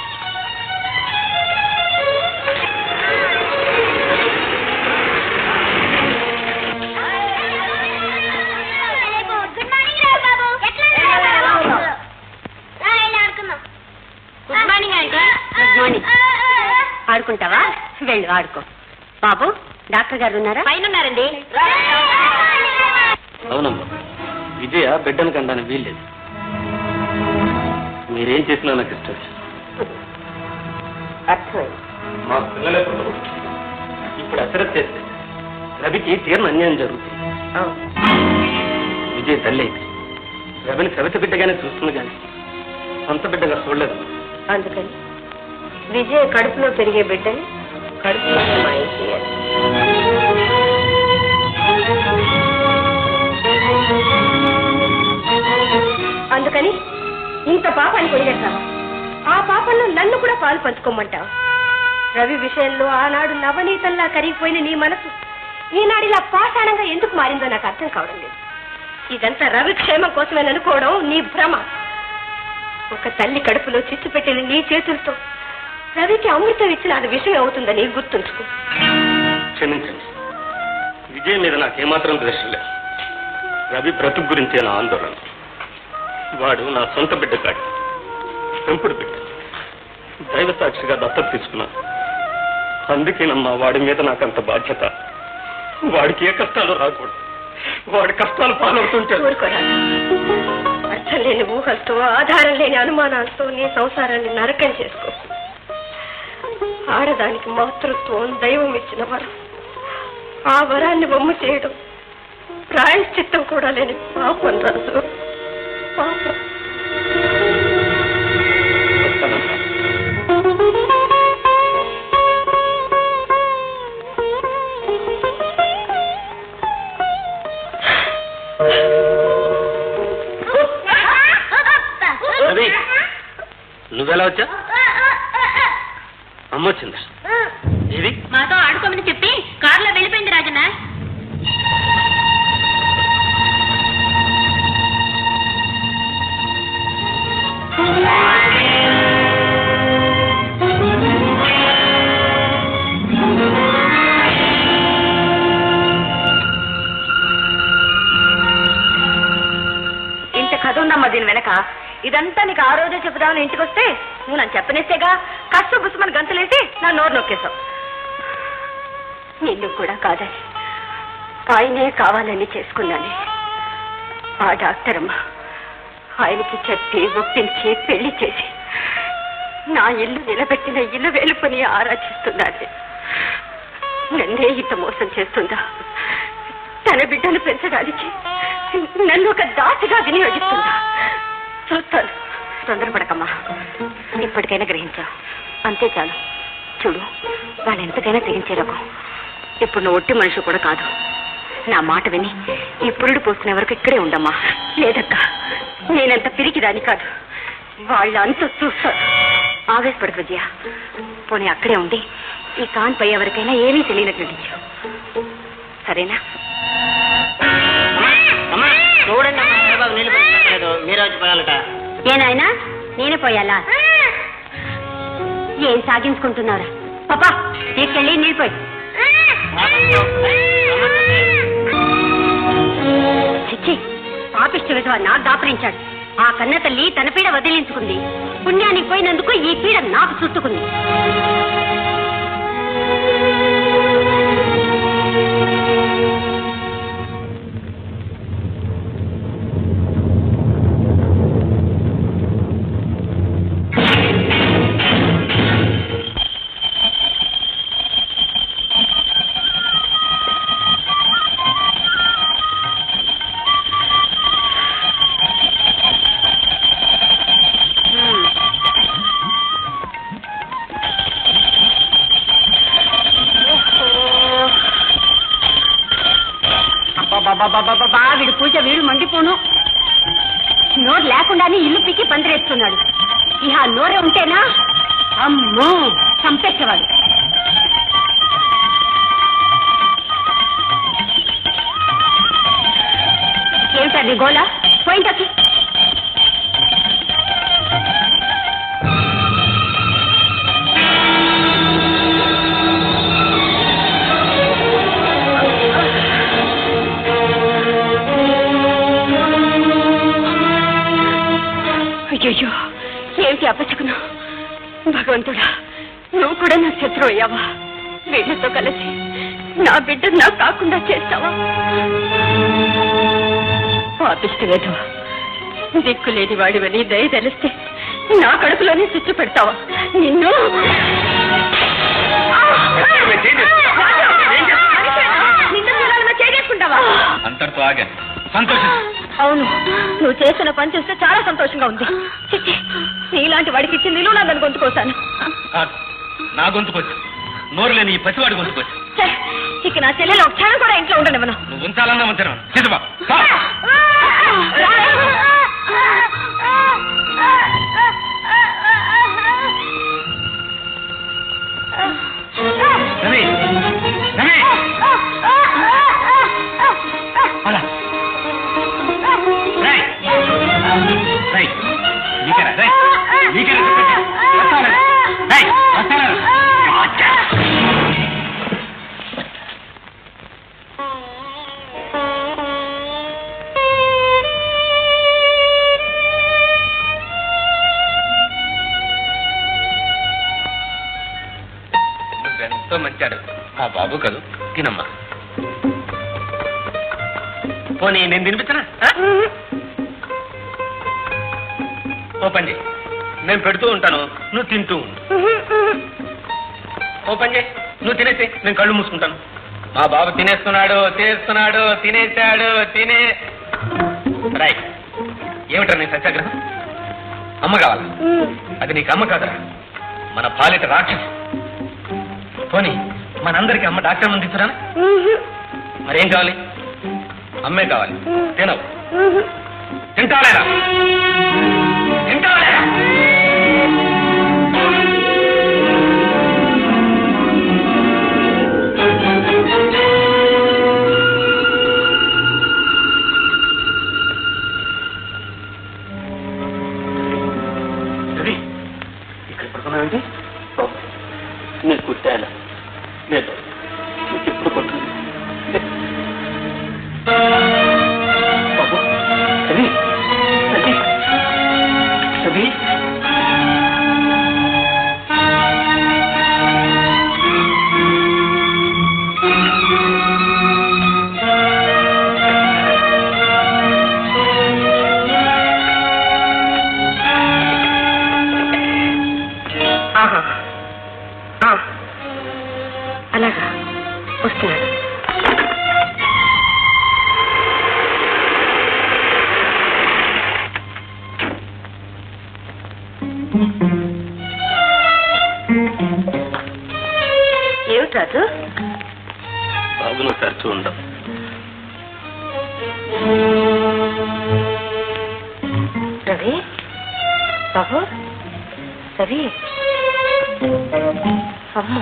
గుడ్ మార్నింగ్ రావు బాబు ఎట్లా ఉన్నారు బాబు రా వెళ్ళి ఆడుకుందాం good morning aunty good morning ఆడుకుంటావా వెళ్ళు ఆడుకో బాబు డాక్టర్ గారు ఉన్నారా పైన ఉన్నారండి అవునమ్మా విజయ బిడ్డను కండానికి వీల్లేదు మీరేం చేసినా నాకు ఇష్టం లేదు. అర్థమైంది మా పిల్లలే పుట్టరు. ఇప్పుడు అసరత్ చేస్తే రవికి తీరని అన్యాయం జరుగుతుంది విజయ్ తల్లి అయితే రవిని సవిత బిడ్డగానే చూస్తుంది కానీ సొంత బిడ్డగా చూడలేదు అందుకని విజయ కడుపులో పెరిగే బిడ్డని కడుపులో మాయం చేయాలి అందుకని ఇంత పాపాన్ని కొనిగట్టావా ఆ పాపంలో నన్ను కూడా పాలు పంచుకోమంటావు రవి విషయంలో ఆనాడు నవనీతంలా కరిగిపోయిన నీ మనసు ఈనాడు ఇలా పాషాణంగా ఎందుకు మారిందో నాకు అర్థం కావడం లేదు ఇదంతా రవి క్షేమం కోసమే అనుకోవడం నీ భ్రమ ఒక తల్లి కడుపులో చిచ్చు పెట్టిన నీ చేతులతో రవికి అమృతం ఇచ్చిన అది విషయం అవుతుందని గుర్తుంచుకో క్షమించండి విజయ్ మీద నాకేమాత్రం ద్వేషం లేదు రవి బ్రతుకు గురించే నా ఆందోళన వాడు నా సొంత బిడ్డ కాడు పెంపుడు బిడ్డ దైవ సాక్షిగా దత్తత తీసుకున్నాను అందుకేనమ్మా వాడి మీద నాకంత బాధ్యత వాడికి ఏ కష్టాలు రాకూడదు వాడి కష్టాలు పాలవుతుంటే ఊరుకోరా అర్థం లేని ఊహలతో ఆధారం లేని అనుమానాలతో నీ సంసారాన్ని నరకం చేసుకో ఆడదానికి మాతృత్వం దైవం ఇచ్చిన వరం ఆ వరాన్ని బొమ్మ చేయడం ప్రాయశ్చిత్తం కూడా లేని పాపం రాదు పాపం వస్తానమ్మా. రవి నువ్వెలా వచ్చా అమ్మ వచ్చిందా ఇది మాతో ఆడుకోమని చెప్పి కారులో వెళ్ళిపోయింది రాజన్న కథ ఉందమ్మా దీని వెనక ఇదంతా నీకు ఆ రోజే చెబుదామని ఇంటికి వస్తే నువ్వు నన్ను చెప్పనేస్తేగా కష్టం బుసుమని గంతులేసి నా నోరు నొక్కేశావు నిన్ను కూడా కాదని ఆయనే కావాలని చేసుకున్నాను ఆ డాక్టర్ అమ్మ ఆయనకి చెప్పి ఒప్పించి పెళ్లి చేసి నా ఇల్లు నిలబెట్టిన ఇల్లు వెలుపని ఆరాధిస్తున్నాను నన్నే ఇంత మోసం చేస్తుందా తన బిడ్డను పెంచడానికి నన్ను ఒక దాసిగా వినియోగిస్తుందా చూస్తాను తొందరపడకమ్మా ఇప్పటికైనా గ్రహించావు అంతే చాలు చూడు వాళ్ళు ఎంతకైనా తెగించే రకం ఇప్పుడు నువ్వు ఒట్టి మనిషి కూడా కాదు నా మాట విని ఈ పురుడు పోసుకునే వరకు ఇక్కడే ఉండమ్మా లేదక్క నేనంత పిరికిదాని కాదు వాళ్ళ అంత చూస్తారు ఆవేశపడకు విజయ పోనీ అక్కడే ఉండి ఈ కాన్ పై ఎవరికైనా ఏమీ తెలియనట్టు నటించు సరేనా అమ్మా చూడండి అమ్మా హరిబాబు నీళ్ళు పట్టలేదు మీరే వచ్చి పోయాలట ఏనాయనా నేనే పోయాలా ఏం సాగించుకుంటున్నారా పాపా తీసుకెళ్ళి నీళ్ళు పోయి చిచ్చి పాపిష్ట విధవ నాకు దాపరించాడు ఆ కన్న తల్లి తన పీడ వదిలించుకుంది పుణ్యానికి పోయినందుకు ఈ పీడ నాకు చుట్టుకుంది అబ్బబ్బబ్బబ్బబ్బబ్బా, వీడు పూజ వీడు మండిపోను నోరు లేకుండానే ఇల్లు పిక్కి పందిరేస్తున్నాడు ఇహ ఆ నోరే ఉంటేనా అమ్మో చంపేసేవాడు ఏమిటది గోళ పోయింటకి అయ్యయ్యో ఏమిటి అపశకును భగవంతుడా నువ్వు కూడా నా శత్రువు అయ్యావా వీళ్ళతో కలిసి నా బిడ్డ నాకు కాకుండా చేస్తావా పాపిష్టలేదు దిక్కు లేని వాడివని దయ తెలిస్తే నా కడుపులోనే చిచ్చు పెడతావా నిన్ను నిన్ను చూడాలన్నా చేసేసుకుంటావా అంతటితో ఆగాను సంతోషం అవును నువ్వు చేసిన పని చూస్తే చాలా సంతోషంగా ఉంది చిచ్చి నీలాంటి వాడికి ఇచ్చి నిలువు నా దాన్ని గొంతుకోసాను కాదు నా గొంతుకొచ్చు నోరు లేని ఈ పసివాడి గొంతుకొచ్చు ఛే, ఇక నా చెల్లెలు ఒక క్షణం కూడా ఇంట్లో ఉండనివ్వను నువ్వు ఉంచాలన్నా ఉంచను సిద్ధమా రవి రవి అలా రై రై నీకరా రై నీకరా వస్తానా రై వస్తానా నువ్వెంతో మంచాడు మా బాబు కదూ తినమ్మా పోనీ నేను తినిపించనా ఆ? ఓ పని చేయి నేను పెడుతూ ఉంటాను నువ్వు తింటూ ఉండు ఓ పని చేయి నువ్వు తినేసి నేను కళ్ళు మూసుకుంటాను మా బాబు తినేస్తున్నాడు తినేస్తున్నాడు తినేశాడు తినే రైట్ ఏమిటరా నీ సత్యాగ్రహం అమ్మ కావాలా అది నీకు అమ్మ కాదురా మన పాలిట రాక్షసు పోనీ మనందరికి అమ్మ డాక్టర్ ముందు తీసుకురానా మరేం కావాలి అమ్మే కావాలి తినవు తింటాలేరా తింటాలేరా రవి, ఇక్కడ పడుకున్నావేంటి నేను కుట్టాను లేదు నీకు ఎప్పుడు కొట్టుంది బాబు రవి, రవి. ఉండవు రవి బాబు రవి అమ్మ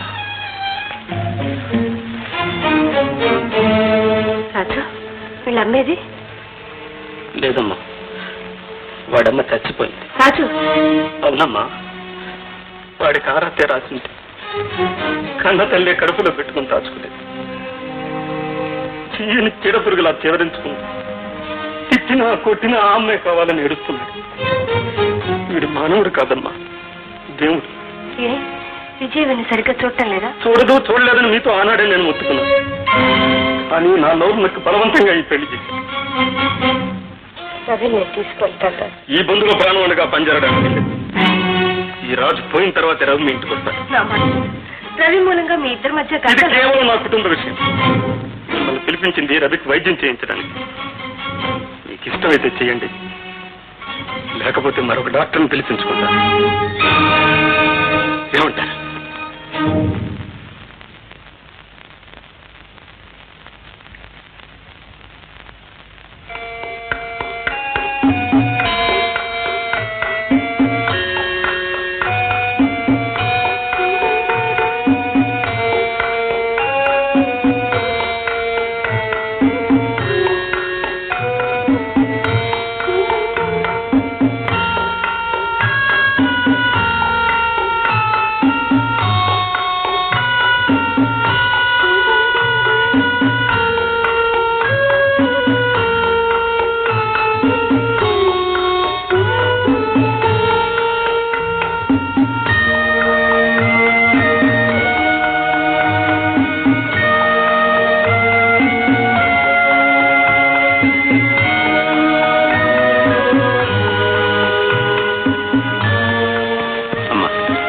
రాజు వీళ్ళు అమ్మేది లేదమ్మా వాడమ్మ చచ్చిపోయింది రాజు అవునమ్మా వాడి కారత్తే రాసింది కన్న తల్లి కడుపులో పెట్టుకుని దాచుకునేది చీయని చీడ పురుగులా చివరించుకుంది తిట్టినా కొట్టినా ఆ అమ్మాయి కావాలని ఏడుస్తున్నాడు వీడు మానవుడు కాదమ్మా దేవుడు ఏ విజయవని సరిగ్గా చూడటం లేదా చూడదు చూడలేదని మీతో ఆనాడే నేను మొత్తుకున్నాను కానీ నా లోపు నాకు బలవంతంగా ఈ పెళ్లి చేసి రవి నేను తీసుకెళ్తాను రాజు. ఈ బంధువుల ప్రాణములుగా పనిచేయడానికి లేదు. ఈ రాజు పోయిన తర్వాత రవి మీ ఇంటికి వస్తాడు నా మాట. రవి మూలంగా మీ ఇద్దరి మధ్య ఇది గంటలు కేవలం నా కుటుంబ విషయం మిమ్మల్ని పిలిపించింది రవికి వైద్యం చేయించడానికి మీకు ఇష్టమైతే చేయండి లేకపోతే మరొక డాక్టర్ని పిలిపించుకుంటాను ఏమంటారు అమ్మా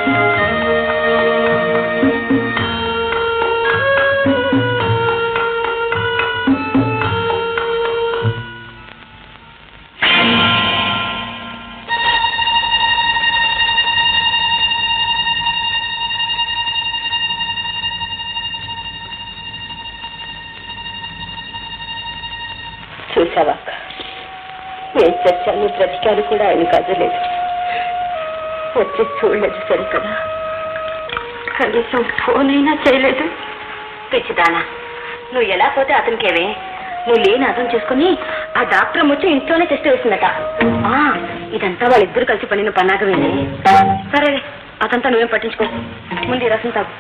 చూసావా అక్క? నేను చచ్చాను బ్రతికాను కూడా ఆయన కదలేదు వచ్చి చూడలేదు సరికదా కనీసం ఫోన్ అయినా చేయలేదు పిచ్చిదానా నువ్వు ఎలా పోతే అతనికేవే నువ్వు లేని అర్థం చేసుకుని ఆ డాక్టర్ వచ్చి ఇంట్లోనే టెస్ట్ వేసిందట ఆ, ఇదంతా వాళ్ళిద్దరు కలిసి పడిన పన్నాగమేనే సరే అదంతా నువ్వేం పట్టించుకో ముందు ఈ రసం తాగు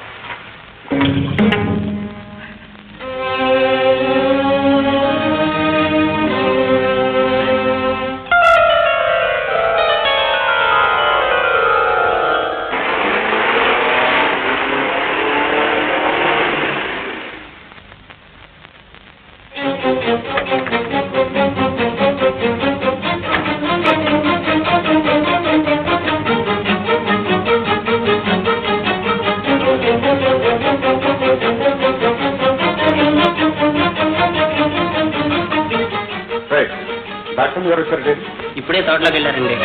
డాక్టర్ గారు వచ్చారు ఇప్పుడే తోటలోకి వెళ్ళారండి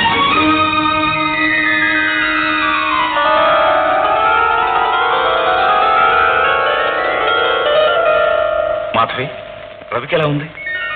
మాధవి రవికి ఎలా ఉంది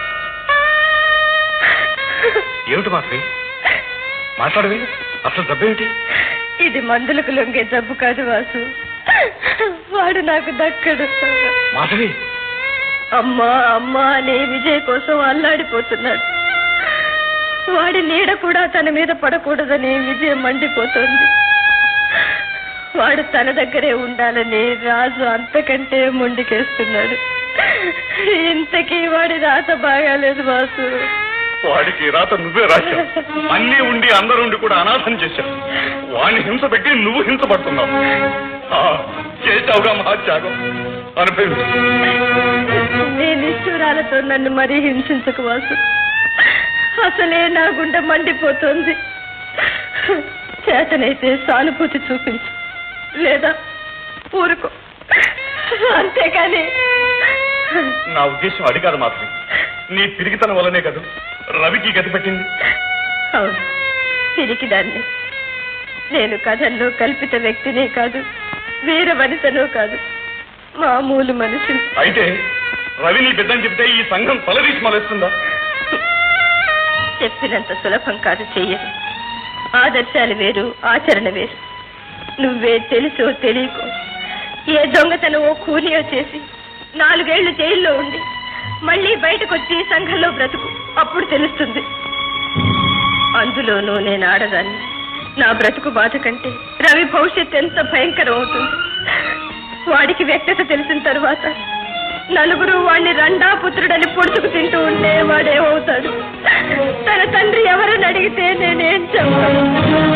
ఏమిటి మాధవి మాట్లాడవి అసలు జబ్బేమిటి ఇది మందులకు లొంగే జబ్బు కాదు వాసు వాడు నాకు దక్కడు మాధవి అమ్మా అమ్మా అనే విజయ్ కోసం అల్లాడిపోతున్నాడు వాడి నీడ కూడా తన మీద పడకూడదని విజయ్ మండిపోతుంది వాడు తన దగ్గరే ఉండాలని రాజు అంతకంటే మొండికేస్తున్నాడు ఇంతకీ వాడి రాత బాగాలేదు వాసు వాడికి రాత నువ్వే రాశావు అన్నీ ఉండి అందరుండి కూడా అనాథం చేశావు వాడిని హింస పెట్టి నువ్వు హింస పడుతున్నావు ఆ, చేశావుగా మహాత్యాగం అనుభవించు నీ నిష్ఠూరాలతో నన్ను మరీ హింసించకు వాసు అసలే నా గుండె మండిపోతుంది చేతనైతే సానుభూతి చూపించు లేదా ఊరుకో అంతేకాని నా ఉద్దేశం అది కాదు మాత్రం నీ పిరిగితనం వల్లనే కదా రవికి గతి పెట్టింది అవును తిరిగి దాన్ని నేను కథల్లో కల్పిత వ్యక్తినే కాదు వీర వనితను కాదు మామూలు మనిషిని అయితే రవి నీ బిడ్డని చెప్తే ఈ సంఘం తలదీసి మలేస్తుందా చెప్పినంత సులభం కాదు చెయ్యదు ఆదర్శాలు వేరు ఆచరణ వేరు నువ్వే తెలుసో తెలియకో ఏ దొంగతనమో కూలియో చేసి నాలుగేళ్లు జైల్లో ఉండి మళ్ళీ బయటకు వచ్చి సంఘంలో బ్రతుకు అప్పుడు తెలుస్తుంది అందులోనూ నేను ఆడదాన్ని నా బ్రతుకు బాధ కంటే రవి భవిష్యత్ ఎంత భయంకరం అవుతుంది వాడికి వ్యక్తత తెలిసిన తర్వాత నలుగురు వాడిని రండా పుత్రుడని పొడుచుకు తింటూ ఉంటే వాడేమవుతాడు తన తండ్రి ఎవరని అడిగితే నేనేం చెప్పను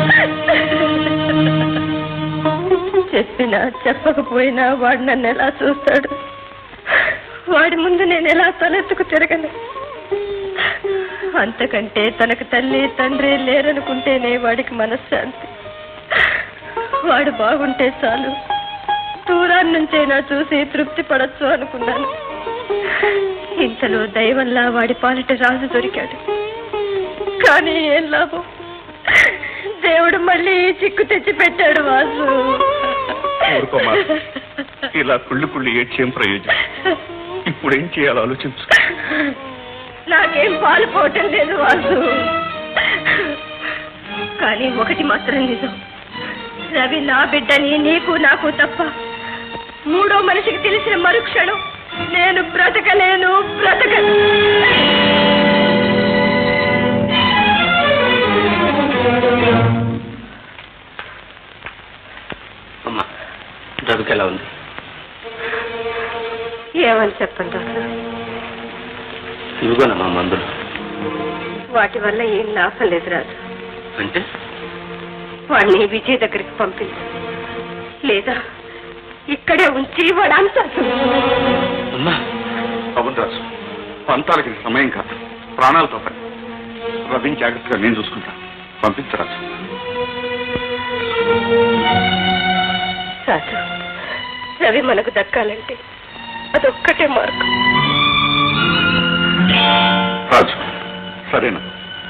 చెప్పినా చెప్పకపోయినా వాడు నన్ను ఎలా చూస్తాడు వాడి ముందు నేను ఎలా తలెత్తుకు తిరగను అంతకంటే తనకు తల్లి తండ్రి లేరనుకుంటేనే వాడికి మనశ్శాంతి వాడు బాగుంటే చాలు దూరాన్ని నుంచైనా చూసి తృప్తి పడచ్చు అనుకున్నాను ఇంతలో దయవల్ల వాడి పాలిట రాజు దొరికాడు కానీ ఏం లాభం దేవుడు మళ్ళీ ఈ చిక్కు తెచ్చి పెట్టాడు వాసు ఊరుకోమా. ఇలా కుళ్ళు కుళ్ళు ఏడ్చేం ప్రయోజనం ఇప్పుడేం చేయాలో ఆలోచించు నాకేం పాలు పోవటం లేదు వాసు కానీ ఒకటి మాత్రం నిజం రవి నా బిడ్డని నీకు నాకు తప్ప మూడో మనిషికి తెలిసిన మరుక్షణం నేను బ్రతకలేను బ్రతకను అమ్మా రవికి ఎలా ఉంది ఏమని చెప్పండి డాక్టర్ ఇవిగోనమ్మా మందులు వాటి వల్ల ఏం లాభం లేదు రాజు అంటే వాడిని విజయ్ దగ్గరికి పంపించు లేదా ఇక్కడే ఉంచి వాడు అంతా అమ్మా అవును రాజు పంతాలకి ఇది సమయం కాదు ప్రాణాలతో పని రవిని జాగ్రత్తగా నేను చూసుకుంటా పంపించరాజు రాజు రవి మనకు దక్కాలంటే అదొక్కటే మార్గం రాజు సరేనా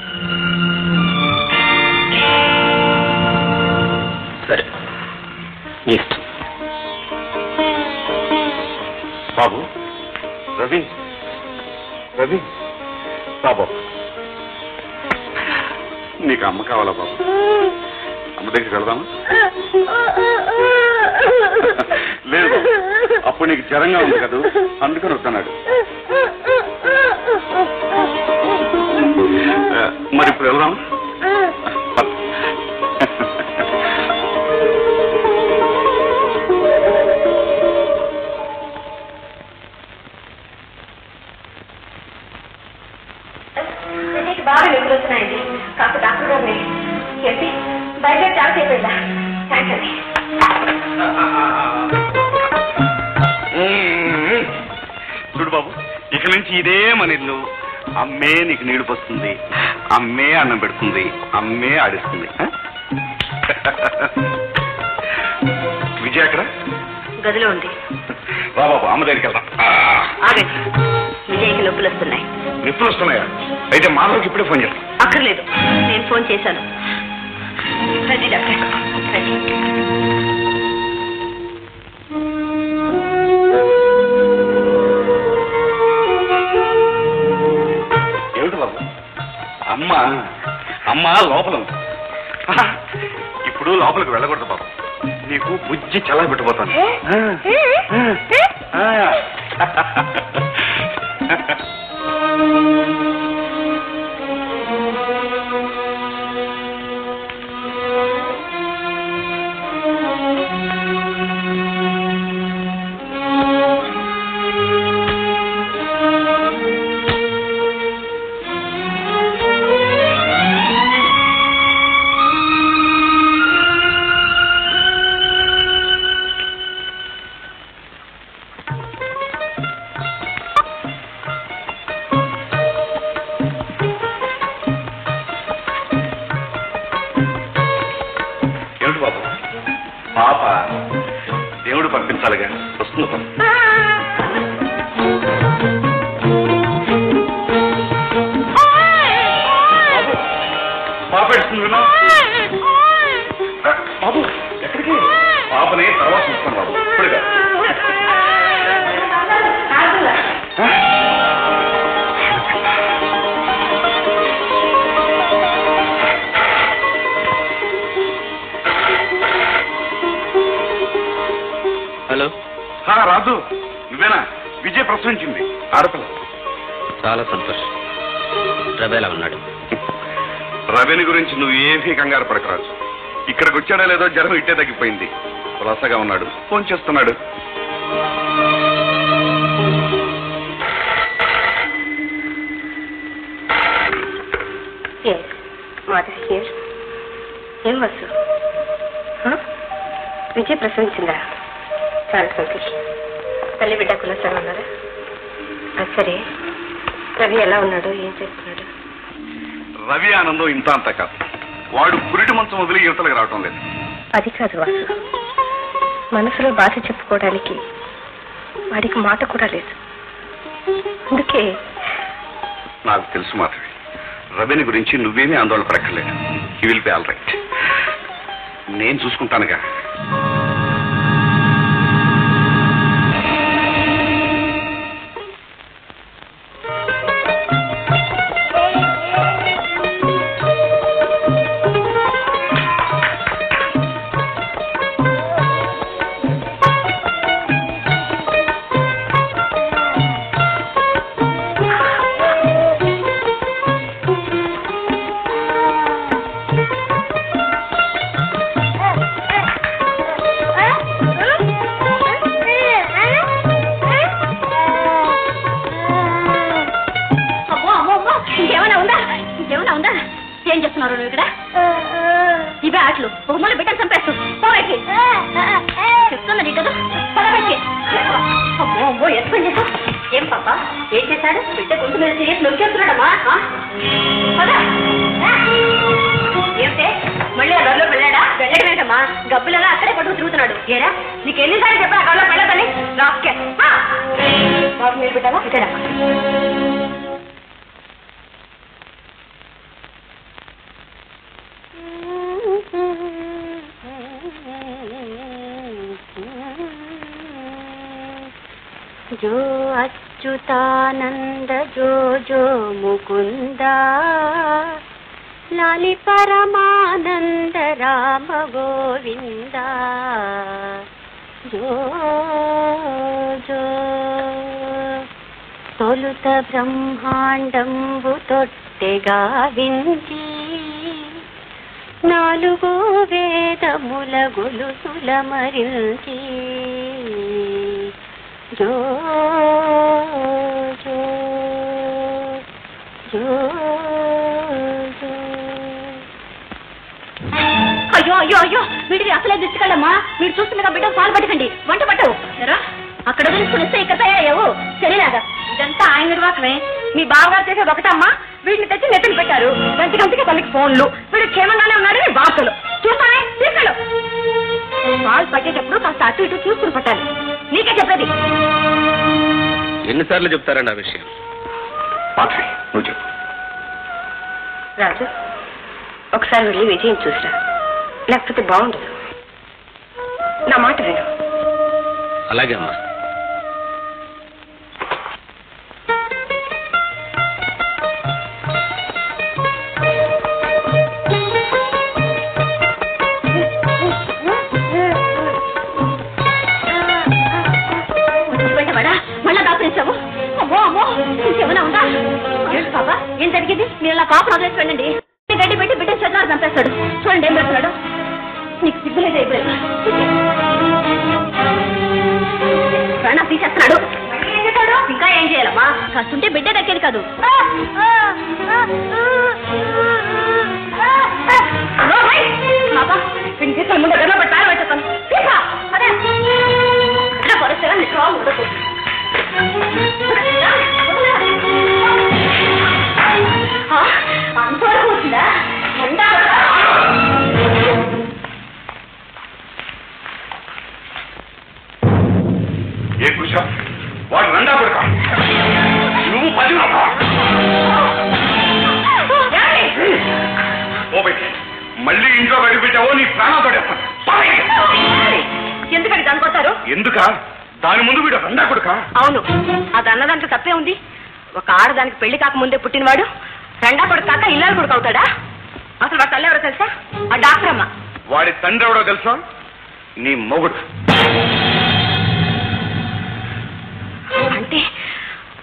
సరే నీ ఇష్టం బాబు రవి రవి బాబు నీకు అమ్మ కావాలా బాబు అమ్మ దగ్గరికి వెళదామా లేదు బాబు. అప్పుడు నీకు జ్వరంగా ఉంది కదా అందుకని వద్దన్నాడు ఆ, మరి ఇప్పుడు వెళ్దాం పద. నీకు బాగా నిద్ర వస్తున్నాయండి కాస్త డాక్టర్ గారిని చెప్పి బయట చాలా అయిపోయిందా థ్యాంక్స్ అండి చూడు బాబు ఇక నుంచి ఇదే మన ఇల్లు అమ్మే నీకు నీళ్లు పోస్తుంది అమ్మే అన్నం పెడుతుంది అమ్మే ఆడిస్తుంది ఆ? విజయ్ అక్కడ గదిలో ఉంది రా బాబు అమ్మ దగ్గరికి వెళ్దాం ఆ, ఆగండి విజయ్కి నొప్పులు వస్తున్నాయి నిప్పులు వస్తున్నాయా అయితే మాధవ్కి ఇప్పుడే ఫోన్ చేస్తాం అక్కర్లేదు నేను ఫోన్ చేశాను రండి డాక్టర్ రండి ఏమిటి బాబు అమ్మ అమ్మ లోపల ఉంది ఆహా, ఇప్పుడు లోపలికి వెళ్ళకూడదు బాబు నీకు బుజ్జి చల్ల పెట్టబోతాను ఆ, ఆ. ఏమిటి బాబు పాప దేవుడు పంపించాలిగా వస్తుంది పాప. బాబు పాప ఎడుస్తుంది విన్నా బాబు ఎక్కడికి పాపని తర్వాత చూస్తాను బాబు ఇప్పుడుగా ఆ? రాజు నువ్వేనా విజయ్ ప్రసవించింది ఆడపిల్ల చాలా సంతోషం రవేలా ఉన్నాడు రవిని గురించి నువ్వు ఏమీ కంగారు పడకరాజు ఇక్కడికి వచ్చాడో లేదో జ్వరం ఇట్టే తగ్గిపోయింది కులాసగా ఉన్నాడు ఫోన్ చేస్తున్నాడు Yes, mother here. ఏం వసు హ? విజయ్ ప్రసవించిందా చాలా సంతోషం తల్లి బిడ్డ కులసాగా ఉన్నారా ఆ, సరే రవి ఎలా ఉన్నాడు ఏం చేస్తున్నాడు రవి ఆనందం ఇంత అంత కాదు వాడు పురిటి మంచం వదిలి యువతలకు రావటం లేదు అది కాదు వాసు మనసులో బాధ చెప్పుకోవడానికి వాడికి మాట కూడా లేదు అందుకే నాకు తెలుసు మాధవి రవిని గురించి నువ్వేమీ ఆందోళన పడక్కర్లేదు he will be all right నేను చూసుకుంటానుగా అమ్మో అమ్మో అమ్మో ఇంకేమైనా ఉందా ఇంకేమైనా ఉందా ఏం చేస్తున్నారు నువ్వు ఇక్కడ ఇవే ఆటలు బొమ్మలు బిడ్డను చంపేస్తూ పోవెక్కి చెప్తున్నా నీ కదా పొలవెక్కి అమ్మో అమ్మో ఎత్తుకొని చేసావు ఏం పాప ఏం చేశాడు బిడ్డ గొంతు మీద చేసి నొక్కేస్తున్నాడమ్మా ఆ? పద. ఏమిటే మళ్ళీ ఆ గదిలో వెళ్ళాడా వెళ్ళడమేంటమ్మా గబ్బులలో అక్కడే పట్టుకు తిరుగుతున్నాడు ఏరా నీకు ఎన్నిసార్లు చెప్పా గదిలో వెళ్ళదని రాకే బాబు మీరు బిడ్డవా ఇదేనమ్మా जो अच्युतानन्द जो जो मुकुन्द लालि परमानन्द राम गोविन्द जो जो తొలుత బ్రహ్మాండంబు తొట్టెగా వించి నాలుగు వేదముల గొలుసుల మరించి జో జో జో జో అయ్యో అయ్యో అయ్యో వీడిది అసలే దిష్టికళ్ళమ్మా మీరు చూస్తుండగా బిడ్డ పాలు పట్టకండి వంట పట్టవు ఎరా అక్కడ వదిలించుకుని వస్తే ఇక్కడ తయారయ్యావు సరేలాగా ఇదంతా ఆయన నిర్వాహమే మీ బావగారు చేసేది ఒకటమ్మా వీటిని తెచ్చి నెత్తిని పెట్టారు గంట గంటకి తల్లికి ఫోన్లు వీడు క్షేమంగానే ఉన్నాడని వార్తలు చూస్తానే తీసుకెళ్ళు పాలు పట్టేటప్పుడు కాస్త అటు ఇటు చూసుకుని పట్టాలి నీకే చెప్పేది ఎన్నిసార్లు చెప్తారండి ఆ విషయం మాధవి నువ్వు చెప్పు రాజు ఒకసారి వెళ్ళి విజయం చూసిరా లేకపోతే బాగుండదు నా మాట విను అలాగే అమ్మా బయటపడా మళ్ళా దాపరించావు అమ్మో అమ్మో ఇంకేమైనా ఉందా ఏంటి పాప ఏం జరిగింది మీరు ఇలా పాప వదిలేసి వెళ్ళండి గడ్డి పెట్టి బిడ్డ చదివారు చంపేస్తాడు చూడండి ఏం పెడుతున్నాడు నీకు సిగ్గులేదు అయిపోయింది ప్రాణం తీసేస్తున్నాడు మళ్ళీ ఏం చేశాడు? ఇంకా ఏం చేయాలమ్మా కాస్తుంటే బిడ్డ దక్కేది కాదు నోర్మై! పాప వీడిని తీసుకొని ముందు గదిలో పెట్టి తాళం పెట్టేస్తాను తీసా అదే ఇక్కడ పరిస్థితి నీ కాలు ఉండదు ఆ, అంతవరకు వచ్చిందా ఉందా ఏ కృష వాడు రండా కొడుక నువ్వు పది ఓ బయట మళ్ళీ ఇంట్లో బయట పెట్టావో నీ ప్రాణం పడేస్తాను ఎందుకని దానికొస్తారు ఎందుక దాని ముందు వీడు రండా కొడుక అవును అది అన్నదాంట్లో తప్పే ఉంది ఒక ఆడదానికి పెళ్లి కాకముందే పుట్టినవాడు రెండా కొడుకు కాక ఇల్లాలు కొడుకు అవుతాడా అసలు వాడు తల్లి ఎవరో తెలుసా ఆ డాక్టర్ అమ్మ వాడి తండ్రి ఎవడో తెలుసా నీ మొగుడు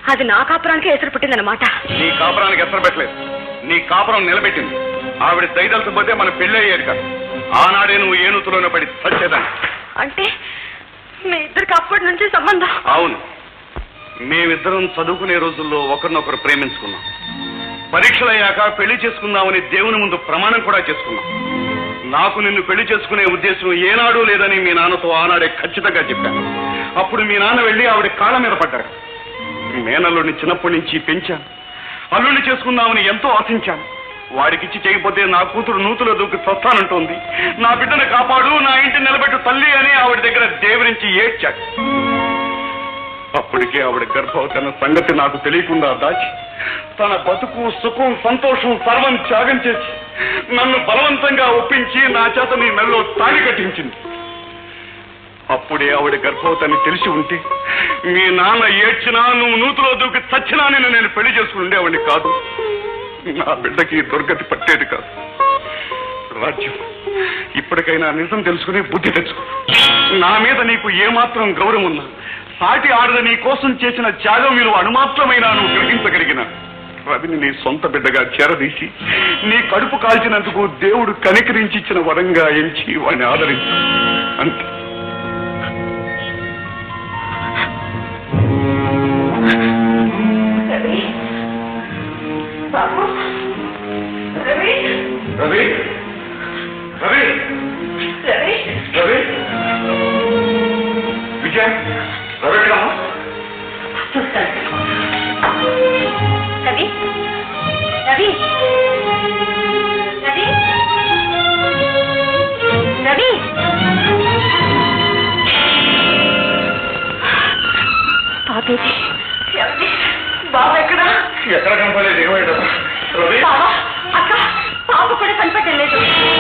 అది నా కాపురానికి ఎసరు పుట్టిందనమాట నీ కాపురానికి ఎసరు పెట్టలేదు నీ కాపురం నిలబెట్టింది ఆవిడ దయదలకపోతే మన పెళ్ళి అయ్యేది కాదు ఆనాడే నువ్వు ఏనుతులోనే పడి చచ్చేదాన్ని అంటే మీ ఇద్దరికి అప్పటి నుంచి సంబంధం అవును మేమిద్దరం చదువుకునే రోజుల్లో ఒకరినొకరు ప్రేమించుకున్నాం పరీక్షలయ్యాక పెళ్లి చేసుకుందామని దేవుని ముందు ప్రమాణం కూడా చేసుకున్నాం నాకు నిన్ను పెళ్లి చేసుకునే ఉద్దేశం ఏనాడు లేదని మీ నాన్నతో ఆనాడే ఖచ్చితంగా చెప్పాను అప్పుడు మీ నాన్న వెళ్ళి ఆవిడ కాళ్ళ మీద పడ్డారు మేనల్లుడిని చిన్నప్పటి నుంచి పెంచాను అల్లుడిని చేసుకుందామని ఎంతో ఆశించాను వాడికిచ్చి చేయకపోతే నా కూతురు నూతులో దూకి చస్తానంటోంది నా బిడ్డను కాపాడు నా ఇంటి నిలబెట్టు తల్లి అని ఆవిడ దగ్గర దేవురించి ఏడ్చాడు అప్పటికే ఆవిడ గర్భవతి అన్న సంగతి నాకు తెలియకుండా దాచి తన బతుకు సుఖం సంతోషం సర్వం త్యాగం చేసి నన్ను బలవంతంగా ఒప్పించి నా చేత నీ మెల్లో తాళి కట్టించింది అప్పుడే ఆవిడ గర్భవతి అని తెలిసి ఉంటే మీ నాన్న ఏడ్చినా నువ్వు నూతులో దూకి చచ్చినా నేను నేను పెళ్లి చేసుకుని ఉండేవాడిని కాదు నా బిడ్డకి దుర్గతి పట్టేది కాదు రాజ్యం ఇప్పటికైనా నిజం తెలుసుకుని బుద్ధి తెచ్చుకో నా మీద నీకు ఏమాత్రం గౌరవం ఉన్నా సాటి ఆడద నీ కోసం చేసిన త్యాగం విలువ అణుమాత్రమైనా నువ్వు గ్రహించగలిగిన రవిని నీ సొంత బిడ్డగా చేరదీసి నీ కడుపు కాల్చినందుకు దేవుడు కనికరించి ఇచ్చిన వరంగా ఎంచి వాడిని ఆదరించు అంతే రవి బాబు రవి రవి రవి రవి రవి విజయ్ రవి ఎక్కడ చూస్తాను రవి రవి రవి రవి బాబేది రవి బాబు ఎక్కడా ఎక్కడ కనపడలేదు ఏమైనా రవి బాబా అక్క బాబు కూడా కనపడలేదు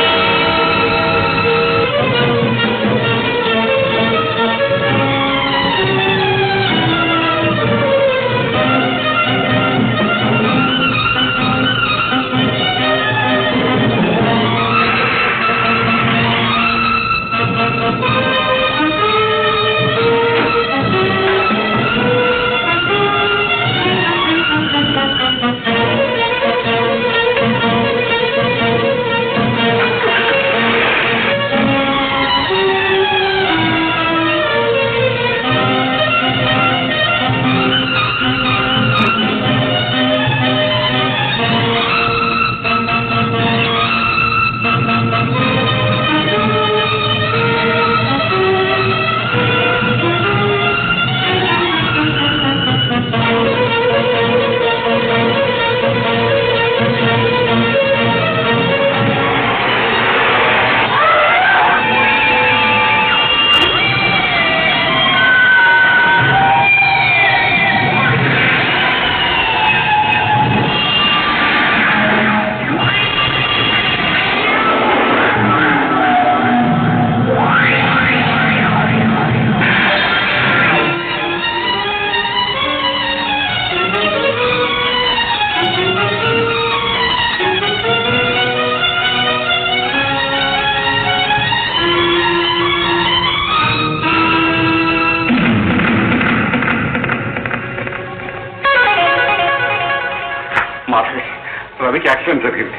మాధవి రవికి యాక్సిడెంట్ జరిగింది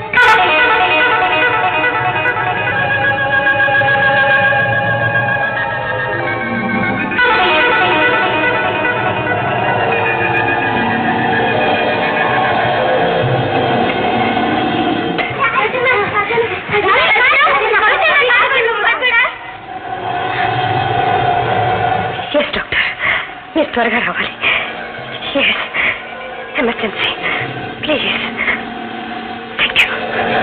ఎస్ డాక్టర్ మీరు త్వరగా రావాలి yes emergency please thank you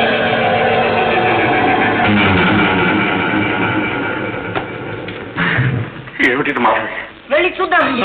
ఏమిటి మాధవి వెళ్ళి చూద్దామండి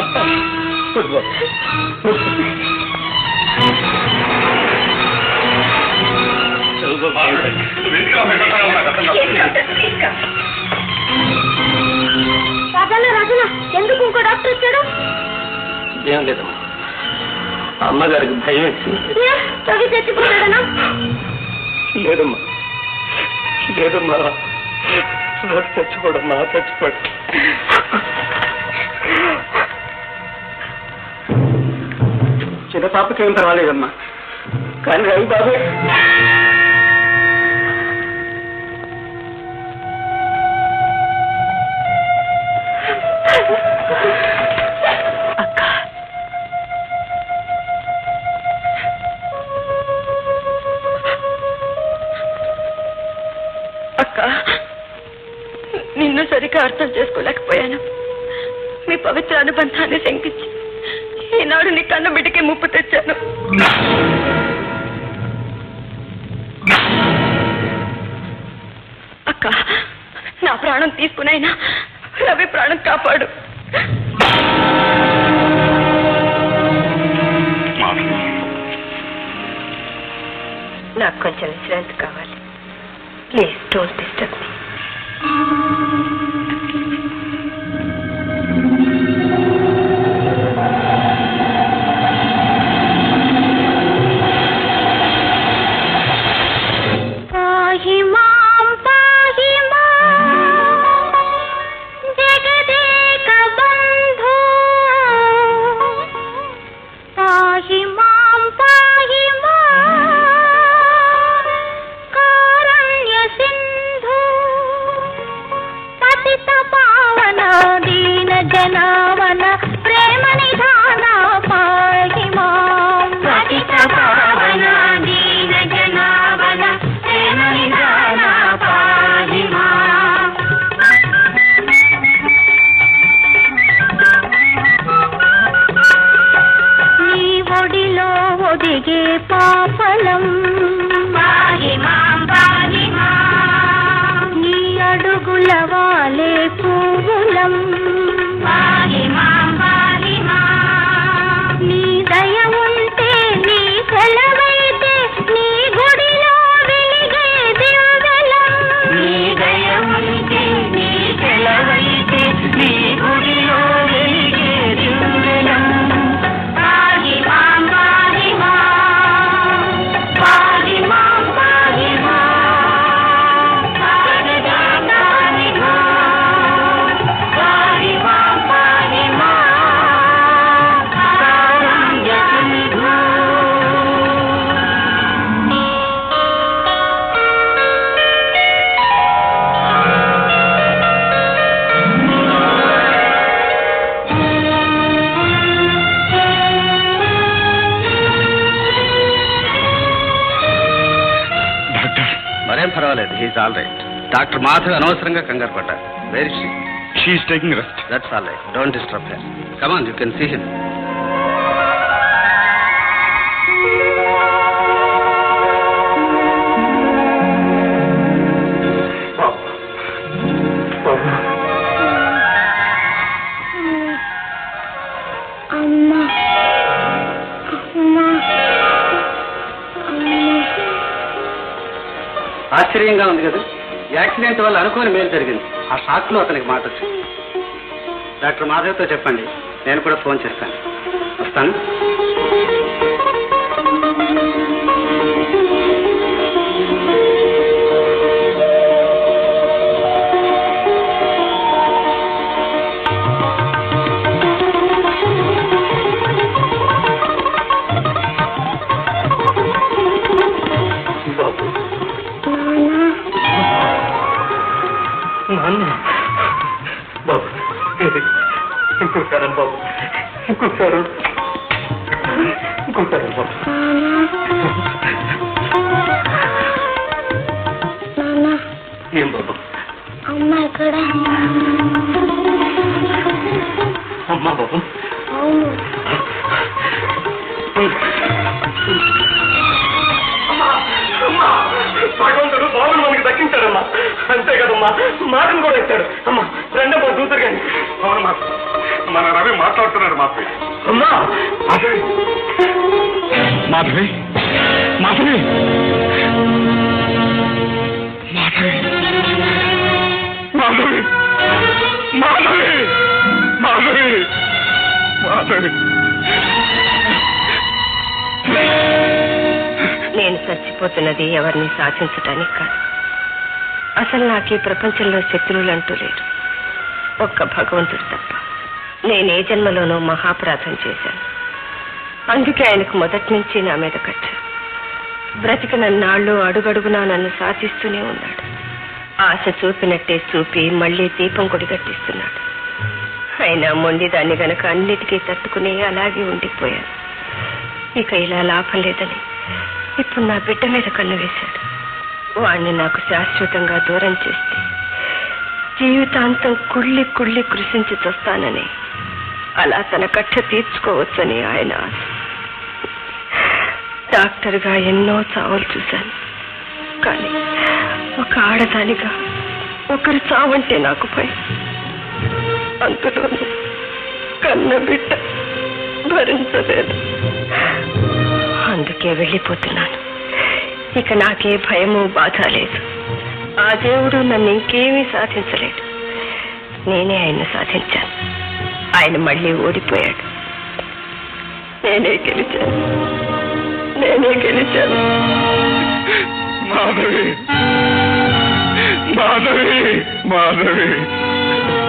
రాజన్న రాజన్న ఎందుకు ఇంకో డాక్టర్ వచ్చాడు ఏం లేదమ్మా అమ్మగారికి భయం వేసింది రవి చచ్చిపోతాడనా లేదమ్మా లేదమ్మా నాకు చచ్చిపోడమ్మా చచ్చిపోడు పెద్ద పాపకేం పర్వాలేదమ్మా కానీ రవి బాబు అక్క అక్క నిన్ను సరిగా అర్థం చేసుకోలేకపోయాను మీ పవిత్ర అనుబంధాన్ని శంకించి ఈనాడు నీ కన్న బిడ్డకి ముప్పు తెచ్చాను అక్క నా ప్రాణం తీసుకునైనా రవి ప్రాణం కాపాడు మాధవి నాకు కొంచెం విశ్రాంతి కావాలి ప్లీజ్ డోంట్ డిస్టర్బ్ మీ పాహి మాం పాహి మాం జగదేక బంధో పాహి మాం పాహి మాం కారణ్య సింధు పతిత పావన దీన జనావన ప్రేమ నిధాన పాహి మాం పతిత పావన దీన జనావన ప్రేమ నిధాన పాహి మాం నీ ఒడిలో ఒదిగే పాపలం నీ అడుగుల వాలే పువ్వులం నీ దయ ఉంటే నీ సెలవైతే నీ గుడిలో వెలిగే దివ్వెలం నీ దయ ఉంటే నీ సెలవైతే నీ గుడిలో వెలిగే దివ్వెలం పాహి మాం పాహి మాం పాహి మాం పాహి మాం పాహి మాం పాహి మాం పాహి మాం కారుణ్య సింధు డాక్టర్ మరేం పర్వాలేదు he's all right doctor Madhav అనవసరంగా కంగారు పడ్డారు very she she's taking rest that's all right don't disturb her come on you can see him అమ్మా అమ్మా అమ్మా ఆశ్చర్యంగా ఉంది కదా యాక్సిడెంట్ వల్ల అనుకోని మేలు జరిగింది ఆ షాక్ లో అతనికి మాట వచ్చింది డాక్టర్ మాధవ్తో చెప్పండి నేను కూడా ఫోన్ చేస్తాను వస్తాను నాన్న బాబు ఇంకోసారి బాబు ఇంకోసారి ఇంకోసారి బాబు నాన్న ఏం బాబు అమ్మ ఎక్కడ అమ్మా బాబు అవును భగవంతుడు బాబును మనకి దక్కించాడమ్మా అంతే కదమ్మా మాటను కూడా ఇచ్చాడు అమ్మా రెండమ్మా దూతరు కానీ అవునమ్మా మన రవి మాట్లాడుతున్నాడు మాధవి అమ్మా అదే మాధవి మాధవి మాధవి మాధవి మాధవి మాధవి మాధవి నేను చచ్చిపోతున్నది ఎవరిని శాసించటానికి కాదు అసలు నాకు ఈ ప్రపంచంలో శత్రువులు అంటూ లేరు ఒక్క భగవంతుడు తప్ప నేనే జన్మలోనూ మహాపరాధం చేశాను అందుకే ఆయనకు మొదటి నుంచి నా మీద కట్ట బ్రతికినన్నాళ్ళు అడుగడుగునా నన్ను సాధిస్తూనే ఉన్నాడు ఆశ చూపినట్టే చూపి మళ్ళీ దీపం కొడిగట్టిస్తున్నాడు అయినా మొండిదాన్ని గనక అన్నిటికీ తట్టుకుని అలాగే ఉండిపోయాను ఇక ఇలా లాభం లేదని ఇప్పుడు నా బిడ్డ మీద కన్ను వేశాడు వాణ్ణి నాకు శాశ్వతంగా దూరం చేస్తే జీవితాంతం కుళ్ళి కుళ్ళి కృషించి చూస్తానని అలా తన కట్ట తీర్చుకోవచ్చని ఆయన ఆశ డాక్టర్గా ఎన్నో చావులు చూశాను కానీ ఒక ఆడదానిగా ఒకరి చావంటే నాకు భయం అందులోనూ కన్న బిడ్డ భరించలేదు అందుకే వెళ్ళిపోతున్నాను ఇక నాకే భయము బాధ లేదు ఆ దేవుడు నన్ను ఇంకేమీ సాధించలేడు నేనే ఆయన సాధించాను ఆయన మళ్ళీ ఓడిపోయాడు నేనే గెలిచాను నేనే గెలిచాను మాధవి మాధవి మాధవి